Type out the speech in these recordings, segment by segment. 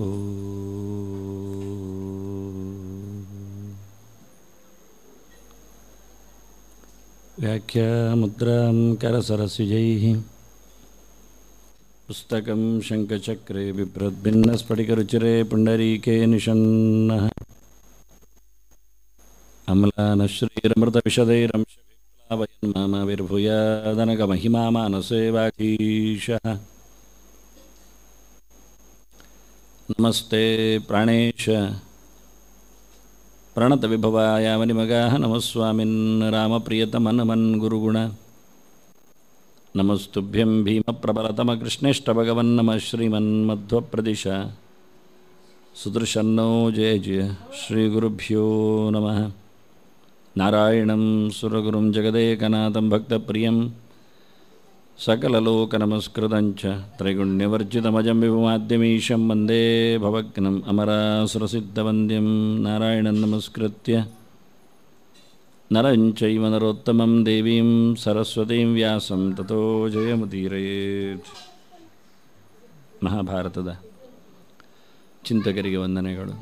व्याख्यामुद्रां करसरस्विजैः पुस्तकं शङ्खचक्रे बिभ्रद्भिन्नस्फटिकरुचिरे पुण्डरीके निषन्नः अम्लानश्रीरमृतविशदैरंशविप्लावयन् मामाविर्भूयादनगमहिमा मानसे वाचीशः नमस्ते प्राणेश प्रणतविभवाय मनिमगाः नमस्वामिन् रामप्रियतमनमन् गुरुगुण नमस्तुभ्यं भीमप्रबलतमकृष्णेष्टभगवन्नमः श्रीमन्मध्वप्रदिश सुदृशन्नो जय जय श्रीगुरुभ्यो नमः नारायणं सुरगुरुं जगदेकनाथं भक्तप्रियं सकललोकनमस्कृतं च त्रैगुण्यवर्जितमजं विभुमाद्यमीशं वन्दे भवग्नम् अमरासुरसिद्धवन्द्यं नारायणं नमस्कृत्य ನರಂ ಚೈವ ನರೋತ್ತಮಂ ದೇವೀಂ ಸರಸ್ವತೀಂ ವ್ಯಾಸಂ ತಥೋ ಜಯಮುದೀರಯೇತ್ ಮಹಾಭಾರತದ ಚಿಂತಕರಿಗೆ ವಂದನೆಗಳು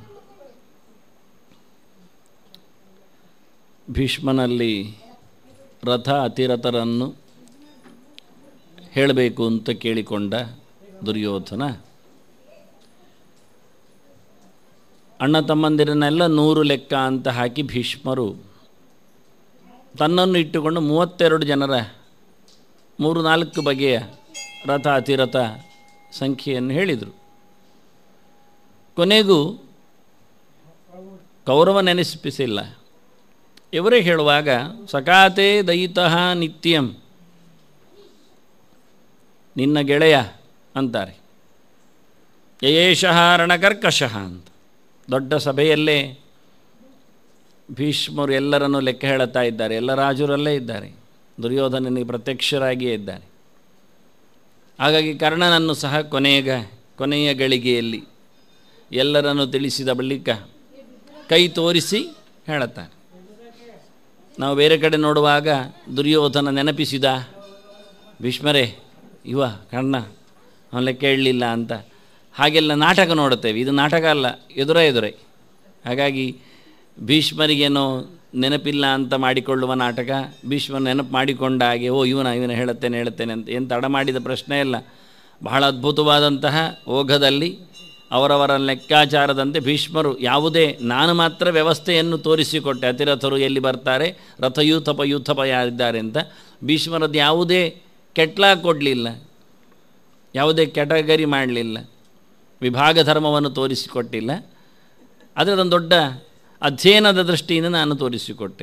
ಭೀಷ್ಮನಲ್ಲಿ ರಥ ಅತಿರಥರನ್ನು ಹೇಳಬೇಕು ಅಂತ ಕೇಳಿಕೊಂಡ ದುರ್ಯೋಧನ ಅಣ್ಣ ತಮ್ಮಂದಿರನ್ನೆಲ್ಲ ನೂರು ಲೆಕ್ಕ ಅಂತ ಹಾಕಿ ಭೀಷ್ಮರು ತನ್ನನ್ನು ಇಟ್ಟುಕೊಂಡು ಮೂವತ್ತೆರಡು ಜನರ ಮೂರು ನಾಲ್ಕು ಬಗೆಯ ರಥ ಅತಿರಥ ಸಂಖ್ಯೆಯನ್ನು ಹೇಳಿದರು ಕೊನೆಗೂ ಕೌರವ ನೆನೆಸಿಪಿಸಿಲ್ಲ ಇವರೇ ಹೇಳುವಾಗ ಸಕಾತೆ ದಯಿತಃ ನಿತ್ಯಂ ನಿನ್ನ ಗೆಳೆಯ ಅಂತಾರೆ ಯಯೇಶಃ ರಣಕರ್ಕಶಃ ಅಂತ ದೊಡ್ಡ ಸಭೆಯಲ್ಲೇ ಭೀಷ್ಮರು ಎಲ್ಲರನ್ನೂ ಲೆಕ್ಕ ಹೇಳುತ್ತಾ ಇದ್ದಾರೆ ಎಲ್ಲ ರಾಜರಲ್ಲೇ ಇದ್ದಾರೆ ದುರ್ಯೋಧನನಿಗೆ ಪ್ರತ್ಯಕ್ಷರಾಗಿಯೇ ಇದ್ದಾರೆ ಹಾಗಾಗಿ ಕರ್ಣನನ್ನು ಸಹ ಕೊನೆಯ ಕೊನೆಯ ಗಳಿಗೆಯಲ್ಲಿ ಎಲ್ಲರನ್ನು ತಿಳಿಸಿದ ಬಳಿಕ ಕೈ ತೋರಿಸಿ ಹೇಳುತ್ತಾರೆ ನಾವು ಬೇರೆ ಕಡೆ ನೋಡುವಾಗ ದುರ್ಯೋಧನ ನೆನಪಿಸಿದ ಭೀಷ್ಮರೇ ಇವ ಕರ್ಣ ಅವನ ಲೆಕ್ಕ ಹೇಳಲಿಲ್ಲ ಅಂತ ಹಾಗೆಲ್ಲ ನಾಟಕ ನೋಡುತ್ತೇವೆ ಇದು ನಾಟಕ ಅಲ್ಲ ಎದುರೇ ಎದುರೇ ಹಾಗಾಗಿ ಭೀಷ್ಮರಿಗೇನೋ ನೆನಪಿಲ್ಲ ಅಂತ ಮಾಡಿಕೊಳ್ಳುವ ನಾಟಕ ಭೀಷ್ಮರ ನೆನಪು ಮಾಡಿಕೊಂಡ ಹಾಗೆ ಓ ಇವನ ಇವನ ಹೇಳುತ್ತೇನೆ ಹೇಳುತ್ತೇನೆ ಅಂತ ಏನು ತಡ ಮಾಡಿದ ಪ್ರಶ್ನೆ ಇಲ್ಲ ಬಹಳ ಅದ್ಭುತವಾದಂತಹ ಓಘದಲ್ಲಿ ಅವರವರ ಲೆಕ್ಕಾಚಾರದಂತೆ ಭೀಷ್ಮರು ಯಾವುದೇ ನಾನು ಮಾತ್ರ ವ್ಯವಸ್ಥೆಯನ್ನು ತೋರಿಸಿಕೊಟ್ಟೆ ಅತಿರಥರು ಎಲ್ಲಿ ಬರ್ತಾರೆ ರಥಯೂಥಪ ಯೂಥಪ ಯಾರಿದ್ದಾರೆ ಅಂತ ಭೀಷ್ಮರದ್ದು ಯಾವುದೇ ಕೆಟ್ಲ ಕೊಡಲಿಲ್ಲ ಯಾವುದೇ ಕೆಟಗರಿ ಮಾಡಲಿಲ್ಲ ವಿಭಾಗ ಧರ್ಮವನ್ನು ತೋರಿಸಿಕೊಟ್ಟಿಲ್ಲ ಅದರದೊಂದು ದೊಡ್ಡ ಅಧ್ಯಯನದ ದೃಷ್ಟಿಯಿಂದ ನಾನು ತೋರಿಸಿಕೊಟ್ಟೆ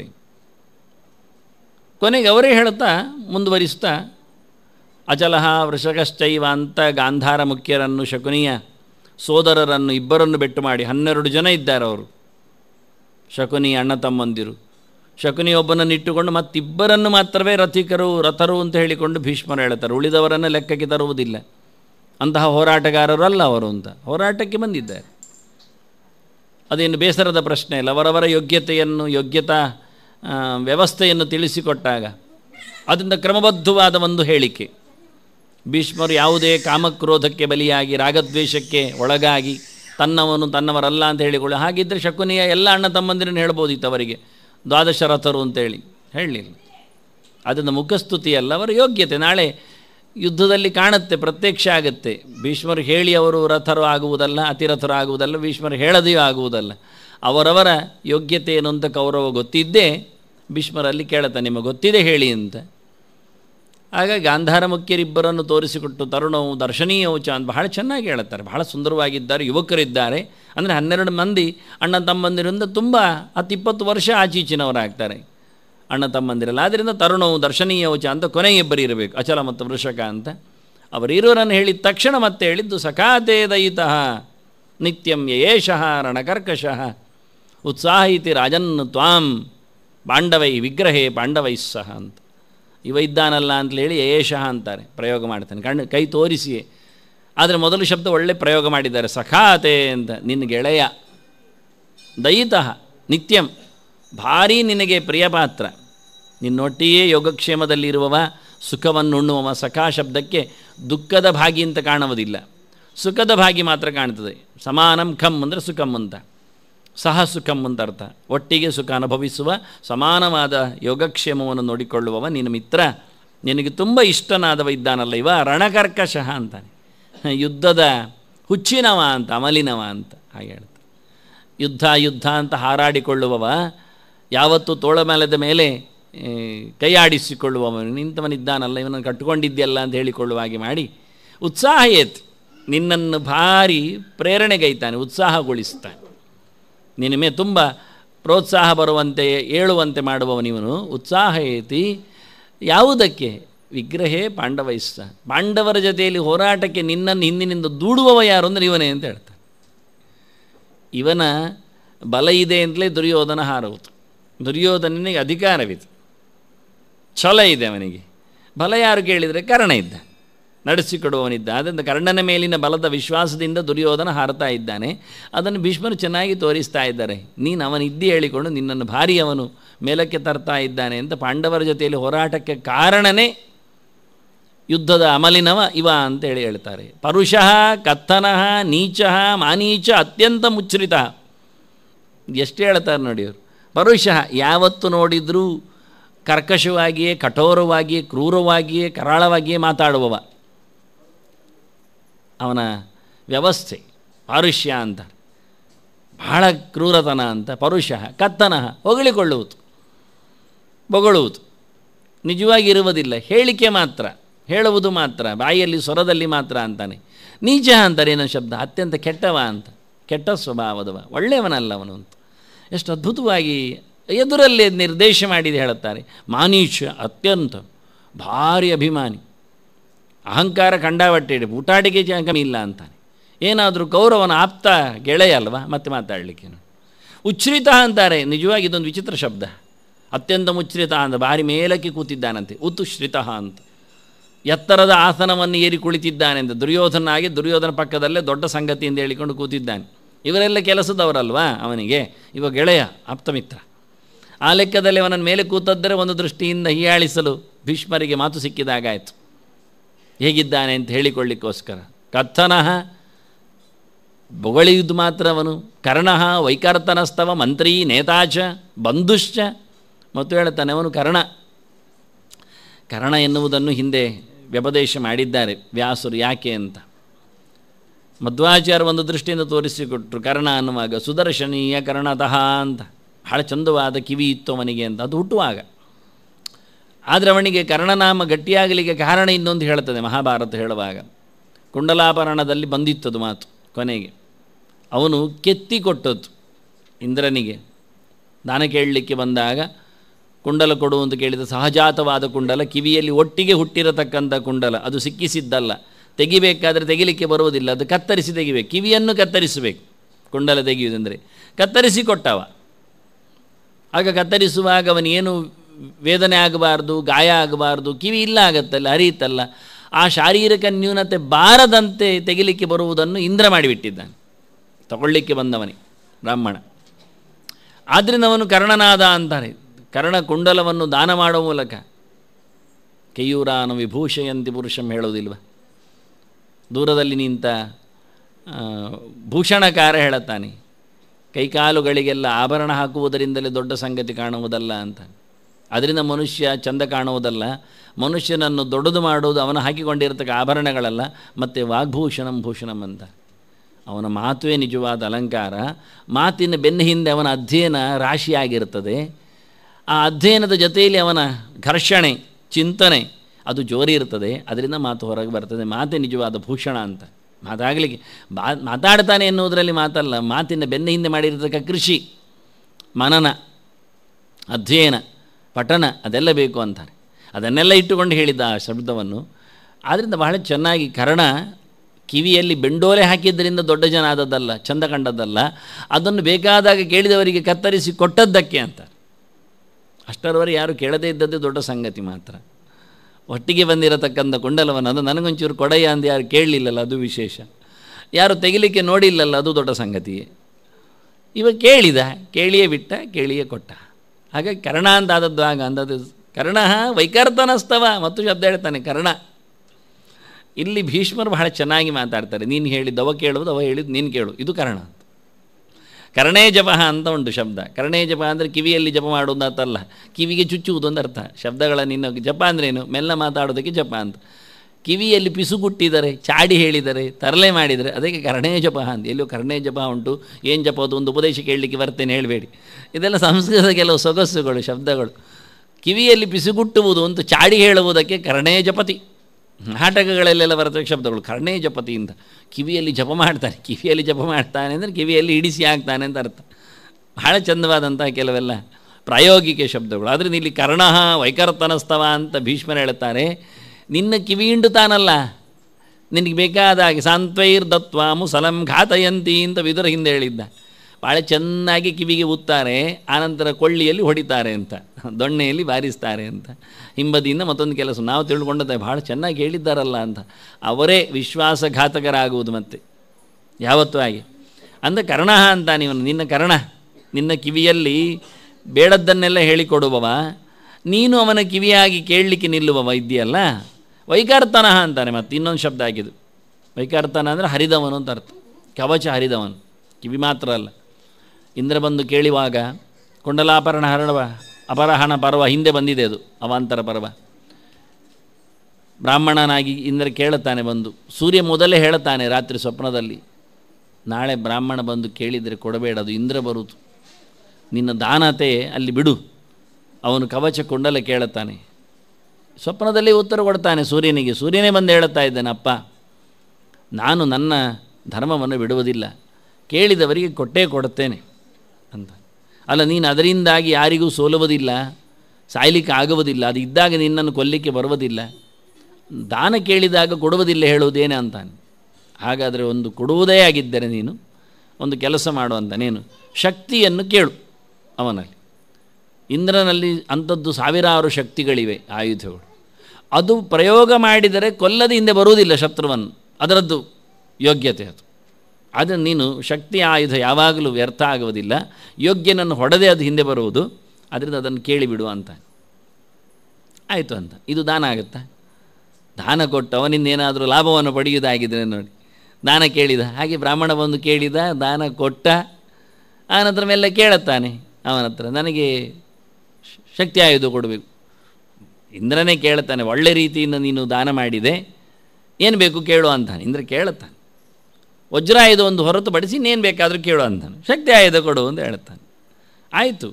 ಕೊನೆಗೆ ಅವರೇ ಹೇಳ್ತಾ ಮುಂದುವರಿಸ್ತಾ ಅಚಲಹ ವೃಷಕಶ್ಚೈವ ಅಂತ ಗಾಂಧಾರ ಮುಖ್ಯರನ್ನು ಶಕುನಿಯ ಸೋದರರನ್ನು ಇಬ್ಬರನ್ನು ಬೆಟ್ಟು ಮಾಡಿ ಹನ್ನೆರಡು ಜನ ಇದ್ದಾರೆ ಅವರು ಶಕುನಿ ಅಣ್ಣ ತಮ್ಮಂದಿರು ಶಕುನಿ ಒಬ್ಬನನ್ನು ಇಟ್ಟುಕೊಂಡು ಮತ್ತಿಬ್ಬರನ್ನು ಮಾತ್ರವೇ ರಥಿಕರು ರಥರು ಅಂತ ಹೇಳಿಕೊಂಡು ಭೀಷ್ಮರು ಹೇಳ್ತಾರೆ ಉಳಿದವರನ್ನು ಲೆಕ್ಕಕ್ಕೆ ತರುವುದಿಲ್ಲ ಅಂತಹ ಹೋರಾಟಗಾರರು ಅಲ್ಲ ಅವರು ಅಂತ ಹೋರಾಟಕ್ಕೆ ಬಂದಿದ್ದಾರೆ ಅದೇನು ಬೇಸರದ ಪ್ರಶ್ನೆ ಇಲ್ಲ ಅವರವರ ಯೋಗ್ಯತೆಯನ್ನು ಯೋಗ್ಯತಾ ವ್ಯವಸ್ಥೆಯನ್ನು ತಿಳಿಸಿಕೊಟ್ಟಾಗ ಅದರಿಂದ ಕ್ರಮಬದ್ಧವಾದ ಒಂದು ಹೇಳಿಕೆ ಭೀಷ್ಮರು ಯಾವುದೇ ಕಾಮಕ್ರೋಧಕ್ಕೆ ಬಲಿಯಾಗಿ ರಾಗದ್ವೇಷಕ್ಕೆ ಒಳಗಾಗಿ ತನ್ನವನು ತನ್ನವರಲ್ಲ ಅಂತ ಹೇಳಿಕೊಳ್ಳಿ ಹಾಗಿದ್ದರೆ ಶಕುನಿಯ ಎಲ್ಲ ಅಣ್ಣ ತಮ್ಮಂದಿರನ್ನು ಹೇಳ್ಬೋದಿತ್ತು ಅವರಿಗೆ ದ್ವಾದಶ ರಥರು ಅಂತೇಳಿ ಹೇಳಲಿಲ್ಲ ಅದನ್ನು ಮುಖಸ್ತುತಿಯಲ್ಲ ಅವರ ಯೋಗ್ಯತೆ ನಾಳೆ ಯುದ್ಧದಲ್ಲಿ ಕಾಣುತ್ತೆ ಪ್ರತ್ಯಕ್ಷ ಆಗುತ್ತೆ ಭೀಷ್ಮರು ಹೇಳಿ ಅವರು ರಥರು ಆಗುವುದಲ್ಲ ಅತಿರಥರು ಆಗುವುದಲ್ಲ ಭೀಷ್ಮರು ಹೇಳದೆಯೂ ಆಗುವುದಲ್ಲ ಅವರವರ ಯೋಗ್ಯತೆ ಏನು ಅಂತ ಕೌರವ ಗೊತ್ತಿದ್ದೇ ಭೀಷ್ಮರಲ್ಲಿ ಕೇಳುತ್ತಾ ನಿಮಗೆ ಗೊತ್ತಿದೆ ಹೇಳಿ ಅಂತ ಆಗ ಗಾಂಧಾರ ಮುಖ್ಯರಿಬ್ಬರನ್ನು ತೋರಿಸಿಕೊಟ್ಟು ತರುಣವು ದರ್ಶನೀಯವು ಚ ಅಂತ ಬಹಳ ಚೆನ್ನಾಗಿ ಹೇಳುತ್ತಾರೆ ಬಹಳ ಸುಂದರವಾಗಿದ್ದಾರೆ ಯುವಕರಿದ್ದಾರೆ ಅಂದರೆ ಹನ್ನೆರಡು ಮಂದಿ ಅಣ್ಣ ತಮ್ಮಂದಿರಿಂದ ತುಂಬ ಹತ್ತು ಇಪ್ಪತ್ತು ವರ್ಷ ಆಚೀಚಿನವರಾಗ್ತಾರೆ ಅಣ್ಣ ತಮ್ಮಂದಿರಲ್ಲ ಆದ್ದರಿಂದ ತರುಣವು ದರ್ಶನೀಯವು ಚ ಅಂತ ಕೊನೆಗೆ ಇಬ್ಬರು ಇರಬೇಕು ಅಚಲ ಮತ್ತು ವೃಷಕ ಅಂತ ಅವರಿರುವರನ್ನು ಹೇಳಿದ ತಕ್ಷಣ ಮತ್ತೆ ಹೇಳಿದ್ದು ಸಖಾತೆ ದಯಿತಃ ನಿತ್ಯಂ ಯಯೇಶಃ ರಣಕರ್ಕಶಃ ಉತ್ಸಾಹ ಇತಿ ರಾಜನ್ ತ್ವಾಂ ಪಾಂಡವೈ ವಿಗ್ರಹೇ ಪಾಂಡವೈ ಸಹ ಅಂತ ಇವ ಇದ್ದಾನಲ್ಲ ಅಂತೇಳಿ ಹೇಳಿ ಯಯೇಶಃ ಅಂತಾರೆ ಪ್ರಯೋಗ ಮಾಡ್ತಾನೆ ಕಣ್ಣು ಕೈ ತೋರಿಸಿಯೇ ಆದರೆ ಮೊದಲು ಶಬ್ದ ಒಳ್ಳೆ ಪ್ರಯೋಗ ಮಾಡಿದ್ದಾರೆ ಸಖಾತೆ ಅಂತ ನಿನ್ನ ಗೆಳೆಯ ದಯಿತಃ ನಿತ್ಯಂ ಭಾರೀ ನಿನಗೆ ಪ್ರಿಯ ಪಾತ್ರ ನಿನ್ನೊಟ್ಟಿಯೇ ಯೋಗಕ್ಷೇಮದಲ್ಲಿರುವವ ಸುಖವನ್ನುಣ್ಣುವವ ಸಖಾ ಶಬ್ದಕ್ಕೆ ದುಃಖದ ಭಾಗಿ ಅಂತ ಕಾಣುವುದಿಲ್ಲ ಸುಖದ ಭಾಗಿ ಮಾತ್ರ ಕಾಣ್ತದೆ ಸಮಾನಂ ಖಮ್ ಅಂದರೆ ಸುಖಂ ಅಂತ ಸಹ ಸುಖಂ ಅಂತ ಅರ್ಥ ಒಟ್ಟಿಗೆ ಸುಖ ಅನುಭವಿಸುವ ಸಮಾನವಾದ ಯೋಗಕ್ಷೇಮವನ್ನು ನೋಡಿಕೊಳ್ಳುವವ ನಿನ್ನ ಮಿತ್ರ ನಿನಗೆ ತುಂಬ ಇಷ್ಟನಾದವ ಇದ್ದಾನಲ್ಲ ಇವ ರಣಕರ್ಕಶಃ ಅಂತಾನೆ ಯುದ್ಧದ ಹುಚ್ಚಿನವ ಅಂತ ಅಮಲಿನವ ಅಂತ ಹಾಗೆ ಹೇಳ್ತಾರೆ ಯುದ್ಧ ಯುದ್ಧ ಅಂತ ಹಾರಾಡಿಕೊಳ್ಳುವವ ಯಾವತ್ತು ತೋಳ ಮೇಲದ ಮೇಲೆ ಏ, ಕೈ ಆಡಿಸಿಕೊಳ್ಳುವವನು ನಿಂತವನಿದ್ದಾನಲ್ಲ ಇವನನ್ನು ಕಟ್ಟಿಕೊಂಡಿದ್ಯಲ್ಲ ಅಂತ ಹೇಳಿಕೊಳ್ಳುವ ಹಾಗೆ ಮಾಡಿ ಉತ್ಸಾಹ ಏತ್ ನಿನ್ನನ್ನು ಭಾರಿ ಪ್ರೇರಣೆಗೈತಾನೆ ಉತ್ಸಾಹಗೊಳಿಸ್ತಾನೆ ನಿನ್ನ ಮೇಲೆ ತುಂಬ ಪ್ರೋತ್ಸಾಹ ಬರುವಂತೆ ಏಳುವಂತೆ ಮಾಡುವವನಿವನು ಉತ್ಸಾಹ ಏತಿ ಯಾವುದಕ್ಕೆ ವಿಗ್ರಹೇ ಪಾಂಡವೈಸ್ತ ಪಾಂಡವರ ಜೊತೆಯಲ್ಲಿ ಹೋರಾಟಕ್ಕೆ ನಿನ್ನನ್ನು ಹಿಂದಿನಿಂದ ದೂಡುವವ ಯಾರು ಅಂದರೆ ಇವನೇ ಅಂತ ಹೇಳ್ತಾನೆ ಇವನ ಬಲ ಇದೆ ಅಂತಲೇ ದುರ್ಯೋಧನ ಹಾರುವುದು ದುರ್ಯೋಧನನಿಗೆ ಅಧಿಕಾರವಿದೆ ಛಲ ಇದೆ ಅವನಿಗೆ ಬಲ ಯಾರು ಕೇಳಿದರೆ ಕರ್ಣ ಇದ್ದ ನಡೆಸಿಕೊಡುವವನಿದ್ದ ಆದ್ದರಿಂದ ಕರ್ಣನ ಮೇಲಿನ ಬಲದ ವಿಶ್ವಾಸದಿಂದ ದುರ್ಯೋಧನ ಹಾರ್ತಾ ಇದ್ದಾನೆ ಅದನ್ನು ಭೀಷ್ಮರು ಚೆನ್ನಾಗಿ ತೋರಿಸ್ತಾ ಇದ್ದಾರೆ ನೀನು ಅವನಿದ್ದಿ ಹೇಳಿಕೊಂಡು ನಿನ್ನನ್ನು ಭಾರಿ ಅವನು ಮೇಲಕ್ಕೆ ತರ್ತಾ ಇದ್ದಾನೆ ಅಂತ ಪಾಂಡವರ ಜೊತೆಯಲ್ಲಿ ಹೋರಾಟಕ್ಕೆ ಕಾರಣನೇ ಯುದ್ಧದ ಅಮಲಿನವ ಇವ ಅಂತೇಳಿ ಹೇಳ್ತಾರೆ ಪರುಷಃ ಕತ್ತನಃ ನೀಚಃ ಮಾನೀಚ ಅತ್ಯಂತ ಮುಚ್ಛ್ರಿತ ಎಷ್ಟು ಹೇಳ್ತಾರೆ ನೋಡಿ ಅವರು ಪರುಷಃ ಯಾವತ್ತು ನೋಡಿದರೂ ಕರ್ಕಶವಾಗಿಯೇ ಕಠೋರವಾಗಿಯೇ ಕ್ರೂರವಾಗಿಯೇ ಕರಾಳವಾಗಿಯೇ ಮಾತಾಡುವವ ಅವನ ವ್ಯವಸ್ಥೆ ಪಾರುಷ್ಯ ಅಂತ ಬಹಳ ಕ್ರೂರತನ ಅಂತ ಪರುಷಃ ಕತ್ತನಃ ಹೊಗಳಿಕೊಳ್ಳುವುದು ಬೊಗಳುವುದು ನಿಜವಾಗಿ ಇರುವುದಿಲ್ಲ ಹೇಳಿಕೆ ಮಾತ್ರ ಹೇಳುವುದು ಮಾತ್ರ ಬಾಯಲ್ಲಿ ಸ್ವರದಲ್ಲಿ ಮಾತ್ರ ಅಂತಾನೆ ನೀಚ ಅಂತಾರೆ ಏನೋ ಶಬ್ದ ಅತ್ಯಂತ ಕೆಟ್ಟವ ಅಂತ ಕೆಟ್ಟ ಸ್ವಭಾವದವ ಒಳ್ಳೆಯವನಲ್ಲ ಅವನು ಅಂತ ಎಷ್ಟು ಅದ್ಭುತವಾಗಿ ಎದುರಲ್ಲೇ ನಿರ್ದೇಶ ಮಾಡಿದೆ ಹೇಳುತ್ತಾರೆ ಮಾನೀಷ ಅತ್ಯಂತ ಭಾರಿ ಅಭಿಮಾನಿ ಅಹಂಕಾರ ಕಂಡಾವಟ್ಟೆ ಊಟಾಟಿಗೆ ಜ- ಕಮ್ಮಿ ಇಲ್ಲ ಅಂತಾನೆ ಏನಾದರೂ ಕೌರವನ ಆಪ್ತ ಗೆಳೆಯ ಅಲ್ವಾ ಮತ್ತೆ ಮಾತಾಡಲಿಕ್ಕೆ ಉಚ್ಛ್ರಿತ ಅಂತಾರೆ ನಿಜವಾಗಿ ಇದೊಂದು ವಿಚಿತ್ರ ಶಬ್ದ ಅತ್ಯಂತ ಮುಚ್ಛ್ರಿತ ಅಂತ ಭಾರಿ ಮೇಲಕ್ಕೆ ಕೂತಿದ್ದಾನಂತೆ ಉತ್ತುಶ್ರಿತ ಅಂತ ಎತ್ತರದ ಆಸನವನ್ನು ಏರಿ ಕುಳಿತಿದ್ದಾನೆ ಅಂತ ದುರ್ಯೋಧನಾಗಿ ದುರ್ಯೋಧನ ಪಕ್ಕದಲ್ಲೇ ದೊಡ್ಡ ಸಂಗತಿ ಎಂದು ಹೇಳಿಕೊಂಡು ಕೂತಿದ್ದಾನೆ ಇವರೆಲ್ಲ ಕೆಲಸದವರಲ್ವಾ ಅವನಿಗೆ ಇವ ಗೆಳೆಯ ಆಪ್ತಮಿತ್ರ ಆ ಲೆಕ್ಕದಲ್ಲಿ ಅವನನ್ನು ಮೇಲೆ ಕೂತದ್ದರೆ ಒಂದು ದೃಷ್ಟಿಯಿಂದ ಹೀಯಾಳಿಸಲು ಭೀಷ್ಮರಿಗೆ ಮಾತು ಸಿಕ್ಕಿದಾಗಾಯಿತು ಹೇಗಿದ್ದಾನೆ ಅಂತ ಹೇಳಿಕೊಳ್ಳಿಕ್ಕೋಸ್ಕರ ಕಥನಃ ಬೊಗಳಿಯುವುದು ಮಾತ್ರ ಅವನು ಕರ್ಣಃ ವೈಕರ್ತನಸ್ತವ ಮಂತ್ರಿ ನೇತಾಚ ಬಂಧುಶ್ಚ ಮತ್ತು ಹೇಳ್ತಾನೆ ಅವನು ಕರ್ಣ ಕರ್ಣ ಎನ್ನುವುದನ್ನು ಹಿಂದೆ ವ್ಯಪದೇಶ ಮಾಡಿದ್ದಾರೆ ವ್ಯಾಸರು ಯಾಕೆ ಅಂತ ಮಧ್ವಾಚಾರ್ಯ ಒಂದು ದೃಷ್ಟಿಯಿಂದ ತೋರಿಸಿಕೊಟ್ರು ಕರ್ಣ ಅನ್ನುವಾಗ ಸುದರ್ಶನೀಯ ಕರ್ಣತಃ ಅಂತ ಬಹಳ ಚಂದವಾದ ಕಿವಿ ಇತ್ತು ಅವನಿಗೆ ಅಂತ ಅದು ಹುಟ್ಟುವಾಗ ಆದರೆ ಅವನಿಗೆ ಕರ್ಣನಾಮ ಗಟ್ಟಿಯಾಗಲಿಕ್ಕೆ ಕಾರಣ ಇನ್ನೊಂದು ಹೇಳ್ತದೆ ಮಹಾಭಾರತ ಹೇಳುವಾಗ ಕುಂಡಲಾಭರಣದಲ್ಲಿ ಬಂದಿತ್ತದು ಮಾತು ಕೊನೆಗೆ ಅವನು ಕೆತ್ತಿ ಕೊಟ್ಟದ್ದು ಇಂದ್ರನಿಗೆ ದಾನ ಕೇಳಲಿಕ್ಕೆ ಬಂದಾಗ ಕುಂಡಲ ಕೊಡು ಅಂತ ಕೇಳಿದ ಸಹಜಾತವಾದ ಕುಂಡಲ ಕಿವಿಯಲ್ಲಿ ಒಟ್ಟಿಗೆ ಹುಟ್ಟಿರತಕ್ಕಂಥ ಕುಂಡಲ ಅದು ಸಿಕ್ಕಿಸಿದ್ದಲ್ಲ ತೆಗಿಬೇಕಾದರೆ ತೆಗಿಲಿಕ್ಕೆ ಬರುವುದಿಲ್ಲ ಅದು ಕತ್ತರಿಸಿ ತೆಗಿಬೇಕು ಕಿವಿಯನ್ನು ಕತ್ತರಿಸಬೇಕು ಕುಂಡಲ ತೆಗೆಯುವುದೆಂದರೆ ಕತ್ತರಿಸಿ ಕೊಟ್ಟವ ಆಗ ಕತ್ತರಿಸುವಾಗ ಅವನೇನು ವೇದನೆ ಆಗಬಾರ್ದು ಗಾಯ ಆಗಬಾರ್ದು ಕಿವಿ ಇಲ್ಲ ಆಗತ್ತಲ್ಲ ಹರಿಯುತ್ತಲ್ಲ ಆ ಶಾರೀರಿಕ ನ್ಯೂನತೆ ಬಾರದಂತೆ ತೆಗಿಲಿಕ್ಕೆ ಬರುವುದನ್ನು ಇಂದ್ರ ಮಾಡಿಬಿಟ್ಟಿದ್ದಾನೆ ತಗೊಳ್ಳಿಕ್ಕೆ ಬಂದವನೇ ಬ್ರಾಹ್ಮಣ ಆದ್ದರಿಂದ ಅವನು ಕರ್ಣನಾದ ಅಂತಾರೆ ಕರ್ಣ ಕುಂಡಲವನ್ನು ದಾನ ಮಾಡುವ ಮೂಲಕ ಕೆಯೂರಾನ ವಿಭೂಷಯಂತಿ ಪುರುಷಂ ಹೇಳೋದಿಲ್ವ ದೂರದಲ್ಲಿ ನಿಂತ ಆ, ಭೂಷಣಕಾರ ಹೇಳುತ್ತಾನೆ ಕೈಕಾಲುಗಳಿಗೆಲ್ಲ ಆಭರಣ ಹಾಕುವುದರಿಂದಲೇ ದೊಡ್ಡ ಸಂಗತಿ ಕಾಣುವುದಲ್ಲ ಅಂತ ಅದರಿಂದ ಮನುಷ್ಯ ಚಂದ ಕಾಣುವುದಲ್ಲ ಮನುಷ್ಯನನ್ನು ದೊಡ್ಡದು ಮಾಡುವುದು ಅವನು ಹಾಕಿಕೊಂಡಿರತಕ್ಕ ಆಭರಣಗಳಲ್ಲ ಮತ್ತು ವಾಗ್ಭೂಷಣಂ ಭೂಷಣಂ ಅಂತ ಅವನ ಮಾತುವೇ ನಿಜವಾದ ಅಲಂಕಾರ ಮಾತಿನ ಬೆನ್ನ ಹಿಂದೆ ಅವನ ಅಧ್ಯಯನ ರಾಶಿಯಾಗಿರ್ತದೆ ಆ ಅಧ್ಯಯನದ ಜೊತೆಯಲ್ಲಿ ಅವನ ಘರ್ಷಣೆ ಚಿಂತನೆ ಅದು ಜೋರಿ ಇರ್ತದೆ ಅದರಿಂದ ಮಾತು ಹೊರಗೆ ಬರ್ತದೆ ಮಾತೇ ನಿಜವಾದ ಭೂಷಣ ಅಂತ ಮಾತಾಗಲಿಕ್ಕೆ ಬಾ ಮಾತಾಡ್ತಾನೆ ಎನ್ನುವುದರಲ್ಲಿ ಮಾತಲ್ಲ ಮಾತಿನ ಬೆನ್ನ ಹಿಂದೆ ಮಾಡಿರತಕ್ಕ ಕೃಷಿ ಮನನ ಅಧ್ಯಯನ ಪಠನ ಅದೆಲ್ಲ ಬೇಕು ಅಂತಾರೆ ಅದನ್ನೆಲ್ಲ ಇಟ್ಟುಕೊಂಡು ಹೇಳಿದ್ದ ಆ ಶಬ್ದವನ್ನು ಆದ್ದರಿಂದ ಬಹಳ ಚೆನ್ನಾಗಿ ಕರ್ಣ ಕಿವಿಯಲ್ಲಿ ಬೆಂಡೋಲೆ ಹಾಕಿದ್ದರಿಂದ ದೊಡ್ಡ ಜನ ಆದದ್ದಲ್ಲ ಚಂದ ಕಂಡದ್ದಲ್ಲ ಅದನ್ನು ಬೇಕಾದಾಗ ಕೇಳಿದವರಿಗೆ ಕತ್ತರಿಸಿ ಕೊಟ್ಟದ್ದಕ್ಕೆ ಅಂತ ಅಷ್ಟರವರೆಗೆ ಯಾರು ಕೇಳದೇ ಇದ್ದದ್ದೇ ದೊಡ್ಡ ಸಂಗತಿ ಮಾತ್ರ ಒಟ್ಟಿಗೆ ಬಂದಿರತಕ್ಕಂಥ ಕುಂಡಲವನ್ನು ಅದು ನನಗೊಂಚೂರು ಕೊಡೆಯ ಅಂತ ಯಾರು ಕೇಳಲಿಲ್ಲಲ್ಲ ಅದು ವಿಶೇಷ ಯಾರು ತೆಗಿಲಿಕ್ಕೆ ನೋಡಿಲ್ಲಲ್ಲ ಅದು ದೊಡ್ಡ ಸಂಗತಿಯೇ ಇವ ಕೇಳಿದ ಕೇಳಿಯೇ ಬಿಟ್ಟ ಕೇಳಿಯೇ ಕೊಟ್ಟ ಹಾಗಾಗಿ ಕರ್ಣ ಅಂತ ಆದದ್ದು ಆಗ ಅಂದದ್ದು ಕರ್ಣ ವೈಕರ್ತನಸ್ತವ ಮತ್ತು ಶಬ್ದ ಹೇಳ್ತಾನೆ ಕರ್ಣ ಇಲ್ಲಿ ಭೀಷ್ಮರು ಬಹಳ ಚೆನ್ನಾಗಿ ಮಾತಾಡ್ತಾರೆ ನೀನು ಹೇಳಿದ್ದು ಅವ ಕೇಳುವುದು ಅವ ಹೇಳಿದ್ದು ನೀನು ಕೇಳು ಇದು ಕರ್ಣ ಅಂತ ಕರ್ಣೇ ಜಪ ಅಂತ ಉಂಟು ಶಬ್ದ ಕರ್ಣೇ ಜಪ ಅಂದರೆ ಕಿವಿಯಲ್ಲಿ ಜಪ ಮಾಡುವುದು ಅಂತಲ್ಲ ಕಿವಿಗೆ ಚುಚ್ಚುವುದು ಒಂದು ಅರ್ಥ ಶಬ್ದಗಳ ನಿನ್ನ ಜಪ ಅಂದ್ರೇನು ಮೆಲ್ಲ ಮಾತಾಡೋದಕ್ಕೆ ಜಪ ಅಂತ ಕಿವಿಯಲ್ಲಿ ಪಿಸುಗುಟ್ಟಿದರೆ ಚಾಡಿ ಹೇಳಿದರೆ ತರಲೆ ಮಾಡಿದರೆ ಅದಕ್ಕೆ ಕರ್ಣೇ ಜಪ ಅಂತ ಎಲ್ಲೋ ಕರ್ಣೇ ಜಪ ಉಂಟು ಏನು ಜಪೋದು ಒಂದು ಉಪದೇಶ ಕೇಳಲಿಕ್ಕೆ ಬರ್ತೇನೆ ಹೇಳಬೇಡಿ ಇದೆಲ್ಲ ಸಂಸ್ಕೃತದ ಕೆಲವು ಸೊಗಸುಗಳು ಶಬ್ದಗಳು ಕಿವಿಯಲ್ಲಿ ಪಿಸುಗುಟ್ಟುವುದು ಅಂತ ಚಾಡಿ ಹೇಳುವುದಕ್ಕೆ ಕರ್ಣೇ ಜಪತಿ ನಾಟಕಗಳಲ್ಲೆಲ್ಲ ಬರ್ತವೆ ಶಬ್ದಗಳು ಕರ್ಣೇ ಜಪತಿ ಅಂತ ಕಿವಿಯಲ್ಲಿ ಜಪ ಮಾಡ್ತಾನೆ ಕಿವಿಯಲ್ಲಿ ಜಪ ಮಾಡ್ತಾನೆ ಅಂದರೆ ಕಿವಿಯಲ್ಲಿ ಇಡಿಸಿ ಆಗ್ತಾನೆ ಅಂತ ಅರ್ಥ ಬಹಳ ಚಂದವಾದಂಥ ಕೆಲವೆಲ್ಲ ಪ್ರಾಯೋಗಿಕ ಶಬ್ದಗಳು ಆದರೆ ಇಲ್ಲಿ ಕರ್ಣ ವೈಕರ್ತನಸ್ತವ ಅಂತ ಭೀಷ್ಮರು ಹೇಳುತ್ತಾರೆ ನಿನ್ನ ಕಿವಿಯಿಂಡು ತಾನಲ್ಲ ನಿನಗೆ ಬೇಕಾದ ಹಾಗೆ ಸಾಂತ್ವೈರ್ ದತ್ವಾಮು ಸಲಂ ಘಾತಯಂತಿ ಅಂತ ವಿದುರ ಹಿಂದೆ ಹೇಳಿದ್ದ ಭಾಳ ಚೆನ್ನಾಗಿ ಕಿವಿಗೆ ಉತ್ತಾರೆ ಆನಂತರ ಕೊಳ್ಳಿಯಲ್ಲಿ ಹೊಡಿತಾರೆ ಅಂತ ದೊಣ್ಣೆಯಲ್ಲಿ ಬಾರಿಸ್ತಾರೆ ಅಂತ ಹಿಂಬದಿಯಿಂದ ಮತ್ತೊಂದು ಕೆಲಸ ನಾವು ತಿಳ್ಕೊಂಡದ್ದೆ ಭಾಳ ಚೆನ್ನಾಗಿ ಹೇಳಿದ್ದಾರಲ್ಲ ಅಂತ ಅವರೇ ವಿಶ್ವಾಸಘಾತಕರಾಗುವುದು ಮತ್ತೆ ಯಾವತ್ತೂ ಹಾಗೆ ಅಂದ ಕರ್ಣ ಅಂತ ನೀವು ನಿನ್ನ ಕರ್ಣ ನಿನ್ನ ಕಿವಿಯಲ್ಲಿ ಬೇಡದ್ದನ್ನೆಲ್ಲ ಹೇಳಿಕೊಡುವವ ನೀನು ಅವನ ಕಿವಿಯಾಗಿ ಕೇಳಲಿಕ್ಕೆ ನಿಲ್ಲುವವ ಇದೆಯಲ್ಲ ವೈಕಾರ್ತನ ಅಂತಾನೆ ಮತ್ತೆ ಇನ್ನೊಂದು ಶಬ್ದ ಆಗಿದ್ದು ವೈಕಾರ್ತನ ಅಂದರೆ ಹರಿದವನು ಅಂತ ಅರ್ಥ ಕವಚ ಹರಿದವನು ಕಿವಿ ಮಾತ್ರ ಅಲ್ಲ ಇಂದ್ರ ಬಂದು ಕೇಳುವಾಗ ಕೊಂಡಲಾಪರಣ ಹರಣವ ಅಪರಹಣ ಪರ್ವ ಹಿಂದೆ ಬಂದಿದೆ ಅದು ಅವಾಂತರ ಪರ್ವ ಬ್ರಾಹ್ಮಣನಾಗಿ ಇಂದ್ರ ಕೇಳುತ್ತಾನೆ ಬಂದು ಸೂರ್ಯ ಮೊದಲೇ ಹೇಳುತ್ತಾನೆ ರಾತ್ರಿ ಸ್ವಪ್ನದಲ್ಲಿ ನಾಳೆ ಬ್ರಾಹ್ಮಣ ಬಂದು ಕೇಳಿದರೆ ಕೊಡಬೇಡ ಅದು ಇಂದ್ರ ಬರುವುದು ನಿನ್ನ ದಾನತೆ ಅಲ್ಲಿ ಬಿಡು ಅವನು ಕವಚ ಕೊಂಡಲೆ ಕೇಳುತ್ತಾನೆ ಸ್ವಪ್ನದಲ್ಲಿ ಉತ್ತರ ಕೊಡ್ತಾನೆ ಸೂರ್ಯನಿಗೆ ಸೂರ್ಯನೇ ಬಂದು ಹೇಳುತ್ತಾ ಇದ್ದಾನೆ ಅಪ್ಪ ನಾನು ನನ್ನ ಧರ್ಮವನ್ನು ಬಿಡುವುದಿಲ್ಲ ಕೇಳಿದವರಿಗೆ ಕೊಟ್ಟೇ ಕೊಡುತ್ತೇನೆ ಅಂತ ಅಲ್ಲ ನೀನು ಅದರಿಂದಾಗಿ ಯಾರಿಗೂ ಸೋಲುವುದಿಲ್ಲ ಸಾಯ್ಲಿಕ್ಕೆ ಆಗುವುದಿಲ್ಲ ಅದು ಇದ್ದಾಗ ನಿನ್ನನ್ನು ಕೊಲ್ಲಿಕ್ಕೆ ಬರುವುದಿಲ್ಲ ದಾನ ಕೇಳಿದಾಗ ಕೊಡುವುದಿಲ್ಲ ಹೇಳುವುದೇನೆ ಅಂತಾನೆ ಹಾಗಾದರೆ ಒಂದು ಕೊಡುವುದೇ ಆಗಿದ್ದರೆ ನೀನು ಒಂದು ಕೆಲಸ ಮಾಡುವಂತ ನೀನು ಶಕ್ತಿಯನ್ನು ಕೇಳು ಅವನಲ್ಲಿ ಇಂದ್ರನಲ್ಲಿ ಅಂಥದ್ದು ಸಾವಿರಾರು ಶಕ್ತಿಗಳಿವೆ ಆಯುಧಗಳು ಅದು ಪ್ರಯೋಗ ಮಾಡಿದರೆ ಕೊಲ್ಲದ ಹಿಂದೆ ಬರುವುದಿಲ್ಲ ಶತ್ರುವನ್ನು ಅದರದ್ದು ಯೋಗ್ಯತೆ ಅದು ಆದರೆ ನೀನು ಶಕ್ತಿ ಆಯುಧ ಯಾವಾಗಲೂ ವ್ಯರ್ಥ ಆಗುವುದಿಲ್ಲ ಯೋಗ್ಯನನ್ನು ಹೊಡೆದೇ ಅದು ಹಿಂದೆ ಬರುವುದು ಅದರಿಂದ ಅದನ್ನು ಕೇಳಿಬಿಡು ಅಂತ ಆಯಿತು ಅಂತ ಇದು ದಾನ ಆಗುತ್ತಾ ದಾನ ಕೊಟ್ಟು ಅವನಿಂದ ಏನಾದರೂ ಲಾಭವನ್ನು ಪಡೆಯುವುದಾಗಿದ್ದರೆ ನೋಡಿ ದಾನ ಕೇಳಿದ ಹಾಗೆ ಬ್ರಾಹ್ಮಣ ಬಂದು ಕೇಳಿದ ದಾನ ಕೊಟ್ಟ ಆನಂತರ ಮೇಲೆ ಕೇಳುತ್ತಾನೆ ಅವನ ಹತ್ರ ನನಗೆ ಶಕ್ತಿ ಆಯುಧ ಕೊಡಬೇಕು ಇಂದ್ರನೇ ಕೇಳುತ್ತಾನೆ ಒಳ್ಳೆ ರೀತಿಯಿಂದ ನೀನು ದಾನ ಮಾಡಿದೆ ಏನು ಬೇಕು ಕೇಳು ಅಂತಾನೆ ಇಂದ್ರ ಕೇಳುತ್ತಾನೆ ವಜ್ರಾಯುಧ ಒಂದು ಹೊರತುಪಡಿಸಿ ಇನ್ನೇನು ಬೇಕಾದರೂ ಕೇಳು ಅಂತಾನೆ ಶಕ್ತಿ ಆಯುಧ ಕೊಡು ಅಂತ ಹೇಳ್ತಾನೆ ಆಯಿತು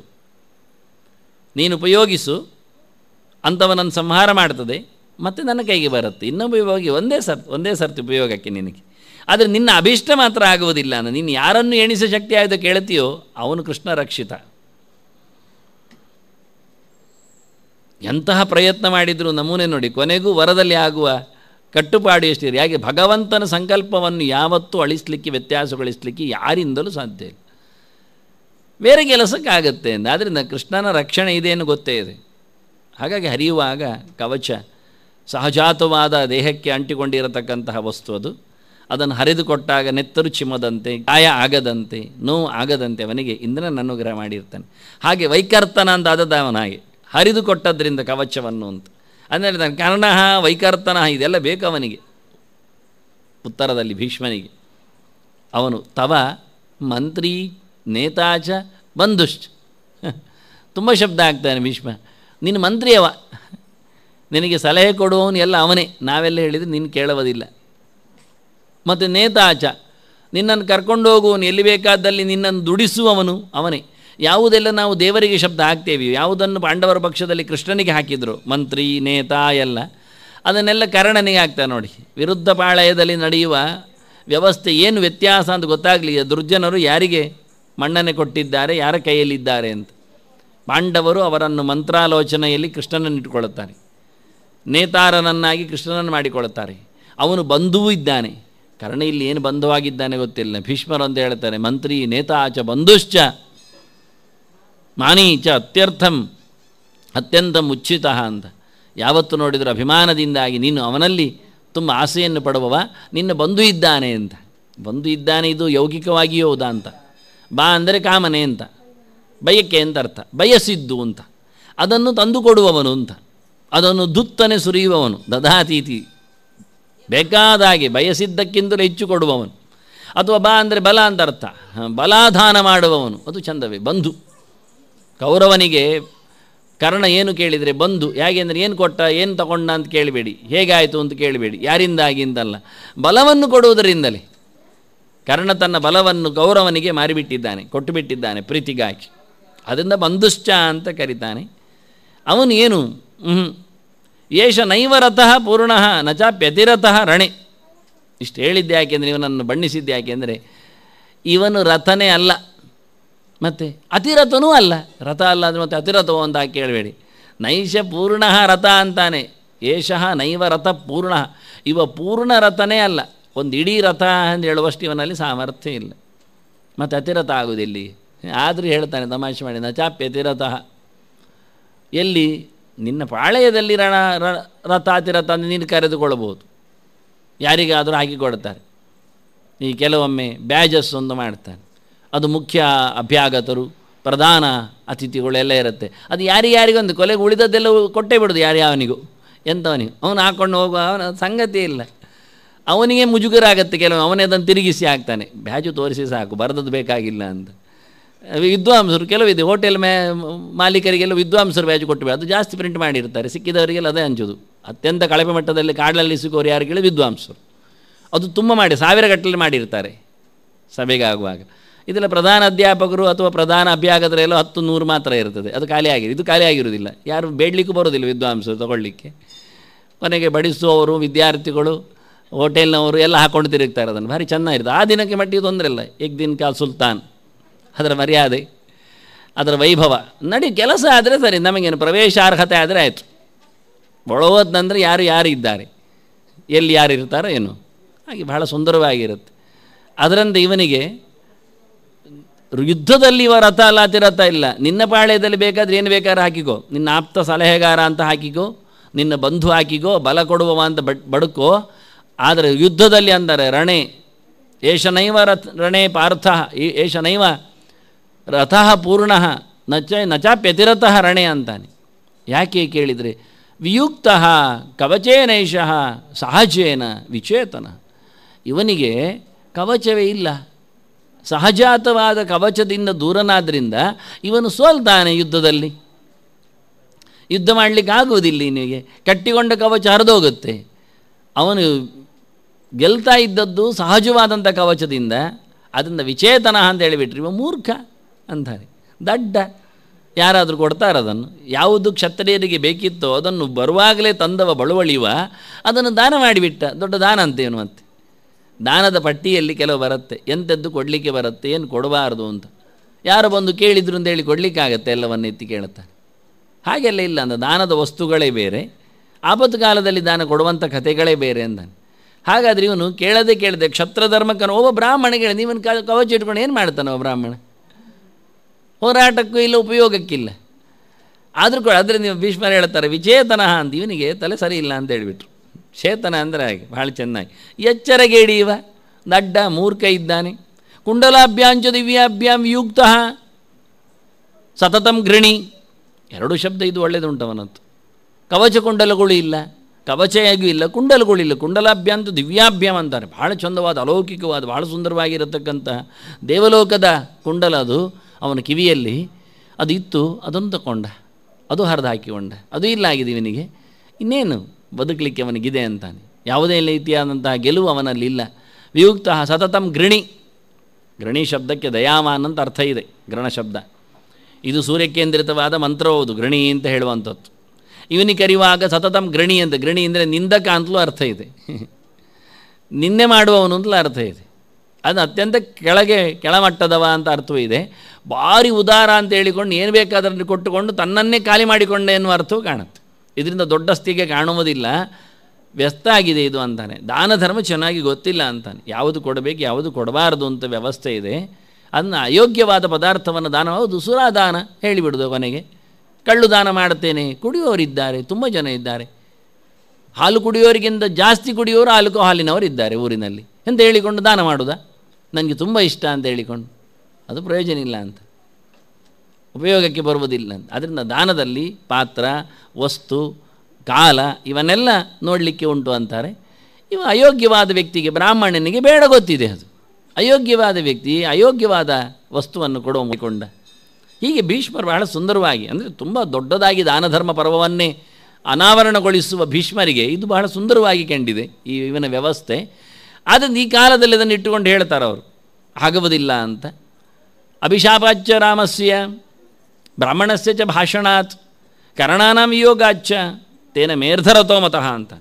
ನೀನು ಉಪಯೋಗಿಸು ಅಂಥವನನ್ನು ಸಂಹಾರ ಮಾಡ್ತದೆ ಮತ್ತು ನನ್ನ ಕೈಗೆ ಬರುತ್ತೆ ಇನ್ನೊಬ್ಬ ಉಪಯೋಗಿ ಒಂದೇ ಸರ್ತಿ ಒಂದೇ ಸರ್ತಿ ಉಪಯೋಗಕ್ಕೆ ನಿನಗೆ ಆದರೆ ನಿನ್ನ ಅಭಿಷ್ಟ ಮಾತ್ರ ಆಗುವುದಿಲ್ಲ ನೀನು ಯಾರನ್ನು ಎಣಿಸೋ ಶಕ್ತಿ ಆಯುಧ ಕೇಳ್ತೀಯೋ ಅವನು ಕೃಷ್ಣ ರಕ್ಷಿತ ಎಂತಹ ಪ್ರಯತ್ನ ಮಾಡಿದರೂ ನಮೂನೆ ನೋಡಿ ಕೊನೆಗೂ ವರದಲ್ಲಿ ಆಗುವ ಕಟ್ಟುಪಾಡು ಎಷ್ಟಿದೆ ಯಾಕೆ ಭಗವಂತನ ಸಂಕಲ್ಪವನ್ನು ಯಾವತ್ತೂ ಅಳಿಸ್ಲಿಕ್ಕೆ ವ್ಯತ್ಯಾಸಗೊಳಿಸಲಿಕ್ಕೆ ಯಾರಿಂದಲೂ ಸಾಧ್ಯ ಇಲ್ಲ ಬೇರೆ ಕೆಲಸಕ್ಕಾಗತ್ತೆ ಅಂತ ಆದ್ದರಿಂದ ಕೃಷ್ಣನ ರಕ್ಷಣೆ ಇದೆ ಎಂದು ಗೊತ್ತೇ ಇದೆ ಹಾಗಾಗಿ ಹರಿಯುವಾಗ ಕವಚ ಸಹಜಾತವಾದ ದೇಹಕ್ಕೆ ಅಂಟಿಕೊಂಡಿರತಕ್ಕಂತಹ ವಸ್ತು ಅದು ಅದನ್ನು ಹರಿದು ಕೊಟ್ಟಾಗ ನೆತ್ತರು ಚಿಮ್ಮದಂತೆ ಗಾಯ ಆಗದಂತೆ ನೋವು ಆಗದಂತೆ ಅವನಿಗೆ ಇಂದ್ರನ ಅನುಗ್ರಹ ಮಾಡಿರ್ತಾನೆ ಹಾಗೆ ವೈಕರ್ತನ ಅಂತ ಆದದ್ದು ಅವನ ಹಾಗೆ ಹರಿದು ಕೊಟ್ಟದ್ರಿಂದ ಕವಚವನ್ನು ಅಂತ ಅಂದರೆ ಕರ್ಣ ವೈಕರ್ತನ ಇದೆಲ್ಲ ಬೇಕು ಅವನಿಗೆ ಉತ್ತರದಲ್ಲಿ ಭೀಷ್ಮನಿಗೆ ಅವನು ತವ ಮಂತ್ರಿ ನೇತಾಚ ಬಂಧುಶ್ಚ ತುಂಬ ಶಬ್ದ ಆಗ್ತಾನೆ ಭೀಷ್ಮ ನಿನ್ನ ಮಂತ್ರಿ ಅವ ನಿನಗೆ ಸಲಹೆ ಕೊಡುವವನು ಎಲ್ಲ ಅವನೇ ನಾವೆಲ್ಲ ಹೇಳಿದರೆ ನೀನು ಕೇಳುವುದಿಲ್ಲ ಮತ್ತು ನೇತಾಚ ನಿನ್ನನ್ನು ಕರ್ಕೊಂಡು ಹೋಗುವವನು ಎಲ್ಲಿ ಬೇಕಾದಲ್ಲಿ ನಿನ್ನನ್ನು ದುಡಿಸುವವನು ಅವನೇ ಯಾವುದೆಲ್ಲ ನಾವು ದೇವರಿಗೆ ಶಬ್ದ ಹಾಕ್ತೇವೆ ಯಾವುದನ್ನು ಪಾಂಡವರ ಪಕ್ಷದಲ್ಲಿ ಕೃಷ್ಣನಿಗೆ ಹಾಕಿದರು ಮಂತ್ರಿ ನೇತಾ ಎಲ್ಲ ಅದನ್ನೆಲ್ಲ ಕರ್ಣನಿಗೆ ಹಾಕ್ತಾರೆ ನೋಡಿ ವಿರುದ್ಧ ಪಾಳಯದಲ್ಲಿ ನಡೆಯುವ ವ್ಯವಸ್ಥೆ ಏನು ವ್ಯತ್ಯಾಸ ಅಂತ ಗೊತ್ತಾಗಲಿ ದುರ್ಜನರು ಯಾರಿಗೆ ಮಣ್ಣನೆ ಕೊಟ್ಟಿದ್ದಾರೆ ಯಾರ ಕೈಯಲ್ಲಿದ್ದಾರೆ ಅಂತ ಪಾಂಡವರು ಅವರನ್ನು ಮಂತ್ರಾಲೋಚನೆಯಲ್ಲಿ ಕೃಷ್ಣನನ್ನು ಇಟ್ಟುಕೊಳ್ಳುತ್ತಾರೆ ನೇತಾರನನ್ನಾಗಿ ಕೃಷ್ಣನನ್ನು ಮಾಡಿಕೊಳ್ಳುತ್ತಾರೆ ಅವನು ಬಂಧುವೂ ಇದ್ದಾನೆ ಕರ್ಣ ಇಲ್ಲಿ ಏನು ಬಂಧುವಾಗಿದ್ದಾನೆ ಗೊತ್ತಿಲ್ಲ ಭೀಷ್ಮರು ಅಂತ ಹೇಳ್ತಾರೆ ಮಂತ್ರಿ ನೇತಾಚ ಬಂಧುಶ್ಚ ಮಾನೀಚ ಅತ್ಯರ್ಥಂ ಅತ್ಯಂತ ಮುಚ್ಚಿತ ಅಂತ ಯಾವತ್ತು ನೋಡಿದರೂ ಅಭಿಮಾನದಿಂದಾಗಿ ನೀನು ಅವನಲ್ಲಿ ತುಂಬ ಆಸೆಯನ್ನು ಪಡುವವ ನಿನ್ನ ಬಂಧು ಇದ್ದಾನೆ ಅಂತ ಬಂಧು ಇದ್ದಾನೆ ಇದು ಯೌಗಿಕವಾಗಿಯೋ ಹೌದಾ ಅಂತ ಬಾ ಅಂದರೆ ಕಾಮನೆ ಅಂತ ಬಯಕೆ ಅಂತ ಅರ್ಥ ಬಯಸಿದ್ದು ಅಂತ ಅದನ್ನು ತಂದುಕೊಡುವವನು ಅಂತ ಅದನ್ನು ದುತ್ತನೆ ಸುರಿಯುವವನು ದದಾತೀತಿ ಬೇಕಾದಾಗೆ ಬಯಸಿದ್ದಕ್ಕಿಂತಲೂ ಹೆಚ್ಚು ಕೊಡುವವನು ಅಥವಾ ಬಾ ಅಂದರೆ ಬಲ ಅಂತ ಅರ್ಥ ಹ, ಬಲಾಧಾನ ಮಾಡುವವನು ಅದು ಚಂದವೇ ಬಂಧು ಕೌರವನಿಗೆ ಕರ್ಣ ಏನು ಕೇಳಿದರೆ ಬಂಧು ಹೇಗೆ ಅಂದರೆ ಏನು ಕೊಟ್ಟ ಏನು ತಗೊಂಡ ಅಂತ ಕೇಳಬೇಡಿ ಹೇಗಾಯಿತು ಅಂತ ಕೇಳಬೇಡಿ ಯಾರಿಂದಾಗಿ ಅಂತಲ್ಲ ಬಲವನ್ನು ಕೊಡುವುದರಿಂದಲೇ ಕರ್ಣ ತನ್ನ ಬಲವನ್ನು ಗೌರವನಿಗೆ ಮಾರಿಬಿಟ್ಟಿದ್ದಾನೆ ಕೊಟ್ಟು ಬಿಟ್ಟಿದ್ದಾನೆ ಪ್ರೀತಿಗಾಗಿ ಅದರಿಂದ ಬಂಧುಶ್ಚ ಅಂತ ಕರೀತಾನೆ ಅವನು ಏನು ಹ್ಞೂ ಏಷ ನೈವರತಃ ಪೂರ್ಣಃ ನಚಾಪ್ಯತಿರತಃ ರಣೆ ಇಷ್ಟು ಹೇಳಿದ್ದೆ ಯಾಕೆಂದರೆ ಇವನನ್ನು ಬಣ್ಣಿಸಿದ್ದೆ ಯಾಕೆಂದರೆ ಇವನು ರಥನೇ ಅಲ್ಲ ಮತ್ತು ಅತಿರಥನೂ ಅಲ್ಲ ರಥ ಅಲ್ಲ ಅಂದರೆ ಮತ್ತೆ ಅತಿರಥವೋ ಅಂತ ಕೇಳಬೇಡಿ ನೈಷ ಪೂರ್ಣ ರಥ ಅಂತಾನೆ ಏಷಃ ನೈವ ರಥ ಪೂರ್ಣ ಇವ ಪೂರ್ಣ ರಥನೇ ಅಲ್ಲ ಒಂದು ಇಡೀ ರಥ ಅಂತ ಹೇಳುವಷ್ಟು ಇವನಲ್ಲಿ ಸಾಮರ್ಥ್ಯ ಇಲ್ಲ ಮತ್ತು ಅತಿರಥ ಆಗುವುದಿಲ್ಲಿ ಆದರೂ ಹೇಳ್ತಾನೆ ತಮಾಷೆ ಮಾಡಿ ನಚಾಪ್ಯ ಅತಿರಥಃ ಎಲ್ಲಿ ನಿನ್ನ ಪಾಳೆಯದಲ್ಲಿ ರಣ ರ- ರಥ ಅತಿರಥ ಅಂತ ನೀನು ಕರೆದುಕೊಳ್ಳಬಹುದು ಯಾರಿಗಾದರೂ ಹಾಕಿಕೊಡ್ತಾರೆ ಈ ಕೆಲವೊಮ್ಮೆ ಬ್ಯಾಜಸ್ ಒಂದು ಮಾಡ್ತಾರೆ ಅದು ಮುಖ್ಯ ಅಭ್ಯಾಗತರು ಪ್ರಧಾನ ಅತಿಥಿಗಳೆಲ್ಲ ಇರುತ್ತೆ ಅದು ಯಾರಿಗಾರಿಗೊಂದು ಕೊಲೆಗೆ ಉಳಿದದ್ದೆಲ್ಲ ಕೊಟ್ಟೇ ಬಿಡೋದು ಯಾರ್ಯಾವನಿಗೂ ಎಂಥವನಿಗೆ ಅವನು ಹಾಕ್ಕೊಂಡು ಹೋಗುವ ಅವನ ಸಂಗತಿ ಇಲ್ಲ ಅವನಿಗೆ ಮುಜುಗರ ಆಗುತ್ತೆ ಕೆಲವು ಅವನೇ ಅದನ್ನು ತಿರುಗಿಸಿ ಹಾಕ್ತಾನೆ ಬ್ಯಾಜು ತೋರಿಸಿ ಸಾಕು ಬರೆದದ್ದು ಬೇಕಾಗಿಲ್ಲ ಅಂತ ವಿದ್ವಾಂಸರು ಕೆಲವಿದೆ ಹೋಟೆಲ್ ಮೇ ಮಾಲೀಕರಿಗೆಲ್ಲ ವಿದ್ವಾಂಸರು ಬ್ಯಾಜು ಕೊಟ್ಟು ಅದು ಜಾಸ್ತಿ ಪ್ರಿಂಟ್ ಮಾಡಿರ್ತಾರೆ ಸಿಕ್ಕಿದವರಿಗೆಲ್ಲ ಅದೇ ಹಂಚೋದು ಅತ್ಯಂತ ಕಳಪೆ ಮಟ್ಟದಲ್ಲಿ ಕಾಡಲಲ್ಲಿ ಸಿಗೋರು ಯಾರು ಕೇಳಿ ವಿದ್ವಾಂಸರು ಅದು ತುಂಬ ಮಾಡಿ ಸಾವಿರ ಗಟ್ಟಲೆ ಮಾಡಿರ್ತಾರೆ ಸಭೆಗೆ ಆಗುವಾಗ ಇದೆಲ್ಲ ಪ್ರಧಾನ ಅಧ್ಯಾಪಕರು ಅಥವಾ ಪ್ರಧಾನ ಅಭ್ಯಾಗತರೆಲ್ಲ ಹತ್ತು ನೂರು ಮಾತ್ರ ಇರ್ತದೆ ಅದು ಖಾಲಿ ಆಗಿದೆ ಇದು ಖಾಲಿ ಆಗಿರೋದಿಲ್ಲ ಯಾರು ಬೇಡಲಿಕ್ಕೂ ಬರೋದಿಲ್ಲ ವಿದ್ವಾಂಸರು ತಗೊಳ್ಳಿಕ್ಕೆ ಕೊನೆಗೆ ಬಡಿಸುವವರು ವಿದ್ಯಾರ್ಥಿಗಳು ಹೋಟೆಲ್ನವರು ಎಲ್ಲ ಹಾಕೊಂಡು ತಿರುಗ್ತಾರೆ ಅದನ್ನು ಭಾರಿ ಚೆನ್ನಾಗಿರುತ್ತೆ ಆ ದಿನಕ್ಕೆ ಮಟ್ಟಿಗೆ ತೊಂದರೆ ಇಲ್ಲ ಏಕ್ ದಿನ ಕಾ ಸುಲ್ತಾನ್ ಅದರ ಮರ್ಯಾದೆ ಅದರ ವೈಭವ ನಡಿ ಕೆಲಸ ಆದರೆ ಸರಿ ನಮಗೇನು ಪ್ರವೇಶಾರ್ಹತೆ ಆದರೆ ಆಯಿತು ಒಳಗೋದ್ನಂದ್ರೆ ಯಾರು ಯಾರು ಇದ್ದಾರೆ ಎಲ್ಲಿ ಯಾರು ಇರ್ತಾರೋ ಏನು ಹಾಗೆ ಬಹಳ ಸುಂದರವಾಗಿರುತ್ತೆ ಅದರಿಂದ ಇವನಿಗೆ ಯುದ್ಧದಲ್ಲಿ ಇವ ರಥ ಅಲ್ಲ ಅತಿರಥ ಇಲ್ಲ ನಿನ್ನ ಪಾಳ್ಯದಲ್ಲಿ ಬೇಕಾದ್ರೆ ಏನು ಬೇಕಾದ್ರೆ ಹಾಕಿಕೋ ನಿನ್ನ ಆಪ್ತ ಸಲಹೆಗಾರ ಅಂತ ಹಾಕಿಕೋ ನಿನ್ನ ಬಂಧು ಹಾಕಿಕೋ ಬಲ ಕೊಡುವವ ಅಂತ ಬಡ್ ಬಡುಕೋ ಆದರೆ ಯುದ್ಧದಲ್ಲಿ ಅಂದರೆ ರಣೆ ಏಷನೈವ ರಥ ರಣೆ ಪಾರ್ಥ ಏ- ಏಷನೈವ ರಥಃ ಪೂರ್ಣ ನಚ ನಚಾಪ್ಯತಿರತಃ ರಣೆ ಅಂತಾನೆ ಯಾಕೆ ಕೇಳಿದರೆ ವಿಯುಕ್ತ ಕವಚೇನೈಷಃ ಸಹಜೇನ ವಿಚೇತನ ಇವನಿಗೆ ಕವಚವೇ ಇಲ್ಲ ಸಹಜಾತವಾದ ಕವಚದಿಂದ ದೂರನಾದ್ದರಿಂದ ಇವನು ಸೋಲ್ತಾನೆ ಯುದ್ಧದಲ್ಲಿ ಯುದ್ಧ ಮಾಡಲಿಕ್ಕೆ ಆಗುವುದಿಲ್ಲ ಇವನಿಗೆ ಕಟ್ಟಿಕೊಂಡ ಕವಚ ಹರಿದೋಗುತ್ತೆ ಅವನು ಗೆಲ್ತಾ ಇದ್ದದ್ದು ಸಹಜವಾದಂಥ ಕವಚದಿಂದ ಅದರಿಂದ ವಿಚೇತನ ಅಂತ ಹೇಳಿಬಿಟ್ರಿ ಇವ ಮೂರ್ಖ ಅಂತಾರೆ ದಡ್ಡ ಯಾರಾದರೂ ಕೊಡ್ತಾರೆ ಅದನ್ನು ಯಾವುದು ಕ್ಷತ್ರಿಯರಿಗೆ ಬೇಕಿತ್ತೋ ಅದನ್ನು ಬರುವಾಗಲೇ ತಂದವ ಬಳುವಳಿಯುವ ಅದನ್ನು ದಾನ ಮಾಡಿಬಿಟ್ಟ ದೊಡ್ಡ ದಾನ ಅಂತೇನು ಮತ್ತೆ ದಾನದ ಪಟ್ಟಿಯಲ್ಲಿ ಕೆಲವು ಬರುತ್ತೆ ಎಂಥದ್ದು ಕೊಡಲಿಕ್ಕೆ ಬರುತ್ತೆ ಏನು ಕೊಡಬಾರ್ದು ಅಂತ ಯಾರು ಬಂದು ಕೇಳಿದ್ರು ಅಂತ ಹೇಳಿ ಕೊಡಲಿಕ್ಕಾಗತ್ತೆ ಎಲ್ಲವನ್ನು ಎತ್ತಿ ಕೇಳುತ್ತಾರೆ ಹಾಗೆಲ್ಲ ಇಲ್ಲ ಅಂದ ದಾನದ ವಸ್ತುಗಳೇ ಬೇರೆ ಆಪತ್ತು ಕಾಲದಲ್ಲಿ ದಾನ ಕೊಡುವಂಥ ಕಥೆಗಳೇ ಬೇರೆ ಅಂದಾನೆ ಹಾಗಾದರೆ ಇವನು ಕೇಳದೆ ಕೇಳದೆ ಕ್ಷತ್ರ ಧರ್ಮಕ್ಕನು ಒಬ್ಬ ಬ್ರಾಹ್ಮಣಿಗೆ ಹೇಳಿ ನೀವನು ಕ ಕವಚ ಇಟ್ಕೊಂಡು ಏನು ಮಾಡ್ತಾನೆ ಒಬ್ಬ ಬ್ರಾಹ್ಮಣ ಹೋರಾಟಕ್ಕೂ ಇಲ್ಲ ಉಪಯೋಗಕ್ಕಿಲ್ಲ ಆದರೂ ಕೂಡ ಆದರೆ ನೀವು ಭೀಷ್ಮರು ಹೇಳ್ತಾರೆ ವಿಚೇತನ ಅಂತ ಇವನಿಗೆ ತಲೆ ಸರಿ ಇಲ್ಲ ಅಂತ ಹೇಳಿಬಿಟ್ರು ಚೇತನ ಅಂದರೆ ಹಾಗೆ ಭಾಳ ಚೆನ್ನಾಗಿ ಎಚ್ಚರಗೇಡಿ ಇವ ದಡ್ಡ ಮೂರ್ಖ ಇದ್ದಾನೆ ಕುಂಡಲಾಭ್ಯಾಂಚ ದಿವ್ಯಾಭ್ಯಾಂ ಯುಕ್ತ ಸತತಂ ಗೃಣಿ ಎರಡು ಶಬ್ದ ಇದು ಒಳ್ಳೆಯದುಂಟವನಂತು ಕವಚ ಕುಂಡಲಗಳು ಇಲ್ಲ ಕವಚಯಾಗಿಯೂ ಇಲ್ಲ ಕುಂಡಲಗಳಿಲ್ಲ ಕುಂಡಲಾಭ್ಯಾಂತ ದಿವ್ಯಾಭ್ಯಾಮ್ ಅಂತಾರೆ ಭಾಳ ಚಂದವಾದ ಅಲೌಕಿಕವಾದ ಭಾಳ ಸುಂದರವಾಗಿರತಕ್ಕಂಥ ದೇವಲೋಕದ ಕುಂಡಲ ಅದು ಅವನ ಕಿವಿಯಲ್ಲಿ ಅದು ಇತ್ತು ಅದನ್ನು ತಗೊಂಡ ಅದು ಹರಿದು ಹಾಕಿಕೊಂಡ ಅದು ಇಲ್ಲ ಆಗಿದೆ ಇವನಿಗೆ ಇನ್ನೇನು ಬದುಕಲಿಕ್ಕೆ ಅವನಿಗಿದೆ ಅಂತಾನೆ ಯಾವುದೇ ರೀತಿಯಾದಂತಹ ಗೆಲುವು ಅವನಲ್ಲಿ ಇಲ್ಲ ವಿಯುಕ್ತ ಸತತಂ ಗೃಣಿ ಗೃಣಿ ಶಬ್ದಕ್ಕೆ ದಯಾವಾನ್ ಅಂತ ಅರ್ಥ ಇದೆ ಗೃಣ ಶಬ್ದ ಇದು ಸೂರ್ಯಕೇಂದ್ರಿತವಾದ ಮಂತ್ರ ಹೌದು ಗೃಣಿ ಅಂತ ಹೇಳುವಂಥದ್ದು ಇವನಿಗೆ ಕರೆಯುವಾಗ ಸತತಂ ಗೃಣಿ ಅಂತ ಗೃಣಿ ಅಂದರೆ ನಿಂದಕ ಅಂತಲೂ ಅರ್ಥ ಇದೆ ನಿನ್ನೆ ಮಾಡುವವನು ಅಂತಲೂ ಅರ್ಥ ಇದೆ ಅದು ಅತ್ಯಂತ ಕೆಳಗೆ ಕೆಳಮಟ್ಟದವ ಅಂತ ಅರ್ಥವೂ ಇದೆ ಭಾರಿ ಉದಾರ ಅಂತ ಹೇಳಿಕೊಂಡು ಏನು ಬೇಕಾದ್ರಲ್ಲಿ ಕೊಟ್ಟುಕೊಂಡು ತನ್ನನ್ನೇ ಖಾಲಿ ಮಾಡಿಕೊಂಡೆ ಎನ್ನುವ ಅರ್ಥವೂ ಕಾಣುತ್ತೆ ಇದರಿಂದ ದೊಡ್ಡಸ್ತಿಗೆ ಕಾಣುವುದಿಲ್ಲ ವ್ಯಸ್ತ ಆಗಿದೆ ಇದು ಅಂತಾನೆ ದಾನ ಧರ್ಮ ಚೆನ್ನಾಗಿ ಗೊತ್ತಿಲ್ಲ ಅಂತಾನೆ ಯಾವುದು ಕೊಡಬೇಕು ಯಾವುದು ಕೊಡಬಾರದು ಅಂತ ವ್ಯವಸ್ಥೆ ಇದೆ ಅದನ್ನು ಅಯೋಗ್ಯವಾದ ಪದಾರ್ಥವನ್ನು ದಾನ ಹೌದು ಸುರಾದಾನ ಹೇಳಿಬಿಡುದು ಕೊನೆಗೆ ಕಳ್ಳು ದಾನ ಮಾಡುತ್ತೇನೆ ಕುಡಿಯೋರಿದ್ದಾರೆ ತುಂಬ ಜನ ಇದ್ದಾರೆ ಹಾಲು ಕುಡಿಯೋರಿಗಿಂತ ಜಾಸ್ತಿ ಕುಡಿಯೋರು ಆಲ್ಕೋಹಾಲಿನವರು ಇದ್ದಾರೆ ಊರಿನಲ್ಲಿ ಅಂತ ಹೇಳಿಕೊಂಡು ದಾನ ಮಾಡುವುದಾ ನನಗೆ ತುಂಬ ಇಷ್ಟ ಅಂತ ಹೇಳಿಕೊಂಡು ಅದು ಪ್ರಯೋಜನ ಇಲ್ಲ ಅಂತ ಉಪಯೋಗಕ್ಕೆ ಬರುವುದಿಲ್ಲ ಅಂತ ಅದರಿಂದ ದಾನದಲ್ಲಿ ಪಾತ್ರ ವಸ್ತು ಕಾಲ ಇವನ್ನೆಲ್ಲ ನೋಡಲಿಕ್ಕೆ ಉಂಟು ಅಂತಾರೆ ಇವ ಅಯೋಗ್ಯವಾದ ವ್ಯಕ್ತಿಗೆ ಬ್ರಾಹ್ಮಣನಿಗೆ ಬೇಡ ಗೊತ್ತಿದೆ ಅದು ಅಯೋಗ್ಯವಾದ ವ್ಯಕ್ತಿ ಅಯೋಗ್ಯವಾದ ವಸ್ತುವನ್ನು ಕೊಡುವ ಕೊಂಡ ಹೀಗೆ ಭೀಷ್ಮರು ಬಹಳ ಸುಂದರವಾಗಿ ಅಂದರೆ ತುಂಬ ದೊಡ್ಡದಾಗಿ ದಾನಧರ್ಮ ಪರ್ವವನ್ನೇ ಅನಾವರಣಗೊಳಿಸುವ ಭೀಷ್ಮರಿಗೆ ಇದು ಬಹಳ ಸುಂದರವಾಗಿ ಕಂಡಿದೆ ಈ ಇವನ ವ್ಯವಸ್ಥೆ ಆದ್ದರಿಂದ ಈ ಕಾಲದಲ್ಲಿ ಅದನ್ನು ಇಟ್ಟುಕೊಂಡು ಹೇಳ್ತಾರೆ ಅವರು ಆಗುವುದಿಲ್ಲ ಅಂತ ಅಭಿಶಾಪಾಚ್ಚ ರಾಮಸ್ಯ ಬ್ರಾಹ್ಮಣಸ್ಯ ಚ ಭಾಷಣಾತ್ ಕರ್ಣಾನಾಂ ಯೋಗಾಚ್ಚ ತೇನ ಮೇರ್ಧರತೋ ಮತಃ ಅಂತ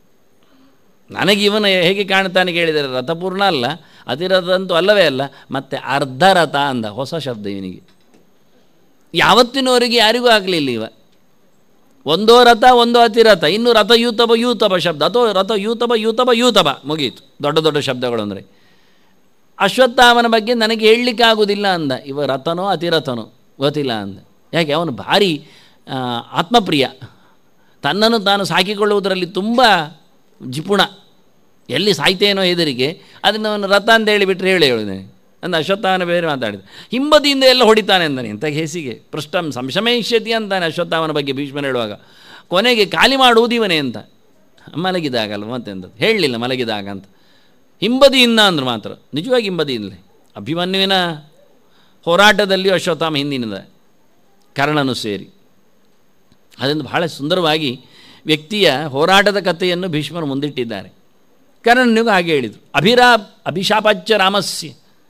ನನಗೆ ಇವನು ಹೇಗೆ ಕಾಣ್ತಾನೆ ಕೇಳಿದರೆ ರಥಪೂರ್ಣ ಅಲ್ಲ ಅತಿರಥ ಅಂತೂ ಅಲ್ಲವೇ ಅಲ್ಲ ಮತ್ತು ಅರ್ಧ ರಥ ಅಂದ ಹೊಸ ಶಬ್ದ ಇವನಿಗೆ ಯಾವತ್ತಿನವರೆಗೆ ಯಾರಿಗೂ ಆಗಲಿಲ್ಲ ಇವ ಒಂದೋ ರಥ ಒಂದೋ ಅತಿರಥ ಇನ್ನು ರಥ ಯೂತಬ ಯೂತಬ ಶಬ್ದ ಅಥವಾ ರಥ ಯೂತಬ ಯೂತಬ ಯೂತಬ ಮುಗೀತು ದೊಡ್ಡ ದೊಡ್ಡ ಶಬ್ದಗಳು ಅಂದರೆ ಅಶ್ವತ್ಥಾಮನ ಬಗ್ಗೆ ನನಗೆ ಹೇಳಲಿಕ್ಕಾಗೋದಿಲ್ಲ ಅಂದ ಇವ ರಥನೋ ಅತಿರಥನೋ ಗೊತ್ತಿಲ್ಲ ಅಂದ ಯಾಕೆ ಅವನು ಭಾರಿ ಆ, ಆತ್ಮಪ್ರಿಯ ತನ್ನನ್ನು ತಾನು ಸಾಕಿಕೊಳ್ಳುವುದರಲ್ಲಿ ತುಂಬ ಜಿಪುಣ ಎಲ್ಲಿ ಸಾಯ್ತೇನೋ ಹೆದರಿಗೆ ಅದನ್ನು ಅವನು ರಥ ಅಂತ ಹೇಳಿಬಿಟ್ರೆ ಹೇಳಿ ಹೇಳಿದೆ ಅಂದ ಅಶ್ವತ್ಥಾಮನ ಬೇರೆ ಮಾತಾಡಿದ ಹಿಂಬದಿಯಿಂದ ಎಲ್ಲ ಹೊಡಿತಾನೆ ಅಂದಾನೆ ಇಂಥ ಹೇಸಿಗೆ ಪೃಷ್ಠಂ ಸಂಶಮೈಷ್ಯತಿ ಅಂತಾನೆ ಅಶ್ವತ್ಥಾಮನ ಬಗ್ಗೆ ಭೀಷ್ಮನ ಹೇಳುವಾಗ ಕೊನೆಗೆ ಖಾಲಿ ಮಾಡುವುದು ಇವನೇ ಅಂತ ಮಲಗಿದಾಗಲ್ಲ ಮತ್ತೆಂಥದ್ದು ಹೇಳಲಿಲ್ಲ ಮಲಗಿದಾಗ ಅಂತ ಹಿಂಬದಿಯಿಂದ ಅಂದ್ರು ಮಾತ್ರ ನಿಜವಾಗಿ ಹಿಂಬದಿಯಿಂದಲೇ ಅಭಿಮನ್ಯುವಿನ ಹೋರಾಟದಲ್ಲಿಯೂ ಅಶ್ವತ್ಥಾಮ ಹಿಂದಿನಿಂದ ಕರ್ಣನು ಸೇರಿ ಅದರಿಂದ ಬಹಳ ಸುಂದರವಾಗಿ ವ್ಯಕ್ತಿಯ ಹೋರಾಟದ ಕಥೆಯನ್ನು ಭೀಷ್ಮರು ಮುಂದಿಟ್ಟಿದ್ದಾರೆ ಕರ್ಣನಿಗೂ ಹಾಗೆ ಹೇಳಿದರು ಅಭಿರಾ ಅಭಿಶಾಪಾಚ್ಚ ರಾಮಸ್ಯ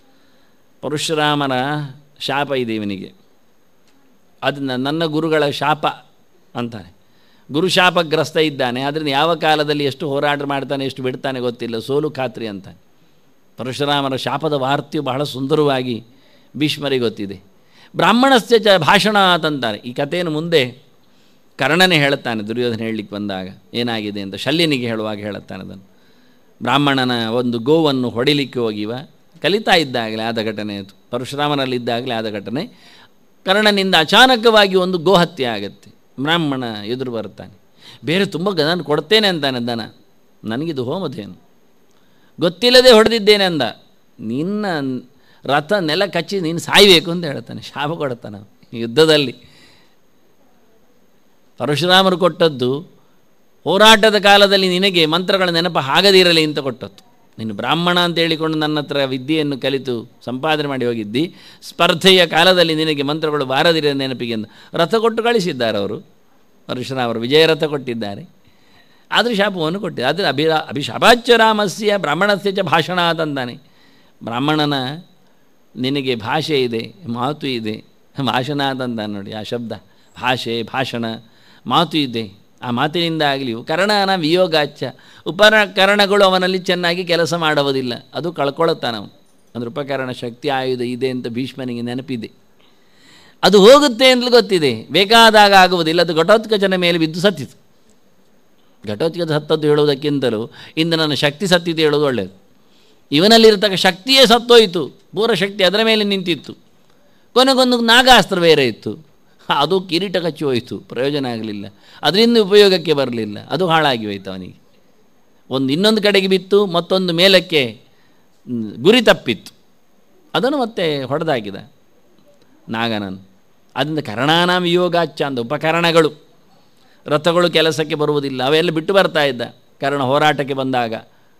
ಪರಶುರಾಮನ ಶಾಪ ಇದೆ ಇವನಿಗೆ ಅದನ್ನ ನನ್ನ ಗುರುಗಳ ಶಾಪ ಅಂತಾನೆ ಗುರು ಶಾಪಗ್ರಸ್ತ ಇದ್ದಾನೆ ಆದ್ದರಿಂದ ಯಾವ ಕಾಲದಲ್ಲಿ ಎಷ್ಟು ಹೋರಾಟ ಮಾಡ್ತಾನೆ ಎಷ್ಟು ಬಿಡ್ತಾನೆ ಗೊತ್ತಿಲ್ಲ ಸೋಲು ಖಾತ್ರಿ ಅಂತಾನೆ ಪರಶುರಾಮನ ಶಾಪದ ವಾರ್ತೆಯು ಬಹಳ ಸುಂದರವಾಗಿ ಭೀಷ್ಮರಿಗೆ ಗೊತ್ತಿದೆ ಬ್ರಾಹ್ಮಣಸ್ಯ ಚ ಭಾಷಣ ಅಂತಂತಾರೆ ಈ ಕಥೆಯನ್ನು ಮುಂದೆ ಕರ್ಣನೇ ಹೇಳುತ್ತಾನೆ ದುರ್ಯೋಧನ ಹೇಳಲಿಕ್ಕೆ ಬಂದಾಗ ಏನಾಗಿದೆ ಅಂತ ಶಲ್ಯನಿಗೆ ಹೇಳುವಾಗ ಹೇಳುತ್ತಾನೆ ಅದನ್ನು ಬ್ರಾಹ್ಮಣನ ಒಂದು ಗೋವನ್ನು ಹೊಡಿಲಿಕ್ಕೆ ಹೋಗಿವ ಕಲಿತಾ ಇದ್ದಾಗಲೇ ಆದ ಘಟನೆ ಅದು ಪರಶುರಾಮನಲ್ಲಿದ್ದಾಗಲೇ ಆದ ಘಟನೆ ಕರ್ಣನಿಂದ ಅಚಾನಕವಾಗಿ ಒಂದು ಗೋಹತ್ಯೆ ಆಗುತ್ತೆ ಬ್ರಾಹ್ಮಣ ಎದುರು ಬರ್ತಾನೆ ಬೇರೆ ತುಂಬ ಗ- ನಾನು ಕೊಡ್ತೇನೆ ಅಂತಾನೆ ದನ ನನಗಿದು ಹೋಮಧೇನು ಗೊತ್ತಿಲ್ಲದೆ ಹೊಡೆದಿದ್ದೇನೆ ಅಂದ ನಿನ್ನ ರಥ ನೆಲ ಕಚ್ಚಿ ನೀನು ಸಾಯಬೇಕು ಅಂತ ಹೇಳ್ತಾನೆ ಶಾಪ ಕೊಡ್ತಾನೆ ಅವ. ಯುದ್ಧದಲ್ಲಿ ಪರಶುರಾಮರು ಕೊಟ್ಟದ್ದು ಹೋರಾಟದ ಕಾಲದಲ್ಲಿ ನಿನಗೆ ಮಂತ್ರಗಳ ನೆನಪು ಆಗದಿರಲಿ ಅಂತ ಕೊಟ್ಟದ್ದು ನೀನು ಬ್ರಾಹ್ಮಣ ಅಂತ ಹೇಳಿಕೊಂಡು ನನ್ನ ಹತ್ರ ವಿದ್ಯೆಯನ್ನು ಕಲಿತು ಸಂಪಾದನೆ ಮಾಡಿ ಹೋಗಿದ್ದಿ ಸ್ಪರ್ಧೆಯ ಕಾಲದಲ್ಲಿ ನಿನಗೆ ಮಂತ್ರಗಳು ಬಾರದಿರ ನೆನಪಿಗೆ ಎಂದು ರಥ ಕೊಟ್ಟು ಕಳಿಸಿದ್ದಾರೆ ಅವರು ಪರಶುರಾಮರು ವಿಜಯ ರಥ ಕೊಟ್ಟಿದ್ದಾರೆ ಆದರೆ ಶಾಪವನ್ನು ಕೊಟ್ಟಿದ್ದಾರೆ ಆದರೆ ಅಭಿ ಅಭಿಶಾಪಾಚ್ಚ ರಾಮಸ್ಯ ಬ್ರಾಹ್ಮಣಸ್ಯ ಚ ಭಾಷಣ ತಂದಾನೆ ಬ್ರಾಹ್ಮಣನ ನಿನಗೆ ಭಾಷೆ ಇದೆ ಮಾತು ಇದೆ ಭಾಷಣ ತಂದ ನೋಡಿ ಆ ಶಬ್ದ ಭಾಷೆ ಭಾಷಣ ಮಾತು ಇದೆ ಆ ಮಾತಿನಿಂದ ಆಗಲಿ ಕರ್ಣನ ವಿಯೋಗಾಚ್ಚ ಉಪಕರಣಗಳು ಅವನಲ್ಲಿ ಚೆನ್ನಾಗಿ ಕೆಲಸ ಮಾಡುವುದಿಲ್ಲ ಅದು ಕಳ್ಕೊಳ್ಳುತ್ತಾನೆ ಅವನು ಅಂದರೆ ಉಪಕರಣ ಶಕ್ತಿ ಆಯುಧ ಇದೆ ಅಂತ ಭೀಷ್ಮನಿಗೆ ನೆನಪಿದೆ ಅದು ಹೋಗುತ್ತೆ ಅಂತಲೂ ಗೊತ್ತಿದೆ ಬೇಕಾದಾಗ ಆಗುವುದಿಲ್ಲ ಅದು ಘಟೋತ್ಕಚನ ಮೇಲೆ ಬಿದ್ದು ಸತ್ತಿತು ಘಟೋತ್ಕಚ ಸತ್ತದ್ದು ಹೇಳುವುದಕ್ಕಿಂತಲೂ ಇಂದು ನನ್ನ ಶಕ್ತಿ ಸತ್ತಿತು ಹೇಳೋದು ಒಳ್ಳೆಯದು ಇವನಲ್ಲಿರತಕ್ಕ ಶಕ್ತಿಯೇ ಸತ್ತೋಯಿತು ಪೂರ ಶಕ್ತಿ ಅದರ ಮೇಲೆ ನಿಂತಿತ್ತು ಕೊನೆಗೊಂದು ನಾಗಾಸ್ತ್ರ ಬೇರೆ ಇತ್ತು ಅದು ಕಿರೀಟ ಕಚ್ಚಿ ಹೋಯಿತು ಪ್ರಯೋಜನ ಆಗಲಿಲ್ಲ ಅದರಿಂದ ಉಪಯೋಗಕ್ಕೆ ಬರಲಿಲ್ಲ ಅದು ಹಾಳಾಗಿ ಹೋಯ್ತು ಅವನಿಗೆ ಒಂದು ಇನ್ನೊಂದು ಕಡೆಗೆ ಬಿತ್ತು ಮತ್ತೊಂದು ಮೇಲಕ್ಕೆ ಮ್, ಗುರಿ ತಪ್ಪಿತ್ತು ಅದನ್ನು ಮತ್ತೆ ಹೊಡೆದಾಕಿದ ನಾಗನನ್ನು ಅದರಿಂದ ಕರ್ಣಾನಾಮ ವಿಯೋಗಾಚ್ಚ ಅಂದ ಉಪಕರಣಗಳು ರಥಗಳು ಕೆಲಸಕ್ಕೆ ಬರುವುದಿಲ್ಲ ಅವೆಲ್ಲ ಬಿಟ್ಟು ಬರ್ತಾ ಇದ್ದ ಕರ್ಣ ಹೋರಾಟಕ್ಕೆ ಬಂದಾಗ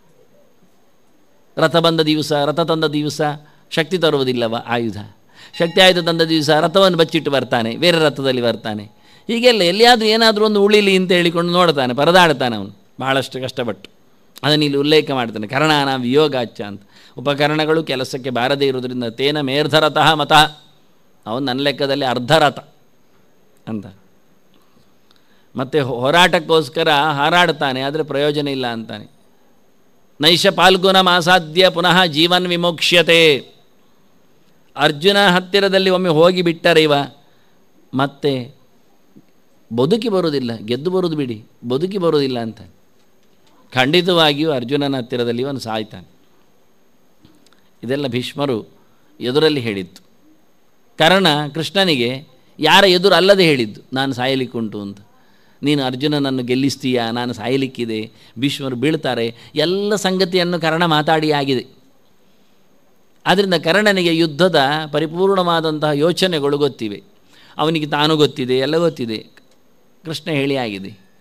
ರಥ ಬಂದ ದಿವಸ ರಥ ತಂದ ದಿವಸ ಶಕ್ತಿ ತರುವುದಿಲ್ಲವ ಆಯುಧ ಶಕ್ತಿ ಆಯುಧ ತಂದ ದಿವಸ ರಥವನ್ನು ಬಚ್ಚಿಟ್ಟು ಬರ್ತಾನೆ ಬೇರೆ ರಥದಲ್ಲಿ ಬರ್ತಾನೆ ಹೀಗೆಲ್ಲ ಎಲ್ಲಿಯಾದರೂ ಏನಾದರೂ ಒಂದು ಉಳಿಲಿ ಅಂತ ಹೇಳಿಕೊಂಡು ನೋಡ್ತಾನೆ ಪರದಾಡ್ತಾನೆ ಅವನು ಬಹಳಷ್ಟು ಕಷ್ಟಪಟ್ಟು ಅದನ್ನು ಇಲ್ಲಿ ಉಲ್ಲೇಖ ಮಾಡ್ತಾನೆ ಕರ್ಣಾನ ವಿಯೋಗಾಚ್ಚ ಅಂತ ಉಪಕರಣಗಳು ಕೆಲಸಕ್ಕೆ ಬಾರದೇ ಇರೋದ್ರಿಂದ ತೇನ ಮೇರ್ಧರತಃ ಮತಃ ಅವನು ನನ್ನ ಲೆಕ್ಕದಲ್ಲಿ ಅರ್ಧ ರಥ ಅಂತ ಮತ್ತು ಹೋರಾಟಕ್ಕೋಸ್ಕರ ಹಾರಾಡ್ತಾನೆ ಆದರೆ ಪ್ರಯೋಜನ ಇಲ್ಲ ಅಂತಾನೆ ನೈಷ ಪಾಲ್ಗುಣ ಮಾಸಾಧ್ಯ ಪುನಃ ಜೀವನ್ ವಿಮೋಕ್ಷ್ಯತೆ ಅರ್ಜುನ ಹತ್ತಿರದಲ್ಲಿ ಒಮ್ಮೆ ಹೋಗಿ ಬಿಟ್ಟರೆ ಇವ ಮತ್ತೆ ಬದುಕಿ ಬರುವುದಿಲ್ಲ ಗೆದ್ದು ಬರುವುದು ಬಿಡಿ ಬದುಕಿ ಬರುವುದಿಲ್ಲ ಅಂತ ಖಂಡಿತವಾಗಿಯೂ ಅರ್ಜುನನ ಹತ್ತಿರದಲ್ಲಿ ಇವನು ಸಾಯ್ತಾನೆ ಇದೆಲ್ಲ ಭೀಷ್ಮರು ಎದುರಲ್ಲಿ ಹೇಳಿದ್ದು ಕರ್ಣ ಕೃಷ್ಣನಿಗೆ ಯಾರ ಎದುರು ಅಲ್ಲದೆ ಹೇಳಿದ್ದು ನಾನು ಸಾಯಲಿಕ್ಕುಂಟು ಅಂತ ನೀನು ಅರ್ಜುನನನ್ನು ಗೆಲ್ಲಿಸ್ತೀಯಾ ನಾನು ಸಾಯಲಿಕ್ಕಿದೆ ಭೀಷ್ಮರು ಬೀಳ್ತಾರೆ ಎಲ್ಲ ಸಂಗತಿಯನ್ನು ಕರ್ಣ ಮಾತಾಡಿ ಆಗಿದೆ ಆದ್ದರಿಂದ ಕರ್ಣನಿಗೆ ಯುದ್ಧದ ಪರಿಪೂರ್ಣವಾದಂತಹ ಯೋಚನೆಗಳು ಗೊತ್ತಿವೆ ಅವನಿಗೆ ತಾನು ಗೊತ್ತಿದೆ ಎಲ್ಲ ಗೊತ್ತಿದೆ ಕೃಷ್ಣ ಹೇಳಿ ಆಗಿದೆ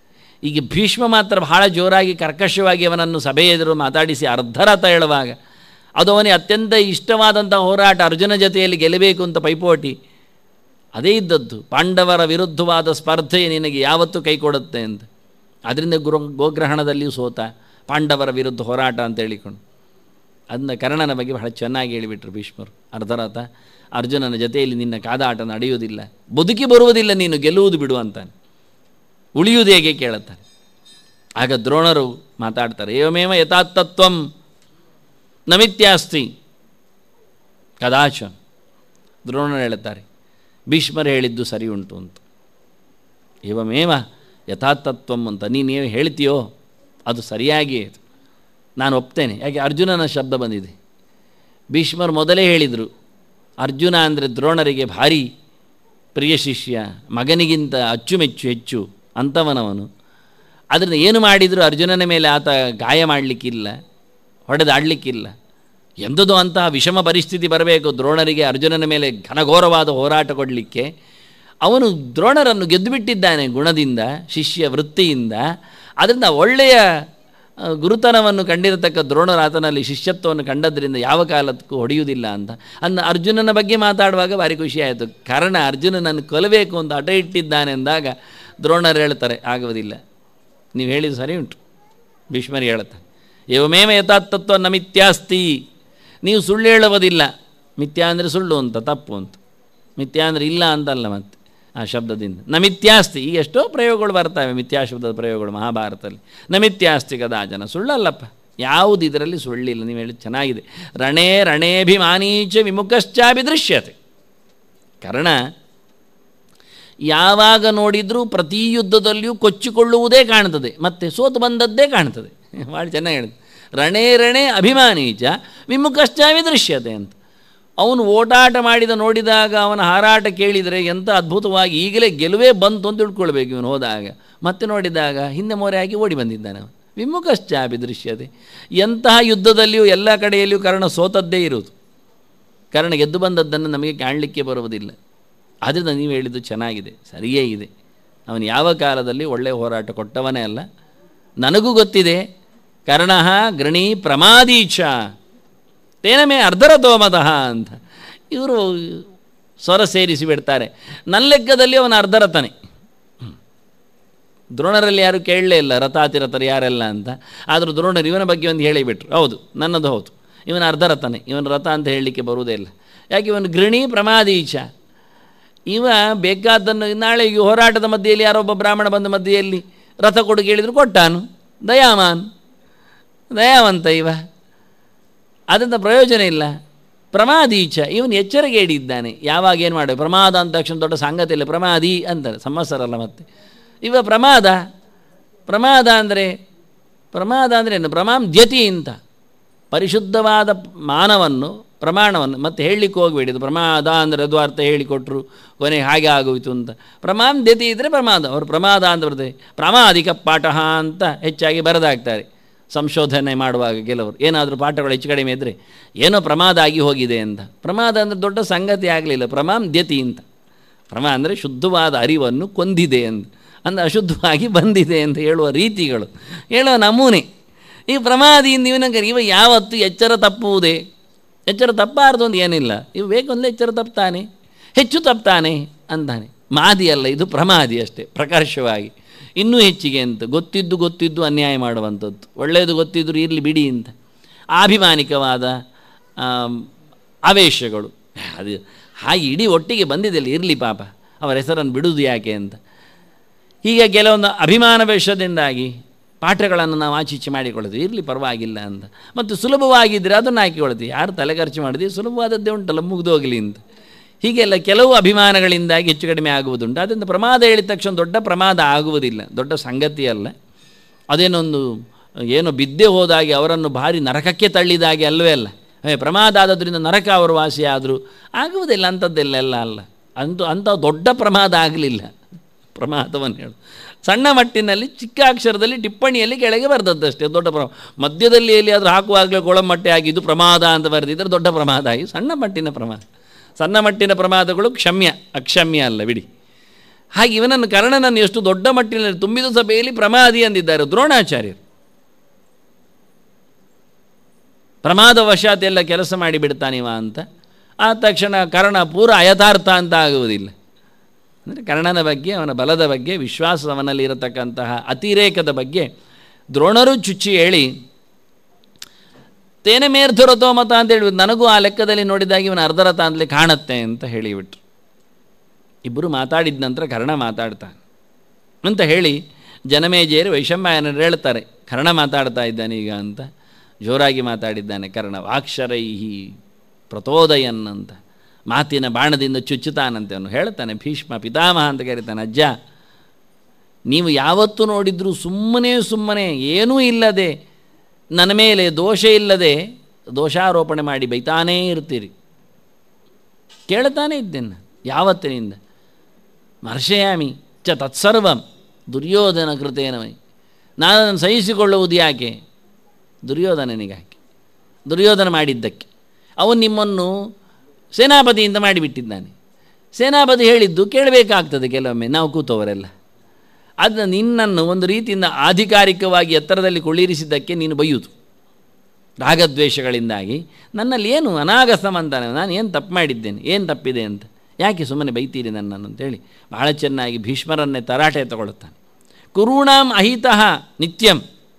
ಈಗ ಭೀಷ್ಮ ಮಾತ್ರ ಬಹಳ ಜೋರಾಗಿ ಕರ್ಕಶವಾಗಿ ಅವನನ್ನು ಸಭೆ ಎದುರು ಮಾತಾಡಿಸಿ ಅರ್ಧರಥ ಹೇಳುವಾಗ ಅದು ಅವನಿಗೆ ಅತ್ಯಂತ ಇಷ್ಟವಾದಂಥ ಹೋರಾಟ ಅರ್ಜುನ ಜೊತೆಯಲ್ಲಿ ಗೆಲ್ಲಬೇಕು ಅಂತ ಪೈಪೋಟಿ ಅದೇ ಇದ್ದದ್ದು ಪಾಂಡವರ ವಿರುದ್ಧವಾದ ಸ್ಪರ್ಧೆ ನಿನಗೆ ಯಾವತ್ತೂ ಕೈ ಕೊಡುತ್ತೆ ಅಂತ ಅದರಿಂದ ಗುರು ಗೋಗ್ರಹಣದಲ್ಲಿಯೂ ಸೋತ ಪಾಂಡವರ ವಿರುದ್ಧ ಹೋರಾಟ ಅಂತ ಹೇಳಿಕೊಂಡು ಅದನ್ನ ಕರ್ಣನ ಬಗ್ಗೆ ಬಹಳ ಚೆನ್ನಾಗಿ ಹೇಳಿಬಿಟ್ರು ಭೀಷ್ಮರು ಅರ್ಧರಥ ಅರ್ಜುನನ ಜೊತೆಯಲ್ಲಿ ನಿನ್ನ ಕಾದಾಟ ನಡೆಯುವುದಿಲ್ಲ ಬದುಕಿ ಬರುವುದಿಲ್ಲ ನೀನು ಗೆಲ್ಲುವುದು ಬಿಡು ಅಂತಾನೆ ಉಳಿಯುವುದು ಹೇಗೆ ಕೇಳುತ್ತಾರೆ ಆಗ ದ್ರೋಣರು ಮಾತಾಡ್ತಾರೆ ಏವಮೇವ ಯಥಾತತ್ವಂ ನಮಿತ್ಯಾಸ್ತಿ ಕದಾಚ ದ್ರೋಣರು ಹೇಳುತ್ತಾರೆ ಭೀಷ್ಮರು ಹೇಳಿದ್ದು ಸರಿ ಉಂಟು ಅಂತ ಏವಮೇವ ಯಥಾತತ್ವಂ ಅಂತ ನೀನೇನು ಹೇಳ್ತೀಯೋ ಅದು ಸರಿಯಾಗಿ ಇದೆ ನಾನು ಒಪ್ತೇನೆ ಯಾಕೆ ಅರ್ಜುನನ ಶಬ್ದ ಬಂದಿದೆ ಭೀಷ್ಮರು ಮೊದಲೇ ಹೇಳಿದರು ಅರ್ಜುನ ಅಂದರೆ ದ್ರೋಣರಿಗೆ ಭಾರಿ ಪ್ರಿಯ ಶಿಷ್ಯ ಮಗನಿಗಿಂತ ಅಚ್ಚುಮೆಚ್ಚು ಹೆಚ್ಚು ಅಂಥವನವನು ಅದನ್ನು ಏನು ಮಾಡಿದರೂ ಅರ್ಜುನನ ಮೇಲೆ ಆತ ಗಾಯ ಮಾಡಲಿಕ್ಕಿಲ್ಲ ಹೊಡೆದಾಡಲಿಕ್ಕಿಲ್ಲ ಎಂಥದೋ ಅಂತಹ ವಿಷಮ ಪರಿಸ್ಥಿತಿ ಬರಬೇಕು ದ್ರೋಣರಿಗೆ ಅರ್ಜುನನ ಮೇಲೆ ಘನಘೋರವಾದ ಹೋರಾಟ ಕೊಡಲಿಕ್ಕೆ ಅವನು ದ್ರೋಣರನ್ನು ಗೆದ್ದುಬಿಟ್ಟಿದ್ದಾನೆ ಗುಣದಿಂದ ಶಿಷ್ಯ ವೃತ್ತಿಯಿಂದ ಅದರಿಂದ ಒಳ್ಳೆಯ ಆ, ಗುರುತನವನ್ನು ಕಂಡಿರತಕ್ಕ ದ್ರೋಣರು ಆತನಲ್ಲಿ ಶಿಷ್ಯತ್ವವನ್ನು ಕಂಡದ್ರಿಂದ ಯಾವ ಕಾಲಕ್ಕೂ ಹೊಡೆಯುವುದಿಲ್ಲ ಅಂತ ಅನ್ನ ಅರ್ಜುನನ ಬಗ್ಗೆ ಮಾತಾಡುವಾಗ ಭಾರಿ ಖುಷಿಯಾಯಿತು ಕಾರಣ ಅರ್ಜುನನನ್ನು ಕೊಲ್ಲಬೇಕು ಅಂತ ಹಠ ಇಟ್ಟಿದ್ದಾನೆ ಅಂದಾಗ ದ್ರೋಣರು ಹೇಳ್ತಾರೆ ಆಗುವುದಿಲ್ಲ ನೀವು ಹೇಳಿದ್ದು ಸರಿ ಉಂಟು ಭೀಷ್ಮರು ಹೇಳುತ್ತಾರೆ ಏವಮೇವ ಯಥಾತತ್ವ ನ ಮಿಥ್ಯಾಸ್ತಿ ನೀವು ಸುಳ್ಳು ಹೇಳುವುದಿಲ್ಲ ಮಿಥ್ಯಾ ಅಂದರೆ ಸುಳ್ಳು ಅಂತ ತಪ್ಪು ಅಂತ ಮಿಥ್ಯಾ ಅಂದರೆ ಇಲ್ಲ ಅಂತಲ್ಲ ಮತ್ತೆ ಆ ಶಬ್ದದಿಂದ ನ ಮಿಥ್ಯಾಸ್ತಿ ಈಗ ಎಷ್ಟೋ ಪ್ರಯೋಗಗಳು ಬರ್ತವೆ ಮಿಥ್ಯಾ ಶಬ್ದದ ಪ್ರಯೋಗಗಳು ಮಹಾಭಾರತದಲ್ಲಿ ನ ಮಿಥ್ಯಾಸ್ತಿ ಕದಾಜನ ಸುಳ್ಳಲ್ಲಪ್ಪ ಯಾವುದು ಇದರಲ್ಲಿ ಸುಳ್ಳಿಲ್ಲ ನೀವು ಹೇಳಿ ಚೆನ್ನಾಗಿದೆ ರಣೇ ರಣೇಭಿಮಾನೀಚ ವಿಮುಖಶ್ಚಾಭಿದೃಶ್ಯತೆ ಕಾರಣ ಯಾವಾಗ ನೋಡಿದರೂ ಪ್ರತಿ ಯುದ್ಧದಲ್ಲಿಯೂ ಕೊಚ್ಚಿಕೊಳ್ಳುವುದೇ ಕಾಣ್ತದೆ ಮತ್ತು ಸೋತು ಬಂದದ್ದೇ ಕಾಣ್ತದೆ ಭಾಳ ಚೆನ್ನಾಗಿ ಹೇಳಿದೆ ರಣೇ ರಣೇ ಅಭಿಮಾನೀಚ ವಿಮುಖಶ್ಚ ವಿದೃಶ್ಯತೆ ಅಂತ ಅವನು ಓಟಾಟ ಮಾಡಿದ ನೋಡಿದಾಗ ಅವನ ಹಾರಾಟ ಕೇಳಿದರೆ ಎಂಥ ಅದ್ಭುತವಾಗಿ ಈಗಲೇ ಗೆಲುವೇ ಬಂತು ಅಂತ ತಿಳ್ಕೊಳ್ಬೇಕು ಇವನು ಹೋದಾಗ ಮತ್ತೆ ನೋಡಿದಾಗ ಹಿಂದೆ ಮೊರೆ ಹಾಕಿ ಓಡಿ ಬಂದಿದ್ದಾನೆ ಅವನು ವಿಮುಖಶ್ಚಾಪಿ ದೃಶ್ಯತೆ ಎಂತಹ ಯುದ್ಧದಲ್ಲಿಯೂ ಎಲ್ಲ ಕಡೆಯಲ್ಲಿಯೂ ಕರ್ಣ ಸೋತದ್ದೇ ಇರುವುದು ಕರ್ಣ ಗೆದ್ದು ಬಂದದ್ದನ್ನು ನಮಗೆ ಕಾಣಲಿಕ್ಕೆ ಬರುವುದಿಲ್ಲ ಆದ್ದರಿಂದ ನೀವು ಹೇಳಿದ್ದು ಚೆನ್ನಾಗಿದೆ ಸರಿಯೇ ಇದೆ ಅವನು ಯಾವ ಕಾಲದಲ್ಲಿ ಒಳ್ಳೆಯ ಹೋರಾಟ ಕೊಟ್ಟವನೇ ಅಲ್ಲ ನನಗೂ ಗೊತ್ತಿದೆ ಕರ್ಣ ಗೃಣಿ ಪ್ರಮಾದೀಚ ತೇನಮೇ ಅರ್ಧರಥೋಮತಃ ಅಂತ ಇವರು ಸ್ವರ ಸೇರಿಸಿ ಬಿಡ್ತಾರೆ ನನ್ನ ಲೆಕ್ಕದಲ್ಲಿ ಅವನ ಅರ್ಧರಥನೇ ದ್ರೋಣರಲ್ಲಿ ಯಾರು ಕೇಳಲೇ ಇಲ್ಲ ರಥಾತಿರಥರು ಯಾರೆಲ್ಲ ಅಂತ ಆದರೂ ದ್ರೋಣರು ಇವನ ಬಗ್ಗೆ ಒಂದು ಹೇಳಿಬಿಟ್ರು ಹೌದು ನನ್ನದು ಹೌದು ಇವನ ಅರ್ಧರಥನೇ ಇವನ ರಥ ಅಂತ ಹೇಳಲಿಕ್ಕೆ ಬರುವುದೇ ಇಲ್ಲ ಯಾಕೆ ಇವನು ಗೃಣಿ ಪ್ರಮಾದೀಚ ಇವ ಬೇಕಾದ್ದನ್ನು ನಾಳೆ ಈ ಹೋರಾಟದ ಮಧ್ಯೆಯಲ್ಲಿ ಯಾರೊಬ್ಬ ಬ್ರಾಹ್ಮಣ ಬಂದ ಮಧ್ಯೆಯಲ್ಲಿ ರಥ ಕೊಡು ಕೇಳಿದ್ರು ಕೊಟ್ಟಾನು ದಯಾಮಾನ್ ದಯಾವಂತ ಇವ ಅದರಿಂದ ಪ್ರಯೋಜನ ಇಲ್ಲ ಪ್ರಮಾದೀಚ ಇವನು ಎಚ್ಚರಿಕೆ ಇಡಿದ್ದಾನೆ ಯಾವಾಗ ಏನು ಮಾಡಿ ಪ್ರಮಾದ ಅಂದ ತಕ್ಷಣ ದೊಡ್ಡ ಸಂಗತಿ ಇಲ್ಲ ಪ್ರಮಾದಿ ಅಂತಾರೆ ಸಂವತ್ಸರಲ್ಲ ಮತ್ತೆ ಇವ ಪ್ರಮಾದ ಪ್ರಮಾದ ಅಂದರೆ ಪ್ರಮಾದ ಅಂದರೆ ಏನು ಪ್ರಮಾಂ ದ್ಯತಿ ಅಂತ ಪರಿಶುದ್ಧವಾದ ಮಾನವನ್ನು ಪ್ರಮಾಣವನ್ನು ಮತ್ತೆ ಹೇಳಲಿಕ್ಕೆ ಹೋಗಬೇಡಿ ಇದು ಪ್ರಮಾದ ಅಂದರೆ ಅದು ಅರ್ಥ ಹೇಳಿಕೊಟ್ರು ಕೊನೆಗೆ ಹಾಗೆ ಆಗೋಯಿತು ಅಂತ ಪ್ರಮಾಂ ದ್ಯತಿ ಇದ್ದರೆ ಪ್ರಮಾದ ಅವರು ಪ್ರಮಾದ ಅಂತ ಬರ್ತದೆ ಪ್ರಾಮಾದಿಕ ಪಾಠ ಅಂತ ಹೆಚ್ಚಾಗಿ ಬರೆದಾಗ್ತಾರೆ ಸಂಶೋಧನೆ ಮಾಡುವಾಗ ಕೆಲವರು ಏನಾದರೂ ಪಾಠಗಳು ಹೆಚ್ಚು ಕಡಿಮೆ ಇದ್ದರೆ ಏನೋ ಪ್ರಮಾದ ಆಗಿ ಹೋಗಿದೆ ಅಂತ ಪ್ರಮಾದ ಅಂದರೆ ದೊಡ್ಡ ಸಂಗತಿ ಆಗಲಿಲ್ಲ ಪ್ರಮಾಂ ದ್ಯತಿ ಅಂತ ಪ್ರಮಾ ಅಂದರೆ ಶುದ್ಧವಾದ ಅರಿವನ್ನು ಕೊಂದಿದೆ ಅಂತ ಅಂದರೆ ಅಶುದ್ಧವಾಗಿ ಬಂದಿದೆ ಅಂತ ಹೇಳುವ ರೀತಿಗಳು ಹೇಳುವ ನಮೂನೆ ಈ ಪ್ರಮಾದಿಯಿಂದ ಇವನಿಗೆ ಇವ ಯಾವತ್ತು ಎಚ್ಚರ ತಪ್ಪುವುದೇ ಎಚ್ಚರ ತಪ್ಪಾರ್ದು ಅಂತ ಏನಿಲ್ಲ ಇವು ಬೇಕೊಂದಲೇ ಎಚ್ಚರ ತಪ್ತಾನೆ ಹೆಚ್ಚು ತಪ್ತಾನೆ ಅಂತಾನೆ ಮಾದಿ ಅಲ್ಲ ಇದು ಪ್ರಮಾದಿ ಅಷ್ಟೇ ಪ್ರಕರ್ಷವಾಗಿ ಇನ್ನೂ ಹೆಚ್ಚಿಗೆ ಅಂತ ಗೊತ್ತಿದ್ದು ಗೊತ್ತಿದ್ದು ಅನ್ಯಾಯ ಮಾಡುವಂಥದ್ದು ಒಳ್ಳೆಯದು ಗೊತ್ತಿದ್ದರೂ ಇರಲಿ ಬಿಡಿ ಅಂತ ಆಭಿಮಾನಿಕವಾದ ಆಮ್, ಆವೇಶಗಳು ಅದು ಹಾಗೆ ಇಡೀ ಒಟ್ಟಿಗೆ ಬಂದಿದೆಯಲ್ಲ ಇರಲಿ ಪಾಪ ಅವರ ಹೆಸರನ್ನು ಬಿಡುವುದು ಯಾಕೆ ಅಂತ ಹೀಗೆ ಕೆಲವೊಂದು ಅಭಿಮಾನ ವೇಷದಿಂದಾಗಿ ಪಾಠಗಳನ್ನು ನಾವು ಆಚೀಚೆ ಮಾಡಿಕೊಳ್ಳೋದು ಇರಲಿ ಪರವಾಗಿಲ್ಲ ಅಂತ ಮತ್ತು ಸುಲಭವಾಗಿದ್ದರೆ ಅದನ್ನು ಹಾಕಿಕೊಳ್ತೀವಿ ಯಾರು ತಲೆ ಖರ್ಚು ಮಾಡಿದ್ವಿ ಸುಲಭವಾದದ್ದೇ ಉಂಟಲ್ಲ ಮುಗಿದೋಗಲಿ ಅಂತ ಹೀಗೆಲ್ಲ ಕೆಲವು ಅಭಿಮಾನಗಳಿಂದಾಗಿ ಹೆಚ್ಚು ಕಡಿಮೆ ಆಗುವುದುಂಟು ಅದರಿಂದ ಪ್ರಮಾದ ಹೇಳಿದ ತಕ್ಷಣ ದೊಡ್ಡ ಪ್ರಮಾದ ಆಗುವುದಿಲ್ಲ ದೊಡ್ಡ ಸಂಗತಿ ಅಲ್ಲ ಅದೇನೊಂದು ಏನೋ ಬಿದ್ದೆ ಹೋದಾಗೆ ಅವರನ್ನು ಭಾರಿ ನರಕಕ್ಕೆ ತಳ್ಳಿದಾಗೆ ಅಲ್ಲವೇ ಅಲ್ಲ ಏ, ಪ್ರಮಾದ ಆದದ್ರಿಂದ ನರಕ ಅವರು ವಾಸಿ ಆದರು ಆಗುವುದಿಲ್ಲ ಅಂಥದ್ದೆಲ್ಲ ಎಲ್ಲ ಅಲ್ಲ ಅಂತೂ ಅಂಥ ದೊಡ್ಡ ಪ್ರಮಾದ ಆಗಲಿಲ್ಲ ಪ್ರಮಾದವನ್ನು ಹೇಳು ಸಣ್ಣ ಮಟ್ಟಿನಲ್ಲಿ ಚಿಕ್ಕ ಅಕ್ಷರದಲ್ಲಿ ಟಿಪ್ಪಣಿಯಲ್ಲಿ ಕೆಳಗೆ ಬರೆದದ್ದಷ್ಟೇ ದೊಡ್ಡ ಪ್ರ ಮಧ್ಯದಲ್ಲಿ ಎಲ್ಲಿಯಾದರೂ ಹಾಕುವಾಗಲೇ ಗೊಳಮಟ್ಟೆ ಆಗಿದ್ದು ಪ್ರಮಾದ ಅಂತ ಬರೆದಿದ್ದರೆ ದೊಡ್ಡ ಪ್ರಮಾದ ಆಗಿ ಸಣ್ಣ ಮಟ್ಟಿನ ಪ್ರಮಾದ ಸಣ್ಣ ಮಟ್ಟಿನ ಪ್ರಮಾದಗಳು ಕ್ಷಮ್ಯ ಅಕ್ಷಮ್ಯ ಅಲ್ಲ ಬಿಡಿ ಹಾಗೆ ಇವನನ್ನು ಕರ್ಣನನ್ನು ಎಷ್ಟು ದೊಡ್ಡ ಮಟ್ಟಿನಲ್ಲಿ ತುಂಬಿದ ಸಭೆಯಲ್ಲಿ ಪ್ರಮಾದಿ ಅಂದಿದ್ದಾರೆ ದ್ರೋಣಾಚಾರ್ಯರು ಪ್ರಮಾದವಶಾತ್ ಎಲ್ಲ ಕೆಲಸ ಮಾಡಿ ಬಿಡ್ತಾನಿವ ಅಂತ ಆ ತಕ್ಷಣ ಕರ್ಣ ಪೂರ ಅಯಥಾರ್ಥ ಅಂತ ಆಗುವುದಿಲ್ಲ ಅಂದರೆ ಕರ್ಣನ ಬಗ್ಗೆ ಅವನ ಬಲದ ಬಗ್ಗೆ ವಿಶ್ವಾಸ ಅವನಲ್ಲಿ ಇರತಕ್ಕಂತಹ ಅತಿರೇಕದ ಬಗ್ಗೆ ದ್ರೋಣರು ಚುಚ್ಚಿ ಹೇಳಿ ತೇನೆ ಮೇರ್ಧುರತೋ ಮತ ಅಂತ ಹೇಳಿ ನನಗೂ ಆ ಲೆಕ್ಕದಲ್ಲಿ ನೋಡಿದಾಗ ಇವನ ಅರ್ಧರಥ ಅಂತಲೇ ಕಾಣುತ್ತೆ ಅಂತ ಹೇಳಿಬಿಟ್ರು ಇಬ್ಬರು ಮಾತಾಡಿದ ನಂತರ ಕರ್ಣ ಮಾತಾಡ್ತಾನೆ ಅಂತ ಹೇಳಿ ಜನಮೇಜಯರು ವೈಷಮ್ಯನರು ಹೇಳ್ತಾರೆ ಕರ್ಣ ಮಾತಾಡ್ತಾ ಇದ್ದಾನೆ ಈಗ ಅಂತ ಜೋರಾಗಿ ಮಾತಾಡಿದ್ದಾನೆ ಕರ್ಣ ವಾಕ್ಷರೈಹಿ ಪ್ರತೋದಯನ್ ಅಂತ ಮಾತಿನ ಬಾಣದಿಂದ ಚುಚ್ಚುತ್ತಾನಂತೆ ಅವನು ಹೇಳ್ತಾನೆ ಭೀಷ್ಮ ಪಿತಾಮಹ ಅಂತ ಕರೀತಾನೆ ಅಜ್ಜ ನೀವು ಯಾವತ್ತು ನೋಡಿದರೂ ಸುಮ್ಮನೆ ಸುಮ್ಮನೆ ಏನೂ ಇಲ್ಲದೆ ನನ್ನ ಮೇಲೆ ದೋಷ ಇಲ್ಲದೆ ದೋಷಾರೋಪಣೆ ಮಾಡಿ ಬೈತಾನೇ ಇರ್ತೀರಿ ಕೇಳ್ತಾನೇ ಇದ್ದೇನೆ ಯಾವತ್ತಿನಿಂದ ಮರ್ಷಯಾಮಿ ಚ ತತ್ಸರ್ವಂ ದುರ್ಯೋಧನ ಕೃತೇನವೈ ನಾನು ಅದನ್ನು ಸಹಿಸಿಕೊಳ್ಳುವುದು ಯಾಕೆ ದುರ್ಯೋಧನನಿಗಾಕೆ ದುರ್ಯೋಧನ ಮಾಡಿದ್ದಕ್ಕೆ ಅವನು ನಿಮ್ಮನ್ನು ಸೇನಾಪತಿಯಿಂದ ಮಾಡಿಬಿಟ್ಟಿದ್ದಾನೆ ಸೇನಾಪತಿ ಹೇಳಿದ್ದು ಕೇಳಬೇಕಾಗ್ತದೆ ಕೆಲವೊಮ್ಮೆ ನಾವು ಕೂತವರೆಲ್ಲ ಅದನ್ನು ನಿನ್ನನ್ನು ಒಂದು ರೀತಿಯಿಂದ ಆಧಿಕಾರಿಕವಾಗಿ ಎತ್ತರದಲ್ಲಿ ಕುಳ್ಳಿರಿಸಿದ್ದಕ್ಕೆ ನೀನು ಬೈಯುವುದು ರಾಗದ್ವೇಷಗಳಿಂದಾಗಿ ನನ್ನಲ್ಲಿ ಏನು ಅನಾಗಸಮ ಅಂತಾನೆ ನಾನು ಏನು ತಪ್ಪು ಮಾಡಿದ್ದೇನೆ ಏನು ತಪ್ಪಿದೆ ಅಂತ ಯಾಕೆ ಸುಮ್ಮನೆ ಬೈತೀರಿ ನನ್ನನ್ನು ಅಂತೇಳಿ ಬಹಳ ಚೆನ್ನಾಗಿ ಭೀಷ್ಮರನ್ನೇ ತರಾಟೆ ತಗೊಳ್ಳುತ್ತಾನೆ ಕುರುಣಾಂ ಅಹಿತಃ ನಿತ್ಯಂ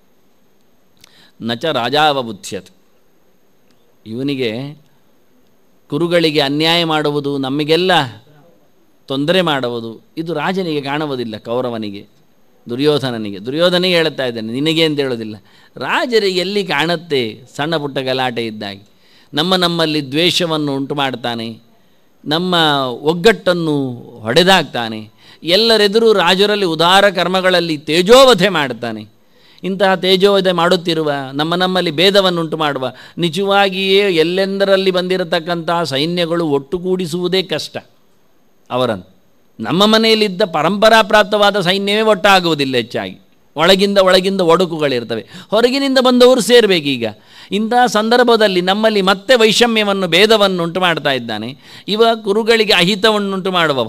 ನಚ ರಾಜಾವಬುದ್ಧ್ಯತ್ ಇವನಿಗೆ ಕುರುಗಳಿಗೆ ಅನ್ಯಾಯ ಮಾಡುವುದು ನಮಗೆಲ್ಲ ತೊಂದರೆ ಮಾಡುವುದು ಇದು ರಾಜನಿಗೆ ಕಾಣುವುದಿಲ್ಲ ಕೌರವನಿಗೆ ದುರ್ಯೋಧನನಿಗೆ ದುರ್ಯೋಧನಿಗೆ ಹೇಳ್ತಾ ಇದ್ದಾನೆ ನಿನಗೆ ಅಂತ ಹೇಳೋದಿಲ್ಲ ರಾಜರಿಗೆ ಎಲ್ಲಿ ಕಾಣುತ್ತೆ ಸಣ್ಣ ಪುಟ್ಟ ಗಲಾಟೆ ಇದ್ದಾಗಿ ನಮ್ಮ ನಮ್ಮಲ್ಲಿ ದ್ವೇಷವನ್ನು ಉಂಟು ಮಾಡ್ತಾನೆ ನಮ್ಮ ಒಗ್ಗಟ್ಟನ್ನು ಹೊಡೆದಾಕ್ತಾನೆ ಎಲ್ಲರೆದುರು ರಾಜರಲ್ಲಿ ಉದಾರ ಕರ್ಮಗಳಲ್ಲಿ ತೇಜೋವಧೆ ಮಾಡ್ತಾನೆ ಇಂತಹ ತೇಜೋವಧೆ ಮಾಡುತ್ತಿರುವ ನಮ್ಮ ನಮ್ಮಲ್ಲಿ ಭೇದವನ್ನುಂಟು ಮಾಡುವ ನಿಜವಾಗಿಯೇ ಎಲ್ಲೆಂದರಲ್ಲಿ ಬಂದಿರತಕ್ಕಂತಹ ಸೈನ್ಯಗಳು ಒಟ್ಟುಗೂಡಿಸುವುದೇ ಕಷ್ಟ ಅವರನ್ನು ನಮ್ಮ ಮನೆಯಲ್ಲಿದ್ದ ಪರಂಪರಾ ಪ್ರಾಪ್ತವಾದ ಸೈನ್ಯವೇ ಒಟ್ಟಾಗುವುದಿಲ್ಲ ಹೆಚ್ಚಾಗಿ ಒಳಗಿಂದ ಒಳಗಿಂದ ಒಡಕುಗಳಿರ್ತವೆ ಹೊರಗಿನಿಂದ ಬಂದವರು ಸೇರಬೇಕೀಗ ಇಂತಹ ಸಂದರ್ಭದಲ್ಲಿ ನಮ್ಮಲ್ಲಿ ಮತ್ತೆ ವೈಷಮ್ಯವನ್ನು ಭೇದವನ್ನು ಉಂಟು ಮಾಡ್ತಾ ಇದ್ದಾನೆ ಇವ ಕುರುಗಳಿಗೆ ಅಹಿತವನ್ನುಂಟು ಮಾಡುವವ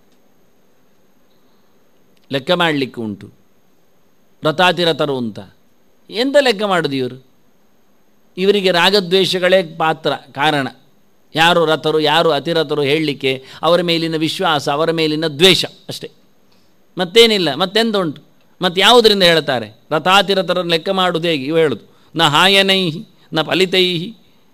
ಲೆಕ್ಕ ಮಾಡಲಿಕ್ಕೆ ಉಂಟು ರಥಾತಿರಥರು ಅಂತ ಎಂತ ಲೆಕ್ಕ ಮಾಡೋದು ಇವರು ಇವರಿಗೆ ರಾಗದ್ವೇಷಗಳೇ ಪಾತ್ರ ಕಾರಣ ಯಾರು ರಥರು ಯಾರು ಅತಿರಥರು ಹೇಳಲಿಕ್ಕೆ ಅವರ ಮೇಲಿನ ವಿಶ್ವಾಸ ಅವರ ಮೇಲಿನ ದ್ವೇಷ ಅಷ್ಟೇ ಮತ್ತೇನಿಲ್ಲ ಮತ್ತೆಂತ ಉಂಟು ಮತ್ತು ಯಾವುದರಿಂದ ಹೇಳ್ತಾರೆ ರಥಾತಿರಥರನ್ನು ಲೆಕ್ಕ ಮಾಡುವುದು ಹೇಗೆ ಇವು ಹೇಳೋದು ನ ಹಾಯನೈಹಿ ನ ಫಲಿತೈಹಿ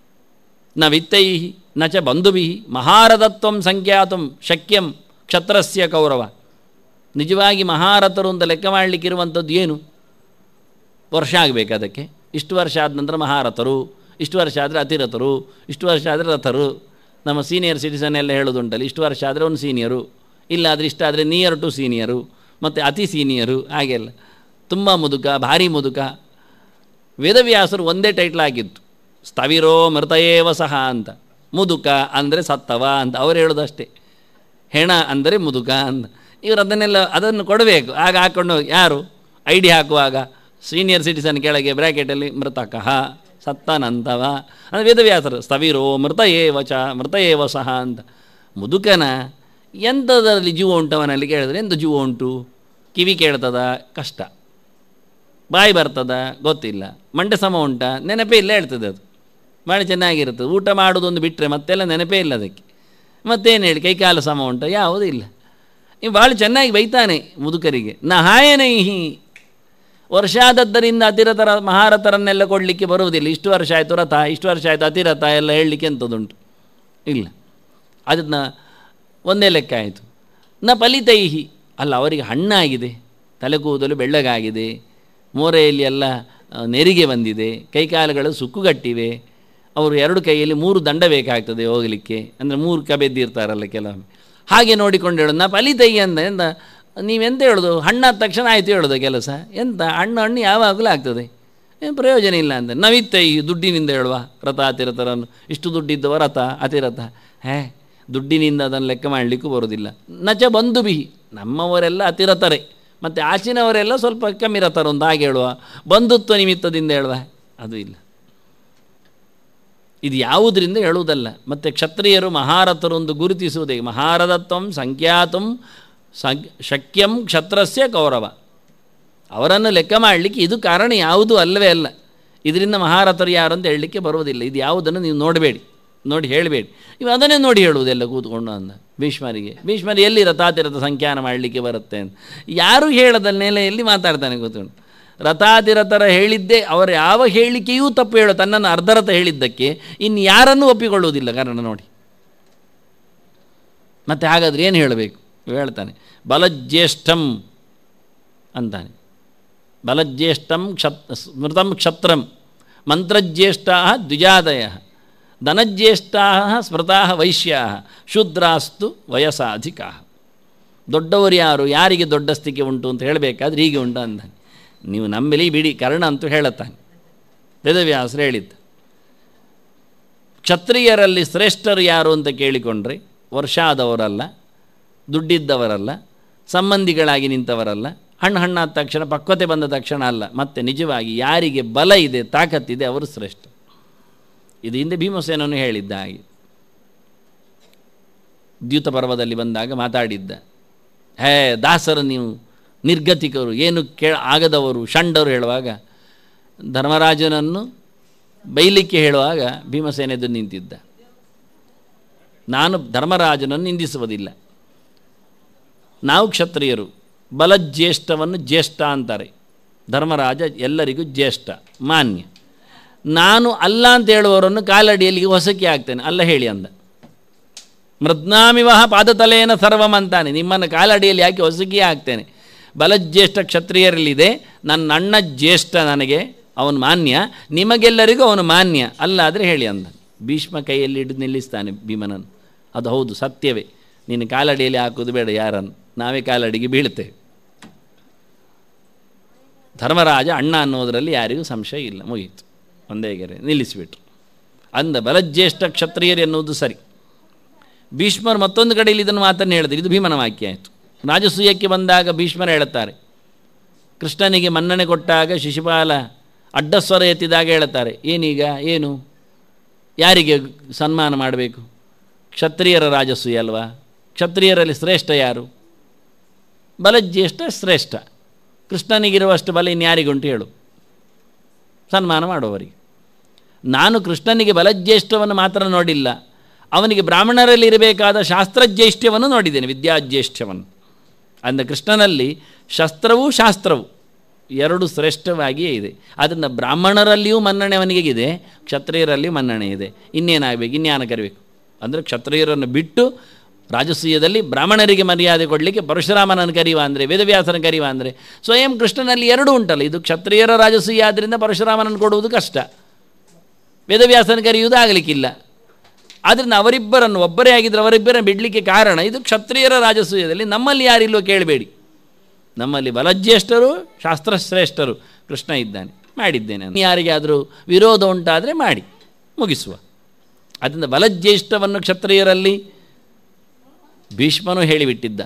ನ ವಿತ್ತೈಹಿ ನ ಚ ಬಂಧುಭಿ ಮಹಾರಥತ್ವಂ ಸಂಖ್ಯಾತಂ ಶಕ್ಯಂ ಕ್ಷತ್ರಸ್ಯ ಕೌರವ ನಿಜವಾಗಿ ಮಹಾರಥರು ಅಂತ ಲೆಕ್ಕ ಮಾಡಲಿಕ್ಕಿರುವಂಥದ್ದು ಏನು ವರ್ಷ ಆಗಬೇಕು ಅದಕ್ಕೆ ಇಷ್ಟು ವರ್ಷ ಆದ ನಂತರ ಮಹಾರಥರು ಇಷ್ಟು ವರ್ಷ ಆದರೆ ಅತಿರಥರು ಇಷ್ಟು ವರ್ಷ ಆದರೆ ರಥರು ನಮ್ಮ ಸೀನಿಯರ್ ಸಿಟಿಸನ್ ಎಲ್ಲ ಹೇಳೋದುಂಟಲ್ಲ ಇಷ್ಟು ವರ್ಷ ಆದರೆ ಒಂದು ಸೀನಿಯರು ಇಲ್ಲಾದರೆ ಇಷ್ಟ ಆದರೆ ನಿಯರ್ ಟು ಸೀನಿಯರು ಮತ್ತು ಅತಿ ಸೀನಿಯರು ಹಾಗೆಲ್ಲ ತುಂಬ ಮುದುಕ ಭಾರಿ ಮುದುಕ ವೇದವ್ಯಾಸರು ಒಂದೇ ಟೈಟ್ಲ್ ಆಗಿತ್ತು ಸ್ಥವಿರೋ ಮೃತಯೇವ ಸಹ ಅಂತ ಮುದುಕ ಅಂದರೆ ಸತ್ತವ ಅಂತ ಅವ್ರು ಹೇಳೋದಷ್ಟೇ ಹೆಣ ಅಂದರೆ ಮುದುಕ ಅಂತ ಇವರು ಅದನ್ನೆಲ್ಲ ಅದನ್ನು ಕೊಡಬೇಕು ಆಗ ಹಾಕ್ಕೊಂಡು ಯಾರು ಐ ಡಿ ಹಾಕುವಾಗ ಸೀನಿಯರ್ ಸಿಟಿಸನ್ ಕೆಳಗೆ ಬ್ರ್ಯಾಕೆಟಲ್ಲಿ ಮೃತಕಃ ಸತ್ತನಂತವ ಅಂದರೆ ವೇದವ್ಯಾಸರು ಸ್ಥವಿರೋ ಮೃತ ಏವ ಚ ಮೃತ ಏವ ಸಹ ಅಂತ ಮುದುಕನ ಎಂಥದ್ರಲ್ಲಿ ಜೀವ ಉಂಟವನಲ್ಲಿ ಕೇಳಿದ್ರೆ ಎಂಥ ಜೀವ ಉಂಟು ಕಿವಿ ಕೇಳ್ತದ ಕಷ್ಟ ಬಾಯಿ ಬರ್ತದ ಗೊತ್ತಿಲ್ಲ ಮಂಡೆ ಸಮ ಉಂಟ ನೆನಪೇ ಇಲ್ಲ ಹೇಳ್ತದೆ ಅದು ಭಾಳ ಚೆನ್ನಾಗಿರ್ತದೆ ಊಟ ಮಾಡೋದೊಂದು ಬಿಟ್ಟರೆ ಮತ್ತೆಲ್ಲ ನೆನಪೇ ಇಲ್ಲ ಅದಕ್ಕೆ ಮತ್ತೇನು ಹೇಳಿ ಕೈಕಾಲು ಸಮ ಉಂಟ ಯಾವುದೂ ಇಲ್ಲ ಇವು ಭಾಳ ಚೆನ್ನಾಗಿ ಬೈತಾನೆ ಮುದುಕರಿಗೆ ನ ಹಾಯನೈಹಿ ವರ್ಷಾದದ್ದರಿಂದ ಅತಿರಥರ ಮಹಾರಥರನ್ನೆಲ್ಲ ಕೊಡಲಿಕ್ಕೆ ಬರುವುದಿಲ್ಲ ಇಷ್ಟು ವರ್ಷ ಆಯಿತು ರಥ ಇಷ್ಟು ವರ್ಷ ಆಯಿತು ಅತಿರಥ ಎಲ್ಲ ಹೇಳಲಿಕ್ಕೆ ಎಂಥದ್ದುಂಟು ಇಲ್ಲ ಅದನ್ನು ಒಂದೇ ಲೆಕ್ಕ ಆಯಿತು ನ ಫಲಿತೈಹಿ ಅಲ್ಲ ಅವರಿಗೆ ಹಣ್ಣಾಗಿದೆ ತಲೆ ಕೂದಲು ಬೆಳ್ಳಗಾಗಿದೆ ಮೋರೆಯಲ್ಲಿ ಎಲ್ಲ ನೆರಿಗೆ ಬಂದಿದೆ ಕೈಕಾಲುಗಳು ಸುಕ್ಕುಗಟ್ಟಿವೆ ಅವರು ಎರಡು ಕೈಯಲ್ಲಿ ಮೂರು ದಂಡ ಬೇಕಾಗ್ತದೆ ಹೋಗಲಿಕ್ಕೆ ಅಂದರೆ ಮೂರು ಕಬೆದ್ದಿರ್ತಾರಲ್ಲ ಕೆಲವೊಮ್ಮೆ ಹಾಗೆ ನೋಡಿಕೊಂಡು ಹೇಳೋದು ನಾ ಫಲಿತೈ ಅಂದ ಎಂದ ನೀವೆಂತ ಹೇಳೋದು ಹಣ್ಣಾದ ತಕ್ಷಣ ಆಯಿತು ಹೇಳೋದು ಕೆಲಸ ಎಂತ ಹಣ್ಣು ಹಣ್ಣು ಯಾವಾಗಲೂ ಆಗ್ತದೆ ಏನು ಪ್ರಯೋಜನ ಇಲ್ಲ ಅಂತ ನವಿತ್ತೈ ದುಡ್ಡಿನಿಂದ ಹೇಳುವ ರಥ ಅತಿರಥರನ್ನು ಇಷ್ಟು ದುಡ್ಡಿದ್ದವ ರಥ ಅತಿರಥ ಹೇ ದುಡ್ಡಿನಿಂದ ಅದನ್ನು ಲೆಕ್ಕ ಮಾಡಲಿಕ್ಕೂ ಬರೋದಿಲ್ಲ ನಚ ಬಂಧು ಬಿಹಿ ನಮ್ಮವರೆಲ್ಲ ಅತಿರಥರೇ ಮತ್ತು ಆಚಿನವರೆಲ್ಲ ಸ್ವಲ್ಪ ಕಮ್ಮಿ ರಥರು ಒಂದು ಹಾಗೆ ಹೇಳುವ ಬಂಧುತ್ವ ನಿಮಿತ್ತದಿಂದ ಹೇಳುವ ಅದು ಇಲ್ಲ ಇದು ಯಾವುದರಿಂದ ಹೇಳುವುದಲ್ಲ ಮತ್ತು ಕ್ಷತ್ರಿಯರು ಮಹಾರಥರು ಒಂದು ಗುರುತಿಸುವುದೇ ಮಹಾರಥತ್ವಂ ಸಂಖ್ಯಾತಂ ಸಗ್ ಶಕ್ಯಂ ಕ್ಷತ್ರಸ್ಯ ಕೌರವ ಅವರನ್ನು ಲೆಕ್ಕ ಮಾಡಲಿಕ್ಕೆ ಇದು ಕಾರಣ ಯಾವುದೂ ಅಲ್ಲವೇ ಅಲ್ಲ ಇದರಿಂದ ಮಹಾರಥರು ಯಾರು ಅಂತ ಹೇಳಲಿಕ್ಕೆ ಬರುವುದಿಲ್ಲ ಇದು ಯಾವುದನ್ನು ನೀವು ನೋಡಬೇಡಿ ನೋಡಿ ಹೇಳಬೇಡಿ ಇವು ಅದನ್ನೇ ನೋಡಿ ಹೇಳುವುದೆಲ್ಲ ಕೂತ್ಕೊಂಡು ಅಂದ ಭೀಷ್ಮರಿಗೆ ಭೀಷ್ಮರು ಎಲ್ಲಿ ರಥಾತಿರಥ ಸಂಖ್ಯಾನ ಮಾಡಲಿಕ್ಕೆ ಬರುತ್ತೆ ಅಂತ ಯಾರು ಹೇಳದ ನೆಲೆಯಲ್ಲಿ ಮಾತಾಡ್ತಾನೆ ಕೂತ್ಕೊಂಡು ರಥಾತಿರಥರ ಹೇಳಿದ್ದೇ ಅವರ ಯಾವ ಹೇಳಿಕೆಯೂ ತಪ್ಪು ಹೇಳೋ ತನ್ನನ್ನು ಅರ್ಧರಥ ಹೇಳಿದ್ದಕ್ಕೆ ಇನ್ನು ಯಾರನ್ನೂ ಒಪ್ಪಿಕೊಳ್ಳುವುದಿಲ್ಲ ಕಾರಣ ನೋಡಿ ಮತ್ತು ಹಾಗಾದ್ರೆ ಏನು ಹೇಳಬೇಕು ಹೇಳ್ತಾನೆ ಬಲಜ್ಯೇಷ್ಠಂ ಅಂತಾನೆ ಬಲಜ್ಯೇಷ್ಠಂ ಕ್ಷತ್ ಸ್ಮೃತಂ ಕ್ಷತ್ರಂ ಮಂತ್ರಜ್ಯೇಷ್ಠಾ ದ್ವಿಜಾದಯ ಧನಜ್ಯೇಷ್ಠಾ ಸ್ಮೃತಾ ವೈಶ್ಯಾ ಶೂದ್ರಾಸ್ತು ವಯಸ್ಸಾಧಿಕಾ ದೊಡ್ಡವರು ಯಾರು ಯಾರಿಗೆ ದೊಡ್ಡ ಸ್ಥಿತಿ ಉಂಟು ಅಂತ ಹೇಳಬೇಕಾದ್ರೆ ಹೀಗೆ ಉಂಟು ಅಂದಾನೆ ನೀವು ನಂಬಲಿ ಬಿಡಿ ಕರ್ಣ ಅಂತೂ ಹೇಳುತ್ತಾನೆ ವೇದವ್ಯಾಸರು ಹೇಳಿದ್ದು ಕ್ಷತ್ರಿಯರಲ್ಲಿ ಶ್ರೇಷ್ಠರು ಯಾರು ಅಂತ ಕೇಳಿಕೊಂಡ್ರೆ ವರ್ಷಾದವರಲ್ಲ ದುಡ್ಡಿದ್ದವರಲ್ಲ ಸಂಬಂಧಿಗಳಾಗಿ ನಿಂತವರಲ್ಲ ಹಣ್ಣು ಹಣ್ಣಾದ ತಕ್ಷಣ ಪಕ್ವತೆ ಬಂದ ತಕ್ಷಣ ಅಲ್ಲ ಮತ್ತು ನಿಜವಾಗಿ ಯಾರಿಗೆ ಬಲ ಇದೆ ತಾಕತ್ತಿದೆ ಅವರು ಶ್ರೇಷ್ಠ ಇದು ಹಿಂದೆ ಭೀಮಸೇನನು ಹೇಳಿದ್ದ ಹಾಗೆ ದ್ಯೂತ ಪರ್ವದಲ್ಲಿ ಬಂದಾಗ ಮಾತಾಡಿದ್ದ ಹೇ ದಾಸರು ನೀವು ನಿರ್ಗತಿಕರು ಏನು ಕೇ ಆಗದವರು ಷಂಡರು ಹೇಳುವಾಗ ಧರ್ಮರಾಜನನ್ನು ಬೈಲಿಕ್ಕೆ ಹೇಳುವಾಗ ಭೀಮಸೇನೆದು ನಿಂತಿದ್ದ ನಾನು ಧರ್ಮರಾಜನನ್ನು ನಿಂದಿಸುವುದಿಲ್ಲ ನಾವು ಕ್ಷತ್ರಿಯರು ಬಲಜ್ಯೇಷ್ಠವನ್ನು ಜ್ಯೇಷ್ಠ ಅಂತಾರೆ ಧರ್ಮರಾಜ ಎಲ್ಲರಿಗೂ ಜ್ಯೇಷ್ಠ ಮಾನ್ಯ ನಾನು ಅಲ್ಲ ಅಂತ ಹೇಳುವವರನ್ನು ಕಾಲಡಿಯಲ್ಲಿ ಹೊಸಕಿ ಆಗ್ತೇನೆ ಅಲ್ಲ ಹೇಳಿ ಅಂದ ಮೃದ್ನಾಮಿವಹ ಪಾದತಲೆಯನ ಸರ್ವಂ ಅಂತಾನೆ ನಿಮ್ಮನ್ನು ಕಾಲಡಿಯಲ್ಲಿ ಯಾಕೆ ಹೊಸಕಿ ಆಗ್ತೇನೆ ಬಲಜ್ಯೇಷ್ಠ ಕ್ಷತ್ರಿಯರಲ್ಲಿದೆ ನನ್ನ ಅಣ್ಣ ಜ್ಯೇಷ್ಠ ನನಗೆ ಅವನು ಮಾನ್ಯ ನಿಮಗೆಲ್ಲರಿಗೂ ಅವನು ಮಾನ್ಯ ಅಲ್ಲ ಆದರೆ ಹೇಳಿ ಅಂದ ಭೀಷ್ಮ ಕೈಯಲ್ಲಿ ಹಿಡಿದು ನಿಲ್ಲಿಸ್ತಾನೆ ಭೀಮನನ್ನು ಅದು ಹೌದು ಸತ್ಯವೇ ನೀನು ಕಾಲಡಿಯಲ್ಲಿ ಹಾಕೋದು ಬೇಡ ಯಾರನ್ನು ನಾವೇ ಕಾಲಡಿಗೆ ಬೀಳ್ತೇವೆ ಧರ್ಮರಾಜ ಅಣ್ಣ ಅನ್ನೋದರಲ್ಲಿ ಯಾರಿಗೂ ಸಂಶಯ ಇಲ್ಲ ಮುಗೀತು ಒಂದೇ ಗೆರೆ ನಿಲ್ಲಿಸಿಬಿಟ್ರು ಅಂದ ಬಲಜ್ಯೇಷ್ಠ ಕ್ಷತ್ರಿಯರು ಎನ್ನುವುದು ಸರಿ ಭೀಷ್ಮರು ಮತ್ತೊಂದು ಕಡೆಯಲ್ಲಿ ಇದನ್ನು ಮಾತನ್ನು ಹೇಳಿದ್ರು ಇದು ಭೀಮನ ವಾಕ್ಯ ಆಯಿತು ರಾಜಸೂಯಕ್ಕೆ ಬಂದಾಗ ಭೀಷ್ಮರು ಹೇಳುತ್ತಾರೆ ಕೃಷ್ಣನಿಗೆ ಮನ್ನಣೆ ಕೊಟ್ಟಾಗ ಶಿಶುಪಾಲ ಅಡ್ಡಸ್ವರ ಎತ್ತಿದಾಗ ಹೇಳುತ್ತಾರೆ ಏನೀಗ ಏನು ಯಾರಿಗೆ ಸನ್ಮಾನ ಮಾಡಬೇಕು ಕ್ಷತ್ರಿಯರ ರಾಜಸೂಯ ಅಲ್ವಾ ಕ್ಷತ್ರಿಯರಲ್ಲಿ ಶ್ರೇಷ್ಠ ಯಾರು ಬಲಜ್ಯೇಷ್ಠ ಶ್ರೇಷ್ಠ ಕೃಷ್ಣನಿಗಿರುವಷ್ಟು ಬಲ ಇನ್ಯಾರಿಗುಂಟು ಹೇಳು ಸನ್ಮಾನ ಮಾಡುವವರಿಗೆ ನಾನು ಕೃಷ್ಣನಿಗೆ ಬಲಜ್ಯೇಷ್ಠವನ್ನು ಮಾತ್ರ ನೋಡಿಲ್ಲ ಅವನಿಗೆ ಬ್ರಾಹ್ಮಣರಲ್ಲಿ ಇರಬೇಕಾದ ಶಾಸ್ತ್ರಜ್ಯೇಷ್ಠ್ಯವನ್ನು ನೋಡಿದ್ದೇನೆ ವಿದ್ಯಾಜ್ಯೇಷ್ಠ್ಯವನ್ನು ಅಂದರೆ ಕೃಷ್ಣನಲ್ಲಿ ಶಸ್ತ್ರವೂ ಶಾಸ್ತ್ರವು ಎರಡು ಶ್ರೇಷ್ಠವಾಗಿಯೇ ಇದೆ ಅದನ್ನು ಬ್ರಾಹ್ಮಣರಲ್ಲಿಯೂ ಮನ್ನಣೆ ಅವನಿಗೆ ಇದೆ ಕ್ಷತ್ರಿಯರಲ್ಲಿಯೂ ಮನ್ನಣೆ ಇದೆ ಇನ್ನೇನಾಗಬೇಕು ಇನ್ಯಾನ ಕರಿಬೇಕು ಅಂದರೆ ಕ್ಷತ್ರಿಯರನ್ನು ಬಿಟ್ಟು ರಾಜಸೂಯದಲ್ಲಿ ಬ್ರಾಹ್ಮಣರಿಗೆ ಮರ್ಯಾದೆ ಕೊಡಲಿಕ್ಕೆ ಪರಶುರಾಮನನ್ನು ಕರೆಯುವ ಅಂದರೆ ವೇದವ್ಯಾಸನ ಕರೆಯುವ ಅಂದರೆ ಸ್ವಯಂ ಕೃಷ್ಣನಲ್ಲಿ ಎರಡೂ ಉಂಟಲ್ಲ ಇದು ಕ್ಷತ್ರಿಯರ ರಾಜಸೂಯ ಆದ್ದರಿಂದ ಪರಶುರಾಮನನ್ನು ಕೊಡುವುದು ಕಷ್ಟ ವೇದವ್ಯಾಸನ ಕರೆಯುವುದು ಆಗಲಿಕ್ಕಿಲ್ಲ ಆದ್ದರಿಂದ ಅವರಿಬ್ಬರನ್ನು ಒಬ್ಬರೇ ಆಗಿದ್ದರೆ ಅವರಿಬ್ಬರನ್ನು ಬಿಡಲಿಕ್ಕೆ ಕಾರಣ ಇದು ಕ್ಷತ್ರಿಯರ ರಾಜಸೂಯದಲ್ಲಿ ನಮ್ಮಲ್ಲಿ ಯಾರಿಲ್ಲೋ ಕೇಳಬೇಡಿ ನಮ್ಮಲ್ಲಿ ಬಲಜ್ಯೇಷ್ಠರು ಶಾಸ್ತ್ರಶ್ರೇಷ್ಠರು ಕೃಷ್ಣ ಇದ್ದಾನೆ ಮಾಡಿದ್ದೇನೆ ನಾನು. ಯಾರಿಗಾದರೂ ವಿರೋಧ ಉಂಟಾದರೆ ಮಾಡಿ ಮುಗಿಸುವ ಅದರಿಂದ ಬಲಜ್ಯೇಷ್ಠವನ್ನು ಕ್ಷತ್ರಿಯರಲ್ಲಿ ಭೀಷ್ಮನು ಹೇಳಿಬಿಟ್ಟಿದ್ದ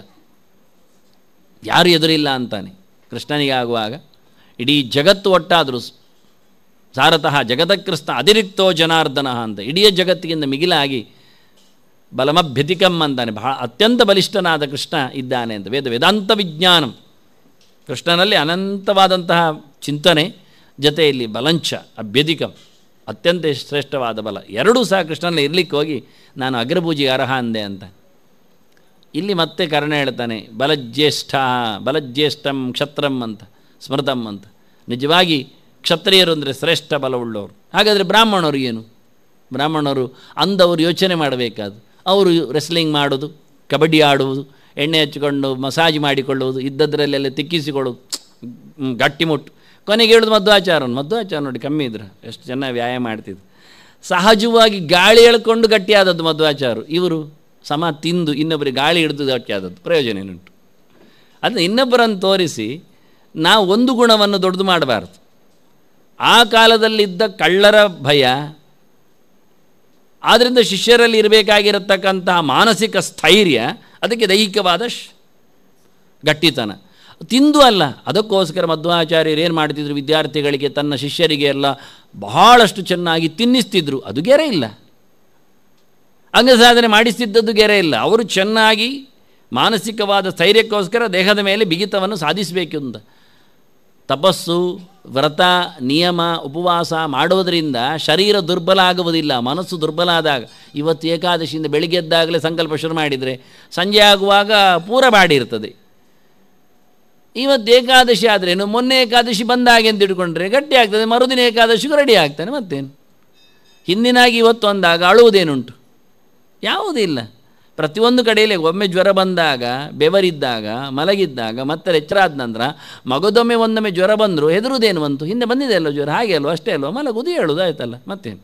ಯಾರು ಎದುರಿಲ್ಲ ಅಂತಾನೆ ಕೃಷ್ಣನಿಗೆ ಆಗುವಾಗ ಇಡೀ ಜಗತ್ತು ಒಟ್ಟಾದರೂ ಸಾರತಃ ಜಗತಕೃಷ್ಣ ಅತಿರಿಕ್ತೋ ಜನಾರ್ದನ ಅಂತ ಇಡೀ ಜಗತ್ತಿಗಿಂತ ಮಿಗಿಲಾಗಿ ಬಲಮಭ್ಯತಿಕಂ ಅಂತಾನೆ ಬಹಳ ಅತ್ಯಂತ ಬಲಿಷ್ಠನಾದ ಕೃಷ್ಣ ಇದ್ದಾನೆ ಅಂತ ವೇದ ವೇದಾಂತ ವಿಜ್ಞಾನಂ ಕೃಷ್ಣನಲ್ಲಿ ಅನಂತವಾದಂತಹ ಚಿಂತನೆ ಜೊತೆಯಲ್ಲಿ ಬಲಂಚ ಅಭ್ಯಧಿಕಂ ಅತ್ಯಂತ ಶ್ರೇಷ್ಠವಾದ ಬಲ ಎರಡೂ ಸಹ ಕೃಷ್ಣನಲ್ಲಿ ಇರಲಿಕ್ಕೆ ಹೋಗಿ ನಾನು ಅಗ್ರಪೂಜೆಗೆ ಅರ್ಹ ಅಂದೆ ಅಂತ ಇಲ್ಲಿ ಮತ್ತೆ ಕರ್ಣ ಹೇಳ್ತಾನೆ ಬಲಜ್ಯೇಷ್ಠ ಬಲಜ್ಯೇಷ್ಠಂ ಕ್ಷತ್ರಂ ಅಂತ ಸ್ಮೃತಂ ಅಂತ ನಿಜವಾಗಿ ಕ್ಷತ್ರಿಯರು ಅಂದರೆ ಶ್ರೇಷ್ಠ ಬಲವುಳ್ಳವರು ಹಾಗಾದರೆ ಬ್ರಾಹ್ಮಣರು ಏನು ಬ್ರಾಹ್ಮಣರು ಅಂದವರು ಯೋಚನೆ ಮಾಡಬೇಕಾದು ಅವರು ರೆಸ್ಲಿಂಗ್ ಮಾಡೋದು ಕಬಡ್ಡಿ ಆಡುವುದು ಎಣ್ಣೆ ಹಚ್ಚಿಕೊಂಡು ಮಸಾಜ್ ಮಾಡಿಕೊಳ್ಳುವುದು ಇದ್ದದ್ರಲ್ಲೆಲ್ಲ ತಿಕ್ಕಿಸಿಕೊಳ್ಳೋದು ಹ್ಮ್, ಗಟ್ಟಿಮುಟ್ಟು ಕೊನೆಗೆ ಹೇಳೋದು ಮಧ್ವಾಚಾರ ಮಧ್ವಾಚಾರ ನೋಡಿ ಕಮ್ಮಿ ಇದ್ರು ಎಷ್ಟು ಚೆನ್ನಾಗಿ ವ್ಯಾಯಾಮ ಮಾಡ್ತಿದ್ರು ಸಹಜವಾಗಿ ಗಾಳಿ ಎಳ್ಕೊಂಡು ಗಟ್ಟಿಯಾದದ್ದು ಮಧ್ವಾಚಾರು ಇವರು ಸಮ ತಿಂದು ಇನ್ನೊಬ್ಬರಿಗೆ ಗಾಳಿ ಹಿಡಿದು ಗಟ್ಟಿಯಾದದ್ದು ಪ್ರಯೋಜನ ಏನುಂಟು ಅದನ್ನು ಇನ್ನೊಬ್ಬರನ್ನು ತೋರಿಸಿ ನಾವು ಒಂದು ಗುಣವನ್ನು ದೊಡ್ಡದು ಮಾಡಬಾರ್ದು ಆ ಕಾಲದಲ್ಲಿದ್ದ ಕಳ್ಳರ ಭಯ ಆದ್ದರಿಂದ ಶಿಷ್ಯರಲ್ಲಿ ಇರಬೇಕಾಗಿರತಕ್ಕಂತಹ ಮಾನಸಿಕ ಸ್ಥೈರ್ಯ ಅದಕ್ಕೆ ದೈಹಿಕವಾದ ಶ್ ಗಟ್ಟಿತನ ತಿಂದು ಅಲ್ಲ ಅದಕ್ಕೋಸ್ಕರ ಮಧ್ವಾಚಾರ್ಯರು ಏನು ಮಾಡ್ತಿದ್ರು ವಿದ್ಯಾರ್ಥಿಗಳಿಗೆ ತನ್ನ ಶಿಷ್ಯರಿಗೆ ಎಲ್ಲ ಬಹಳಷ್ಟು ಚೆನ್ನಾಗಿ ತಿನ್ನಿಸ್ತಿದ್ರು ಅದು ಗೆರೆ ಇಲ್ಲ ಅಂಗಸಾಧನೆ ಮಾಡಿಸ್ತಿದ್ದದ್ದು ಗೆರೆ ಇಲ್ಲ ಅವರು ಚೆನ್ನಾಗಿ ಮಾನಸಿಕವಾದ ಸ್ಥೈರ್ಯಕ್ಕೋಸ್ಕರ ದೇಹದ ಮೇಲೆ ಬಿಗಿತವನ್ನು ಸಾಧಿಸಬೇಕು ಅಂತ ತಪಸ್ಸು ವ್ರತ ನಿಯಮ ಉಪವಾಸ ಮಾಡೋದರಿಂದ ಶರೀರ ದುರ್ಬಲ ಆಗುವುದಿಲ್ಲ ಮನಸ್ಸು ದುರ್ಬಲ ಆದಾಗ ಇವತ್ತು ಏಕಾದಶಿಯಿಂದ ಬೆಳಿಗ್ಗೆ ಎದ್ದಾಗಲೇ ಸಂಕಲ್ಪ ಶುರು ಮಾಡಿದರೆ ಸಂಜೆ ಆಗುವಾಗ ಪೂರ ಬಾಡಿ ಇರ್ತದೆ ಇವತ್ತು ಏಕಾದಶಿ ಆದ್ರೇನು ಮೊನ್ನೆ ಏಕಾದಶಿ ಬಂದಾಗೆ ಅಂತ ಇಟ್ಕೊಂಡ್ರೆ ಗಟ್ಟಿ ಆಗ್ತದೆ ಮರುದಿನ ಏಕಾದಶಿಗೂ ರೆಡಿ ಆಗ್ತಾನೆ ಮತ್ತೇನು ಹಿಂದಿನಾಗಿ ಇವತ್ತು ಅಂದಾಗ ಅಳುವುದೇನುಂಟು ಯಾವುದೂ ಇಲ್ಲ ಪ್ರತಿಯೊಂದು ಕಡೆಯಲ್ಲಿ ಒಮ್ಮೆ ಜ್ವರ ಬಂದಾಗ ಬೆವರಿದ್ದಾಗ ಮಲಗಿದ್ದಾಗ ಮತ್ತೆ ಎಚ್ಚರ ಆದ ನಂತರ ಮಗದೊಮ್ಮೆ ಒಂದೊಮ್ಮೆ ಜ್ವರ ಬಂದರೂ ಹೆದರುವುದೇನು ಬಂತು ಹಿಂದೆ ಬಂದಿದೆ ಅಲ್ಲೋ ಜ್ವರ ಹಾಗೆ ಅಲ್ವ ಅಷ್ಟೇ ಅಲ್ವ ಮಲಗುದು ಹೇಳುದು ಆಯ್ತಲ್ಲ ಮತ್ತೇನು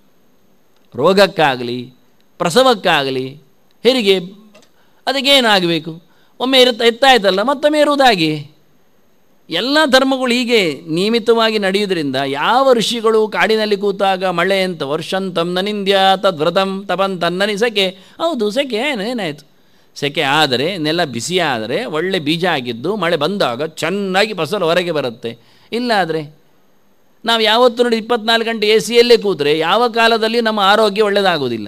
ರೋಗಕ್ಕಾಗಲಿ ಪ್ರಸವಕ್ಕಾಗಲಿ ಹೆರಿಗೆ ಅದಕ್ಕೇನಾಗಬೇಕು ಒಮ್ಮೆ ಇರುತ್ತಾ ಎತ್ತಾಯ್ತಲ್ಲ ಮತ್ತೊಮ್ಮೆ ಇರುವುದಾಗಿ ಎಲ್ಲ ಧರ್ಮಗಳು ಹೀಗೆ ನಿಯಮಿತವಾಗಿ ನಡೆಯುವುದರಿಂದ ಯಾವ ಋಷಿಗಳು ಕಾಡಿನಲ್ಲಿ ಕೂತಾಗ ಮಳೆ ಅಂತ ವರ್ಷಂತಂ ನನಿಂದ್ಯ ತದ್ವ್ರತಂ ತಪನ್ ತನ್ನನಿ ಸೆಕೆ ಹೌದು ಸೆಕೆ ಏನು ಏನಾಯಿತು ಸೆಕೆ ಆದರೆ ನೆಲ ಬಿಸಿ ಆದರೆ ಒಳ್ಳೆ ಬೀಜ ಆಗಿದ್ದು ಮಳೆ ಬಂದಾಗ ಚೆನ್ನಾಗಿ ಫಸಲು ಹೊರಗೆ ಬರುತ್ತೆ ಇಲ್ಲಾದರೆ ನಾವು ಯಾವತ್ತೂ ನೋಡಿ ಇಪ್ಪತ್ನಾಲ್ಕು ಗಂಟೆ ಎ ಸಿಯಲ್ಲೇ ಕೂತ್ರೆ ಯಾವ ಕಾಲದಲ್ಲಿ ನಮ್ಮ ಆರೋಗ್ಯ ಒಳ್ಳೆಯದಾಗುವುದಿಲ್ಲ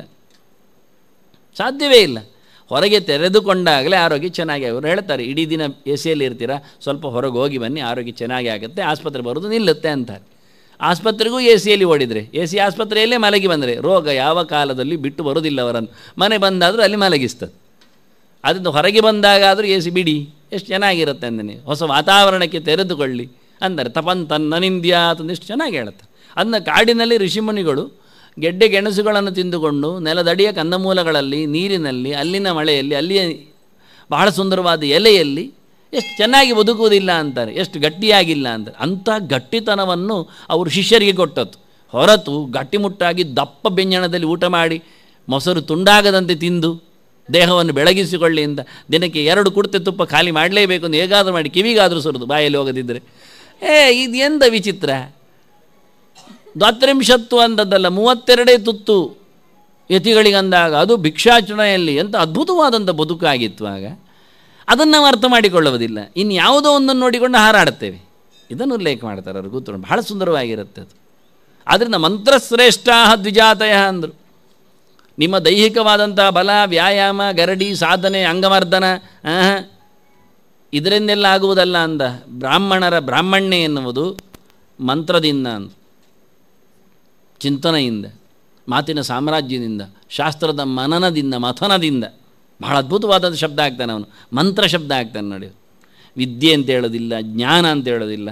ಸಾಧ್ಯವೇ ಇಲ್ಲ ಹೊರಗೆ ತೆರೆದುಕೊಂಡಾಗಲೇ ಆರೋಗ್ಯ ಚೆನ್ನಾಗಿ ಅವರು ಹೇಳ್ತಾರೆ ಇಡೀ ದಿನ ಎ ಸಿಯಲ್ಲಿ ಇರ್ತೀರಾ ಸ್ವಲ್ಪ ಹೊರಗೆ ಹೋಗಿ ಬನ್ನಿ ಆರೋಗ್ಯ ಚೆನ್ನಾಗಿ ಆಗುತ್ತೆ ಆಸ್ಪತ್ರೆ ಬರೋದು ನಿಲ್ಲುತ್ತೆ ಅಂತಾರೆ ಆಸ್ಪತ್ರೆಗೂ ಎ ಸಿಯಲ್ಲಿ ಓಡಿದರೆ ಎ ಸಿ ಆಸ್ಪತ್ರೆಯಲ್ಲೇ ಮಲಗಿ ಬಂದರೆ ರೋಗ ಯಾವ ಕಾಲದಲ್ಲಿ ಬಿಟ್ಟು ಬರೋದಿಲ್ಲ ಅವರನ್ನು ಮನೆ ಬಂದಾದರೂ ಅಲ್ಲಿ ಮಲಗಿಸ್ತದೆ ಅದರಿಂದ ಹೊರಗೆ ಬಂದಾಗಾದರೂ ಎ ಸಿ ಬಿಡಿ ಎಷ್ಟು ಚೆನ್ನಾಗಿರುತ್ತೆ ಅಂದನೆ ಹೊಸ ವಾತಾವರಣಕ್ಕೆ ತೆರೆದುಕೊಳ್ಳಿ ಅಂದರೆ ತಪನ್ ತನ್ನನಿಂದ್ಯಾ ಅಂತಂದಿಷ್ಟು ಚೆನ್ನಾಗಿ ಹೇಳುತ್ತೆ ಅದನ್ನ ಕಾಡಿನಲ್ಲಿ ಋಷಿಮುನಿಗಳು ಗೆಡ್ಡೆ ಗೆಣಸುಗಳನ್ನು ತಿಂದುಕೊಂಡು ನೆಲದಡಿಯ ಕಂದಮೂಲಗಳಲ್ಲಿ ನೀರಿನಲ್ಲಿ ಅಲ್ಲಿನ ಮಳೆಯಲ್ಲಿ ಅಲ್ಲಿಯ ಬಹಳ ಸುಂದರವಾದ ಎಲೆಯಲ್ಲಿ ಎಷ್ಟು ಚೆನ್ನಾಗಿ ಬದುಕುವುದಿಲ್ಲ ಅಂತಾರೆ ಎಷ್ಟು ಗಟ್ಟಿಯಾಗಿಲ್ಲ ಅಂತಾರೆ ಅಂಥ ಗಟ್ಟಿತನವನ್ನು ಅವರು ಶಿಷ್ಯರಿಗೆ ಕೊಟ್ಟದ್ದು ಹೊರತು ಗಟ್ಟಿಮುಟ್ಟಾಗಿ ದಪ್ಪ ಬೆಂಜಣದಲ್ಲಿ ಊಟ ಮಾಡಿ ಮೊಸರು ತುಂಡಾಗದಂತೆ ತಿಂದು ದೇಹವನ್ನು ಬೆಳಗಿಸಿಕೊಳ್ಳಿ ಅಂತ ದಿನಕ್ಕೆ ಎರಡು ಕುಡ್ತೆ ತುಪ್ಪ ಖಾಲಿ ಮಾಡಲೇಬೇಕು ಅಂತ ಹೇಗಾದರೂ ಮಾಡಿ ಕಿವಿಗಾದರೂ ಸುರಿದು ಬಾಯಲ್ಲಿ ಹೋಗದಿದ್ದರೆ ಏ ಇದು ಎಂದ ವಿಚಿತ್ರ ದ್ವಾತ್ರಿಂಶತ್ತು ಅಂದದ್ದಲ್ಲ ಮೂವತ್ತೆರಡೇ ತುತ್ತು ಯತಿಗಳಿಗಂದಾಗ ಅದು ಭಿಕ್ಷಾಚರಣೆಯಲ್ಲಿ ಎಂಥ ಅದ್ಭುತವಾದಂಥ ಬದುಕಾಗಿತ್ತು ಆಗ ಅದನ್ನು ನಾವು ಅರ್ಥ ಮಾಡಿಕೊಳ್ಳುವುದಿಲ್ಲ ಇನ್ನು ಯಾವುದೋ ಒಂದನ್ನು ನೋಡಿಕೊಂಡು ಹಾರಾಡುತ್ತೇವೆ ಇದನ್ನು ಉಲ್ಲೇಖ ಮಾಡ್ತಾರೆ ಅವರು ಕೂತ್ಕೊಂಡು ಬಹಳ ಸುಂದರವಾಗಿರುತ್ತೆ ಅದು ಆದ್ದರಿಂದ ಮಂತ್ರಶ್ರೇಷ್ಠ ದ್ವಿಜಾತಯ ಅಂದರು ನಿಮ್ಮ ದೈಹಿಕವಾದಂಥ ಬಲ ವ್ಯಾಯಾಮ ಗರಡಿ ಸಾಧನೆ ಅಂಗಮರ್ದನ ಇದರಿಂದೆಲ್ಲ ಆಗುವುದಲ್ಲ ಅಂದ ಬ್ರಾಹ್ಮಣರ ಬ್ರಾಹ್ಮಣ್ಯ ಎನ್ನುವುದು ಮಂತ್ರದಿಂದ ಅಂತ ಚಿಂತನೆಯಿಂದ ಮಾತಿನ ಸಾಮ್ರಾಜ್ಯದಿಂದ ಶಾಸ್ತ್ರದ ಮನನದಿಂದ ಮಥನದಿಂದ ಬಹಳ ಅದ್ಭುತವಾದಂಥ ಶಬ್ದ ಆಗ್ತಾನೆ ಅವನು ಮಂತ್ರ ಶಬ್ದ ಆಗ್ತಾನೆ ನೋಡಿ ವಿದ್ಯೆ ಅಂತ ಹೇಳೋದಿಲ್ಲ ಜ್ಞಾನ ಅಂತ ಹೇಳೋದಿಲ್ಲ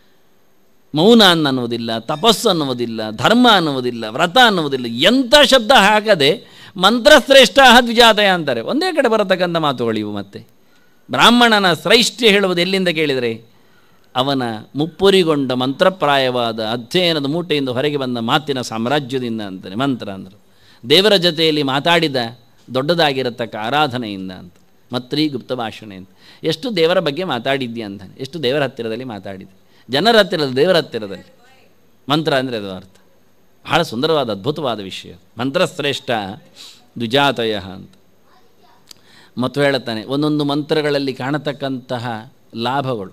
ಮೌನ ಅನ್ನೋದಿಲ್ಲ ತಪಸ್ಸು ಅನ್ನುವುದಿಲ್ಲ ಧರ್ಮ ಅನ್ನುವುದಿಲ್ಲ ವ್ರತ ಅನ್ನುವುದಿಲ್ಲ ಎಂಥ ಶಬ್ದ ಹಾಕದೆ ಮಂತ್ರಶ್ರೇಷ್ಠ ದ್ವಿಜಾತಯ ಅಂತಾರೆ ಒಂದೇ ಕಡೆ ಬರತಕ್ಕಂಥ ಮಾತುಗಳು ಇವು ಮತ್ತೆ ಬ್ರಾಹ್ಮಣನ ಶ್ರೈಷ್ಠ್ಯ ಹೇಳುವುದು ಎಲ್ಲಿಂದ ಕೇಳಿದರೆ ಅವನ ಮುಪ್ಪುರಿಗೊಂಡ ಮಂತ್ರಪ್ರಾಯವಾದ ಅಧ್ಯಯನದ ಮೂಟೆಯಿಂದ ಹೊರಗೆ ಬಂದ ಮಾತಿನ ಸಾಮ್ರಾಜ್ಯದಿಂದ ಅಂತಾನೆ ಮಂತ್ರ ಅಂದರು ದೇವರ ಜೊತೆಯಲ್ಲಿ ಮಾತಾಡಿದ ದೊಡ್ಡದಾಗಿರತಕ್ಕ ಆರಾಧನೆಯಿಂದ ಅಂತ ಮತ್ರಿ ಗುಪ್ತ ಭಾಷಣ ಅಂತ ಎಷ್ಟು ದೇವರ ಬಗ್ಗೆ ಮಾತಾಡಿದ್ಯಾ ಅಂತಾನೆ ಎಷ್ಟು ದೇವರ ಹತ್ತಿರದಲ್ಲಿ ಮಾತಾಡಿದೆ ಜನರ ಹತ್ತಿರದ ದೇವರ ಹತ್ತಿರದಲ್ಲಿ ಮಂತ್ರ ಅಂದರೆ ಅದು ಅರ್ಥ ಬಹಳ ಸುಂದರವಾದ ಅದ್ಭುತವಾದ ವಿಷಯ ಮಂತ್ರಶ್ರೇಷ್ಠ ದ್ವಿಜಾತಯ ಅಂತ ಮತ್ತು ಹೇಳುತ್ತಾನೆ ಒಂದೊಂದು ಮಂತ್ರಗಳಲ್ಲಿ ಕಾಣತಕ್ಕಂತಹ ಲಾಭಗಳು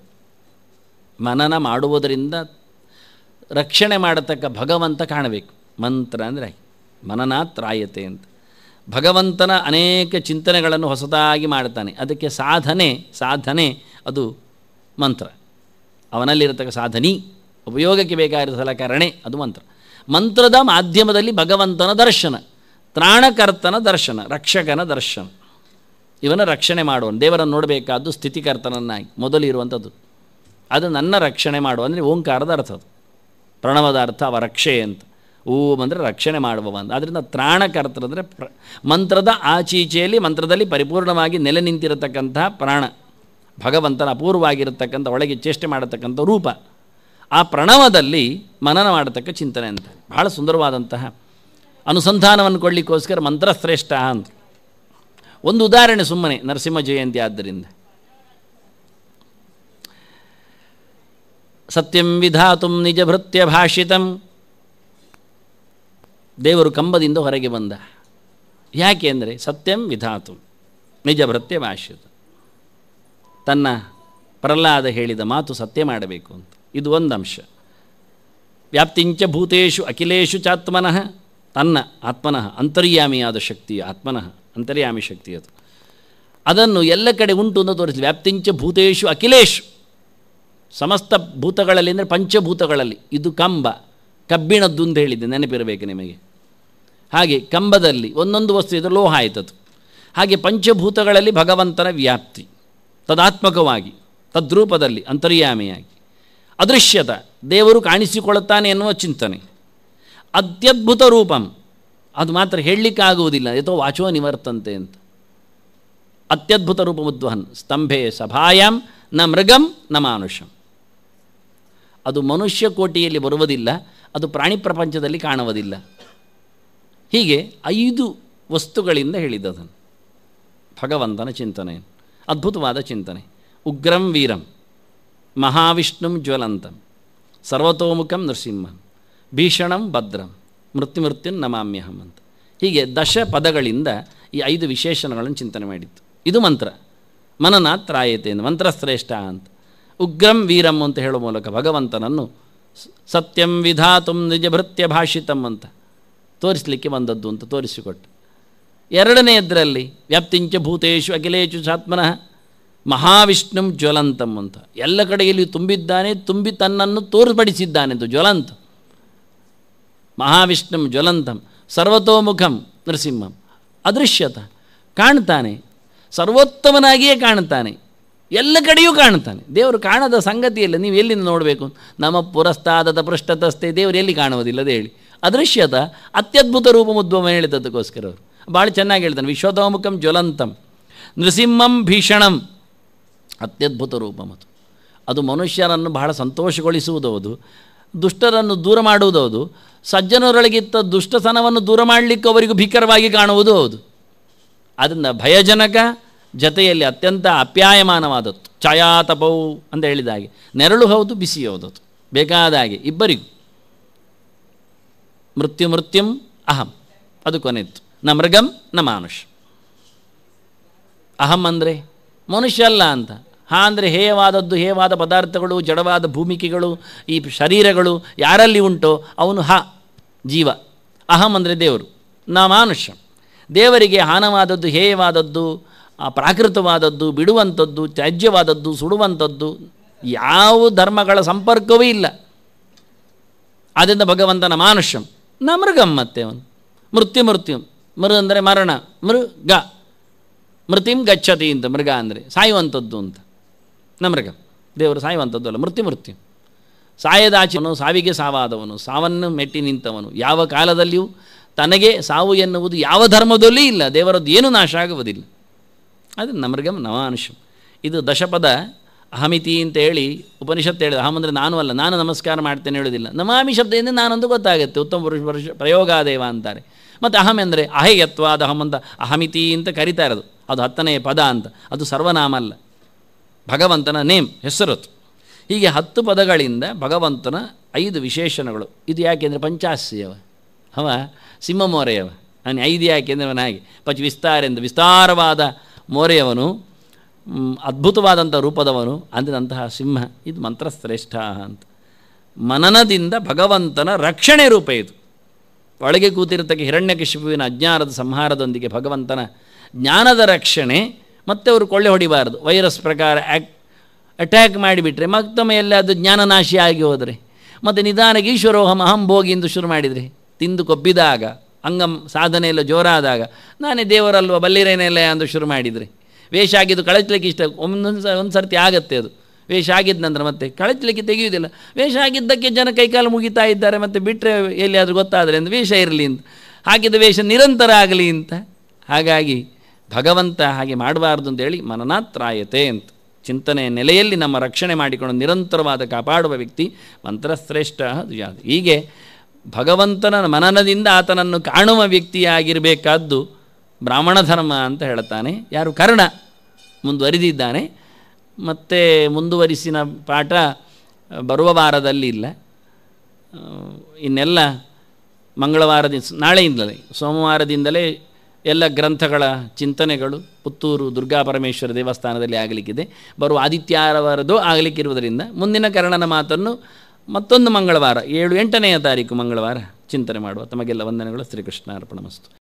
ಮನನ ಮಾಡುವುದರಿಂದ ರಕ್ಷಣೆ ಮಾಡತಕ್ಕ ಭಗವಂತ ಕಾಣಬೇಕು ಮಂತ್ರ ಅಂದರೆ ಮನನಾತ್ರಾಯತೆ ಅಂತ ಭಗವಂತನ ಅನೇಕ ಚಿಂತನೆಗಳನ್ನು ಹೊಸದಾಗಿ ಮಾಡ್ತಾನೆ ಅದಕ್ಕೆ ಸಾಧನೆ ಸಾಧನೆ ಅದು ಮಂತ್ರ ಅವನಲ್ಲಿರತಕ್ಕ ಸಾಧನಿ ಉಪಯೋಗಕ್ಕೆ ಬೇಕಾಗಿರೋ ಸಲಕರಣೆ ಅದು ಮಂತ್ರ ಮಂತ್ರದ ಮಾಧ್ಯಮದಲ್ಲಿ ಭಗವಂತನ ದರ್ಶನ ತ್ರಾಣಕರ್ತನ ದರ್ಶನ ರಕ್ಷಕನ ದರ್ಶನ ಇವನ ರಕ್ಷಣೆ ಮಾಡುವನು ದೇವರನ್ನು ನೋಡಬೇಕಾದ್ದು ಸ್ಥಿತಿಕರ್ತನನ್ನಾಗಿ ಮೊದಲಿರುವಂಥದ್ದು ಅದು ನನ್ನ ರಕ್ಷಣೆ ಮಾಡುವ ಅಂದರೆ ಓಂಕಾರದ ಅರ್ಥ ಅದು ಪ್ರಣವದ ಅರ್ಥ ಅವ ರಕ್ಷೆ ಅಂತ ಓಂ ಅಂದರೆ ರಕ್ಷಣೆ ಮಾಡುವವ ಅಂತ ಆದ್ದರಿಂದ ತ್ರಾಣಕರ್ತರಂದರೆ ಪ್ರ ಮಂತ್ರದ ಆಚೀಚೆಯಲ್ಲಿ ಮಂತ್ರದಲ್ಲಿ ಪರಿಪೂರ್ಣವಾಗಿ ನೆಲೆ ನಿಂತಿರತಕ್ಕಂತಹ ಪ್ರಾಣ ಭಗವಂತನ ಅಪೂರ್ವವಾಗಿರತಕ್ಕಂಥ ಒಳಗೆ ಚೇಷ್ಟೆ ಮಾಡತಕ್ಕಂಥ ರೂಪ ಆ ಪ್ರಣವದಲ್ಲಿ ಮನನ ಮಾಡತಕ್ಕ ಚಿಂತನೆ ಅಂತ ಬಹಳ ಸುಂದರವಾದಂತಹ ಅನುಸಂಧಾನವನ್ನು ಕೊಡಲಿಕ್ಕೋಸ್ಕರ ಮಂತ್ರಶ್ರೇಷ್ಠ ಅಂತ ಒಂದು ಉದಾಹರಣೆ ಸುಮ್ಮನೆ ನರಸಿಂಹ ಜಯಂತಿ ಆದ್ದರಿಂದ ಸತ್ಯಂ ವಿಧಾತು ನಿಜ ಭೃತ್ಯ ಭಾಷಿತಂ ದೇವರು ಕಂಬದಿಂದ ಹೊರಗೆ ಬಂದ ಯಾಕೆ ಅಂದರೆ ಸತ್ಯಂ ವಿಧಾತು ನಿಜ ಭೃತ್ಯ ಭಾಷಿತ ತನ್ನ ಪ್ರಹ್ಲಾದ ಹೇಳಿದ ಮಾತು ಸತ್ಯ ಮಾಡಬೇಕು ಅಂತ ಇದು ಒಂದು ಅಂಶ ವ್ಯಾಪ್ತಿಂಚ ಭೂತೇಶು ಅಖಿಲೇಶು ಚಾತ್ಮನಃ ತನ್ನ ಆತ್ಮನಃ ಅಂತರ್ಯಾಮಿಯಾದ ಶಕ್ತಿ ಆತ್ಮನಃ ಅಂತರ್ಯಾಮಿ ಶಕ್ತಿ ಅದು ಅದನ್ನು ಎಲ್ಲ ಕಡೆ ಉಂಟು ಅಂತ ತೋರಿಸಿ ವ್ಯಾಪ್ತಿಂಚ ಭೂತೇಶು ಅಖಿಲೇಶು ಸಮಸ್ತ ಭೂತಗಳಲ್ಲಿ ಅಂದರೆ ಪಂಚಭೂತಗಳಲ್ಲಿ ಇದು ಕಂಬ ಕಬ್ಬಿಣದ್ದು ಅಂತ ಹೇಳಿದ್ದೆ ನೆನಪಿರಬೇಕು ನಿಮಗೆ ಹಾಗೆ ಕಂಬದಲ್ಲಿ ಒಂದೊಂದು ವಸ್ತು ಇದು ಲೋಹ ಆಯ್ತದು ಹಾಗೆ ಪಂಚಭೂತಗಳಲ್ಲಿ ಭಗವಂತನ ವ್ಯಾಪ್ತಿ ತದಾತ್ಮಕವಾಗಿ ತದ್ರೂಪದಲ್ಲಿ ಅಂತರ್ಯಾಮಿಯಾಗಿ ಅದೃಶ್ಯತ ದೇವರು ಕಾಣಿಸಿಕೊಳ್ಳುತ್ತಾನೆ ಎನ್ನುವ ಚಿಂತನೆ ಅತ್ಯದ್ಭುತ ರೂಪಂ ಅದು ಮಾತ್ರ ಹೇಳಲಿಕ್ಕಾಗುವುದಿಲ್ಲ ಯಥೋ ವಾಚೋ ನಿವರ್ತಂತೆ ಅಂತ ಅತ್ಯದ್ಭುತ ರೂಪಮುದ್ವಹನ್ ಸ್ತಂಭೆ ಸಭಾಯಾಂ ನ ಮೃಗಂ ನ ಮಾನುಷಂ ಅದು ಮನುಷ್ಯ ಕೋಟಿಯಲ್ಲಿ ಬರುವುದಿಲ್ಲ ಅದು ಪ್ರಾಣಿ ಪ್ರಪಂಚದಲ್ಲಿ ಕಾಣುವುದಿಲ್ಲ ಹೀಗೆ ಐದು ವಸ್ತುಗಳಿಂದ ಹೇಳಿದ್ದದನ್ನು ಭಗವಂತನ ಚಿಂತನೆ ಅದ್ಭುತವಾದ ಚಿಂತನೆ ಉಗ್ರಂ ವೀರಂ ಮಹಾವಿಷ್ಣುಂ ಜ್ವಲಂತಂ ಸರ್ವತೋಮುಖಂ ನೃಸಿಂಹಂ ಭೀಷಣಂ ಭದ್ರಂ ಮೃತ್ಯುಮೃತ್ಯುನ್ ನಮಾಮ್ಯಹಂ ಅಂತ ಹೀಗೆ ದಶ ಪದಗಳಿಂದ ಈ ಐದು ವಿಶೇಷಣಗಳನ್ನು ಚಿಂತನೆ ಮಾಡಿತ್ತು ಇದು ಮಂತ್ರ ಮನನಾತ್ ರಾಯತೆ ಅಂತ ಮಂತ್ರಶ್ರೇಷ್ಠ ಅಂತ ಉಗ್ರಂ ವೀರಂ ಅಂತ ಹೇಳುವ ಮೂಲಕ ಭಗವಂತನನ್ನು ಸತ್ಯಂ ವಿಧಾತುಂ ನಿಜಭೃತ್ಯ ಭಾಷಿತಂ ಅಂತ ತೋರಿಸಲಿಕ್ಕೆ ಬಂದದ್ದು ಅಂತ ತೋರಿಸಿಕೊಟ್ಟು ಎರಡನೆಯದರಲ್ಲಿ ವ್ಯಾಪ್ತಿಂಚ ಭೂತೇಶು ಅಖಿಲೇಶು ಸಾತ್ಮನಃ ಮಹಾವಿಷ್ಣುಂ ಜ್ವಲಂತಂ ಅಂತ ಎಲ್ಲ ಕಡೆಯಲ್ಲಿ ತುಂಬಿದ್ದಾನೆ ತುಂಬಿ ತನ್ನನ್ನು ತೋರ್ಪಡಿಸಿದ್ದಾನೆ ಅಂತ ಜ್ವಲಂತ ಮಹಾವಿಷ್ಣುಂ ಜ್ವಲಂತಂ ಸರ್ವತೋಮುಖಂ ನರಸಿಂಹಂ ಅದೃಶ್ಯತ ಕಾಣ್ತಾನೆ ಸರ್ವೋತ್ತಮನಾಗಿಯೇ ಕಾಣ್ತಾನೆ ಎಲ್ಲ ಕಡೆಯೂ ಕಾಣ್ತಾನೆ ದೇವರು ಕಾಣದ ಸಂಗತಿಯಲ್ಲ ನೀವು ಎಲ್ಲಿಂದ ನೋಡಬೇಕು ನಮ್ಮ ಪುರಸ್ತಾದದ ಪೃಷ್ಠತಸ್ತೆ ದೇವರು ಎಲ್ಲಿ ಕಾಣುವುದಿಲ್ಲದೆ ಹೇಳಿ ಅದೃಶ್ಯತ ಅತ್ಯದ್ಭುತ ರೂಪಮುದ್ಭವ ಹೇಳಿದ್ದದಕ್ಕೋಸ್ಕರ ಅವರು ಭಾಳ ಚೆನ್ನಾಗಿ ಹೇಳ್ತಾನೆ ವಿಶ್ವತೋಮುಖಂ ಜ್ವಲಂತಂ ನೃಸಿಂಹಂ ಭೀಷಣಂ ಅತ್ಯದ್ಭುತ ರೂಪಮದು ಅದು ಮನುಷ್ಯರನ್ನು ಬಹಳ ಸಂತೋಷಗೊಳಿಸುವುದೌದು ದುಷ್ಟರನ್ನು ದೂರ ಮಾಡುವುದೌದು ಸಜ್ಜನರೊಳಗಿತ್ತ ದುಷ್ಟತನವನ್ನು ದೂರ ಮಾಡಲಿಕ್ಕೆ ಅವರಿಗೂ ಭೀಕರವಾಗಿ ಕಾಣುವುದು ಹೌದು ಅದರಿಂದ ಭಯಜನಕ ಜತೆಯಲ್ಲಿ ಅತ್ಯಂತ ಅಪ್ಯಾಯಮಾನವಾದದ್ದು ಛಾಯಾತಪವು ಅಂತ ಹೇಳಿದ ಹಾಗೆ ನೆರಳು ಹೌದು ಬಿಸಿ ಹೌದು ಅದು ಬೇಕಾದ ಹಾಗೆ ಇಬ್ಬರಿಗೂ ಮೃತ್ಯು ಮೃತ್ಯುಂ ಅಹಂ ಅದು ಕೊನೆತ್ತು ನ ಮೃಗಂ ನ ಮಾನುಷ ಅಹಂ ಅಂದರೆ ಮನುಷ್ಯ ಅಲ್ಲ ಅಂತ ಹಾ ಅಂದರೆ ಹೇಯವಾದದ್ದು ಹೇಯವಾದ ಪದಾರ್ಥಗಳು ಜಡವಾದ ಭೂಮಿಕೆಗಳು ಈ ಶರೀರಗಳು ಯಾರಲ್ಲಿ ಉಂಟೋ ಅವನು ಹ ಜೀವ ಅಹಂ ಅಂದರೆ ದೇವರು ನ ಮಾನುಷ್ಯ ದೇವರಿಗೆ ಹಾನವಾದದ್ದು ಹೇಯವಾದದ್ದು ಪ್ರಾಕೃತವಾದದ್ದು ಬಿಡುವಂಥದ್ದು ತ್ಯಾಜ್ಯವಾದದ್ದು ಸುಡುವಂಥದ್ದು ಯಾವ ಧರ್ಮಗಳ ಸಂಪರ್ಕವೂ ಇಲ್ಲ ಆದ್ದರಿಂದ ಭಗವಂತನ ಮಾನುಷ್ಯಂ ನ ಮೃಗಂ ಮತ್ತೆ ಅವನು ಮೃತ್ಯು ಮೃತ್ಯು ಮೃ ಅಂದರೆ ಮರಣ ಮೃಗ ಮೃತಿಂ ಗಚ್ಚತಿ ಅಂತ ಮೃಗ ಅಂದರೆ ಸಾಯುವಂಥದ್ದು ಅಂತ ನ ಮೃಗ ದೇವರು ಸಾಯುವಂಥದ್ದು ಅಲ್ಲ ಮೃತ್ಯು ಮೃತ್ಯು ಸಾಯದಾಚವನು ಸಾವಿಗೆ ಸಾವಾದವನು ಸಾವನ್ನು ಮೆಟ್ಟಿ ನಿಂತವನು ಯಾವ ಕಾಲದಲ್ಲಿಯೂ ತನಗೆ ಸಾವು ಎನ್ನುವುದು ಯಾವ ಧರ್ಮದಲ್ಲೂ ಇಲ್ಲ ದೇವರದ್ದು ಏನೂ ನಾಶ ಆಗುವುದಿಲ್ಲ ಅದು ನಮೃಗಂ ನವಾನುಷಂ ಇದು ದಶಪದ ಅಹಮಿತಿ ಅಂತ ಹೇಳಿ ಉಪನಿಷತ್ತು ಹೇಳಿದ ಅಹಂ ಅಂದರೆ ನಾನು ಅಲ್ಲ ನಾನು ನಮಸ್ಕಾರ ಮಾಡ್ತೇನೆ ಹೇಳೋದಿಲ್ಲ ನಮಾಮಿ ಶಬ್ದದಿಂದ ನಾನೊಂದು ಗೊತ್ತಾಗುತ್ತೆ ಉತ್ತಮ ಪುರುಷ ಪುರುಷ ಪ್ರಯೋಗಾದೇವ ಅಂತಾರೆ ಮತ್ತು ಅಹಂ ಅಂದರೆ ಅಹೇಯತ್ವಾದ ಅಹಂ ಅಂತ ಅಹಮಿತಿ ಅಂತ ಕರಿತಾ ಇರೋದು ಅದು ಹತ್ತನೆಯ ಪದ ಅಂತ ಅದು ಸರ್ವನಾಮ ಅಲ್ಲ ಭಗವಂತನ ನೇಮ್ ಹೆಸರತ್ತು ಹೀಗೆ ಹತ್ತು ಪದಗಳಿಂದ ಭಗವಂತನ ಐದು ವಿಶೇಷಣಗಳು ಇದು ಯಾಕೆಂದರೆ ಪಂಚಾಸ್ಯವ ಅವ ಸಿಂಹ ಮೋರೆಯವ ನಾನು ಐದು ಯಾಕೆಂದರೆ ಅವನ ಹಾಗೆ ಪಚ ವಿಸ್ತಾರೆಂದು ವಿಸ್ತಾರವಾದ ಮೋರೆಯವನು ಅದ್ಭುತವಾದಂಥ ರೂಪದವನು ಅಂದಿದಂತಹ ಸಿಂಹ ಇದು ಮಂತ್ರಶ್ರೇಷ್ಠ ಅಂತ ಮನನದಿಂದ ಭಗವಂತನ ರಕ್ಷಣೆ ರೂಪ ಇದು ಒಳಗೆ ಕೂತಿರತಕ್ಕ ಹಿರಣ್ಯಕಶಿಪುವಿನ ಅಜ್ಞಾನದ ಸಂಹಾರದೊಂದಿಗೆ ಭಗವಂತನ ಜ್ಞಾನದ ರಕ್ಷಣೆ ಮತ್ತೆ ಅವರು ಕೊಳ್ಳೆ ಹೊಡಿಬಾರದು ವೈರಸ್ ಪ್ರಕಾರ ಆ್ಯಕ್ ಅಟ್ಯಾಕ್ ಮಾಡಿಬಿಟ್ರೆ ಮತ್ತೊಮ್ಮೆ ಎಲ್ಲ ಅದು ಜ್ಞಾನನಾಶಿ ಆಗಿ ಹೋದರೆ ಮತ್ತು ನಿಧಾನಕ್ಕೆ ಈಶ್ವರೋಹಂ ಅಹಂ ಭೋಗಿ ಎಂದು ಶುರು ಮಾಡಿದರೆ ತಿಂದು ಕೊಬ್ಬಿದಾಗ ಅಂಗಂ ಸಾಧನೆ ಎಲ್ಲ ಜೋರಾದಾಗ ನಾನೇ ದೇವರಲ್ವ ಬಲ್ಲಿರೇನೆಲ್ಲ ಎಂದು ಶುರು ಮಾಡಿದರೆ ವೇಷ ಆಗಿದ್ದು ಕಳಚಲಿಕ್ಕೆ ಇಷ್ಟ ಒಂದೊಂದು ಸ ಒಂದು ಸರ್ತಿ ಆಗತ್ತೆ ಅದು ವೇಷ ಆಗಿದ್ದ ನಂತರ ಮತ್ತೆ ಕಳಚಲಿಕ್ಕೆ ತೆಗೆಯುವುದಿಲ್ಲ ವೇಷ ಆಗಿದ್ದಕ್ಕೆ ಜನ ಕೈಕಾಲು ಮುಗಿತಾ ಇದ್ದಾರೆ ಮತ್ತು ಬಿಟ್ಟರೆ ಎಲ್ಲಿಯಾದರೂ ಗೊತ್ತಾದರೆ ಅಂತ ವೇಷ ಇರಲಿ ಅಂತ ಹಾಕಿದ ವೇಷ ನಿರಂತರ ಆಗಲಿ ಅಂತ ಹಾಗಾಗಿ ಭಗವಂತ ಹಾಗೆ ಮಾಡಬಾರ್ದು ಅಂತೇಳಿ ಮನನಾತ್ರಾಯತೆ ಅಂತ ಚಿಂತನೆಯ ನೆಲೆಯಲ್ಲಿ ನಮ್ಮ ರಕ್ಷಣೆ ಮಾಡಿಕೊಂಡು ನಿರಂತರವಾದ ಕಾಪಾಡುವ ವ್ಯಕ್ತಿ ಮಂತ್ರಶ್ರೇಷ್ಠ ಯಾವುದು ಹೀಗೆ ಭಗವಂತನ ಮನನದಿಂದ ಆತನನ್ನು ಕಾಣುವ ವ್ಯಕ್ತಿಯಾಗಿರಬೇಕಾದ್ದು ಬ್ರಾಹ್ಮಣ ಧರ್ಮ ಅಂತ ಹೇಳ್ತಾನೆ ಯಾರು ಕರ್ಣ ಮುಂದುವರಿದಿದ್ದಾನೆ ಮತ್ತು ಮುಂದುವರಿಸಿನ ಪಾಠ ಬರುವ ವಾರದಲ್ಲಿ ಇಲ್ಲ ಇನ್ನೆಲ್ಲ ಮಂಗಳವಾರದಿಂದ ನಾಳೆಯಿಂದಲೇ ಸೋಮವಾರದಿಂದಲೇ ಎಲ್ಲ ಗ್ರಂಥಗಳ ಚಿಂತನೆಗಳು ಪುತ್ತೂರು ದುರ್ಗಾ ಪರಮೇಶ್ವರ ದೇವಸ್ಥಾನದಲ್ಲಿ ಆಗಲಿಕ್ಕಿದೆ ಬರುವ ಆದಿತ್ಯವಾರದ್ದು ಆಗಲಿಕ್ಕಿರುವುದರಿಂದ ಮುಂದಿನ ಕರ್ಣನ ಮಾತನ್ನು ಮತ್ತೊಂದು ಮಂಗಳವಾರ ಏಳು ಎಂಟನೆಯ ತಾರೀಕು ಮಂಗಳವಾರ ಚಿಂತನೆ ಮಾಡುವ ತಮಗೆಲ್ಲ ವಂದನೆಗಳು ಶ್ರೀಕೃಷ್ಣ ಅರ್ಪಣಮಸ್ತು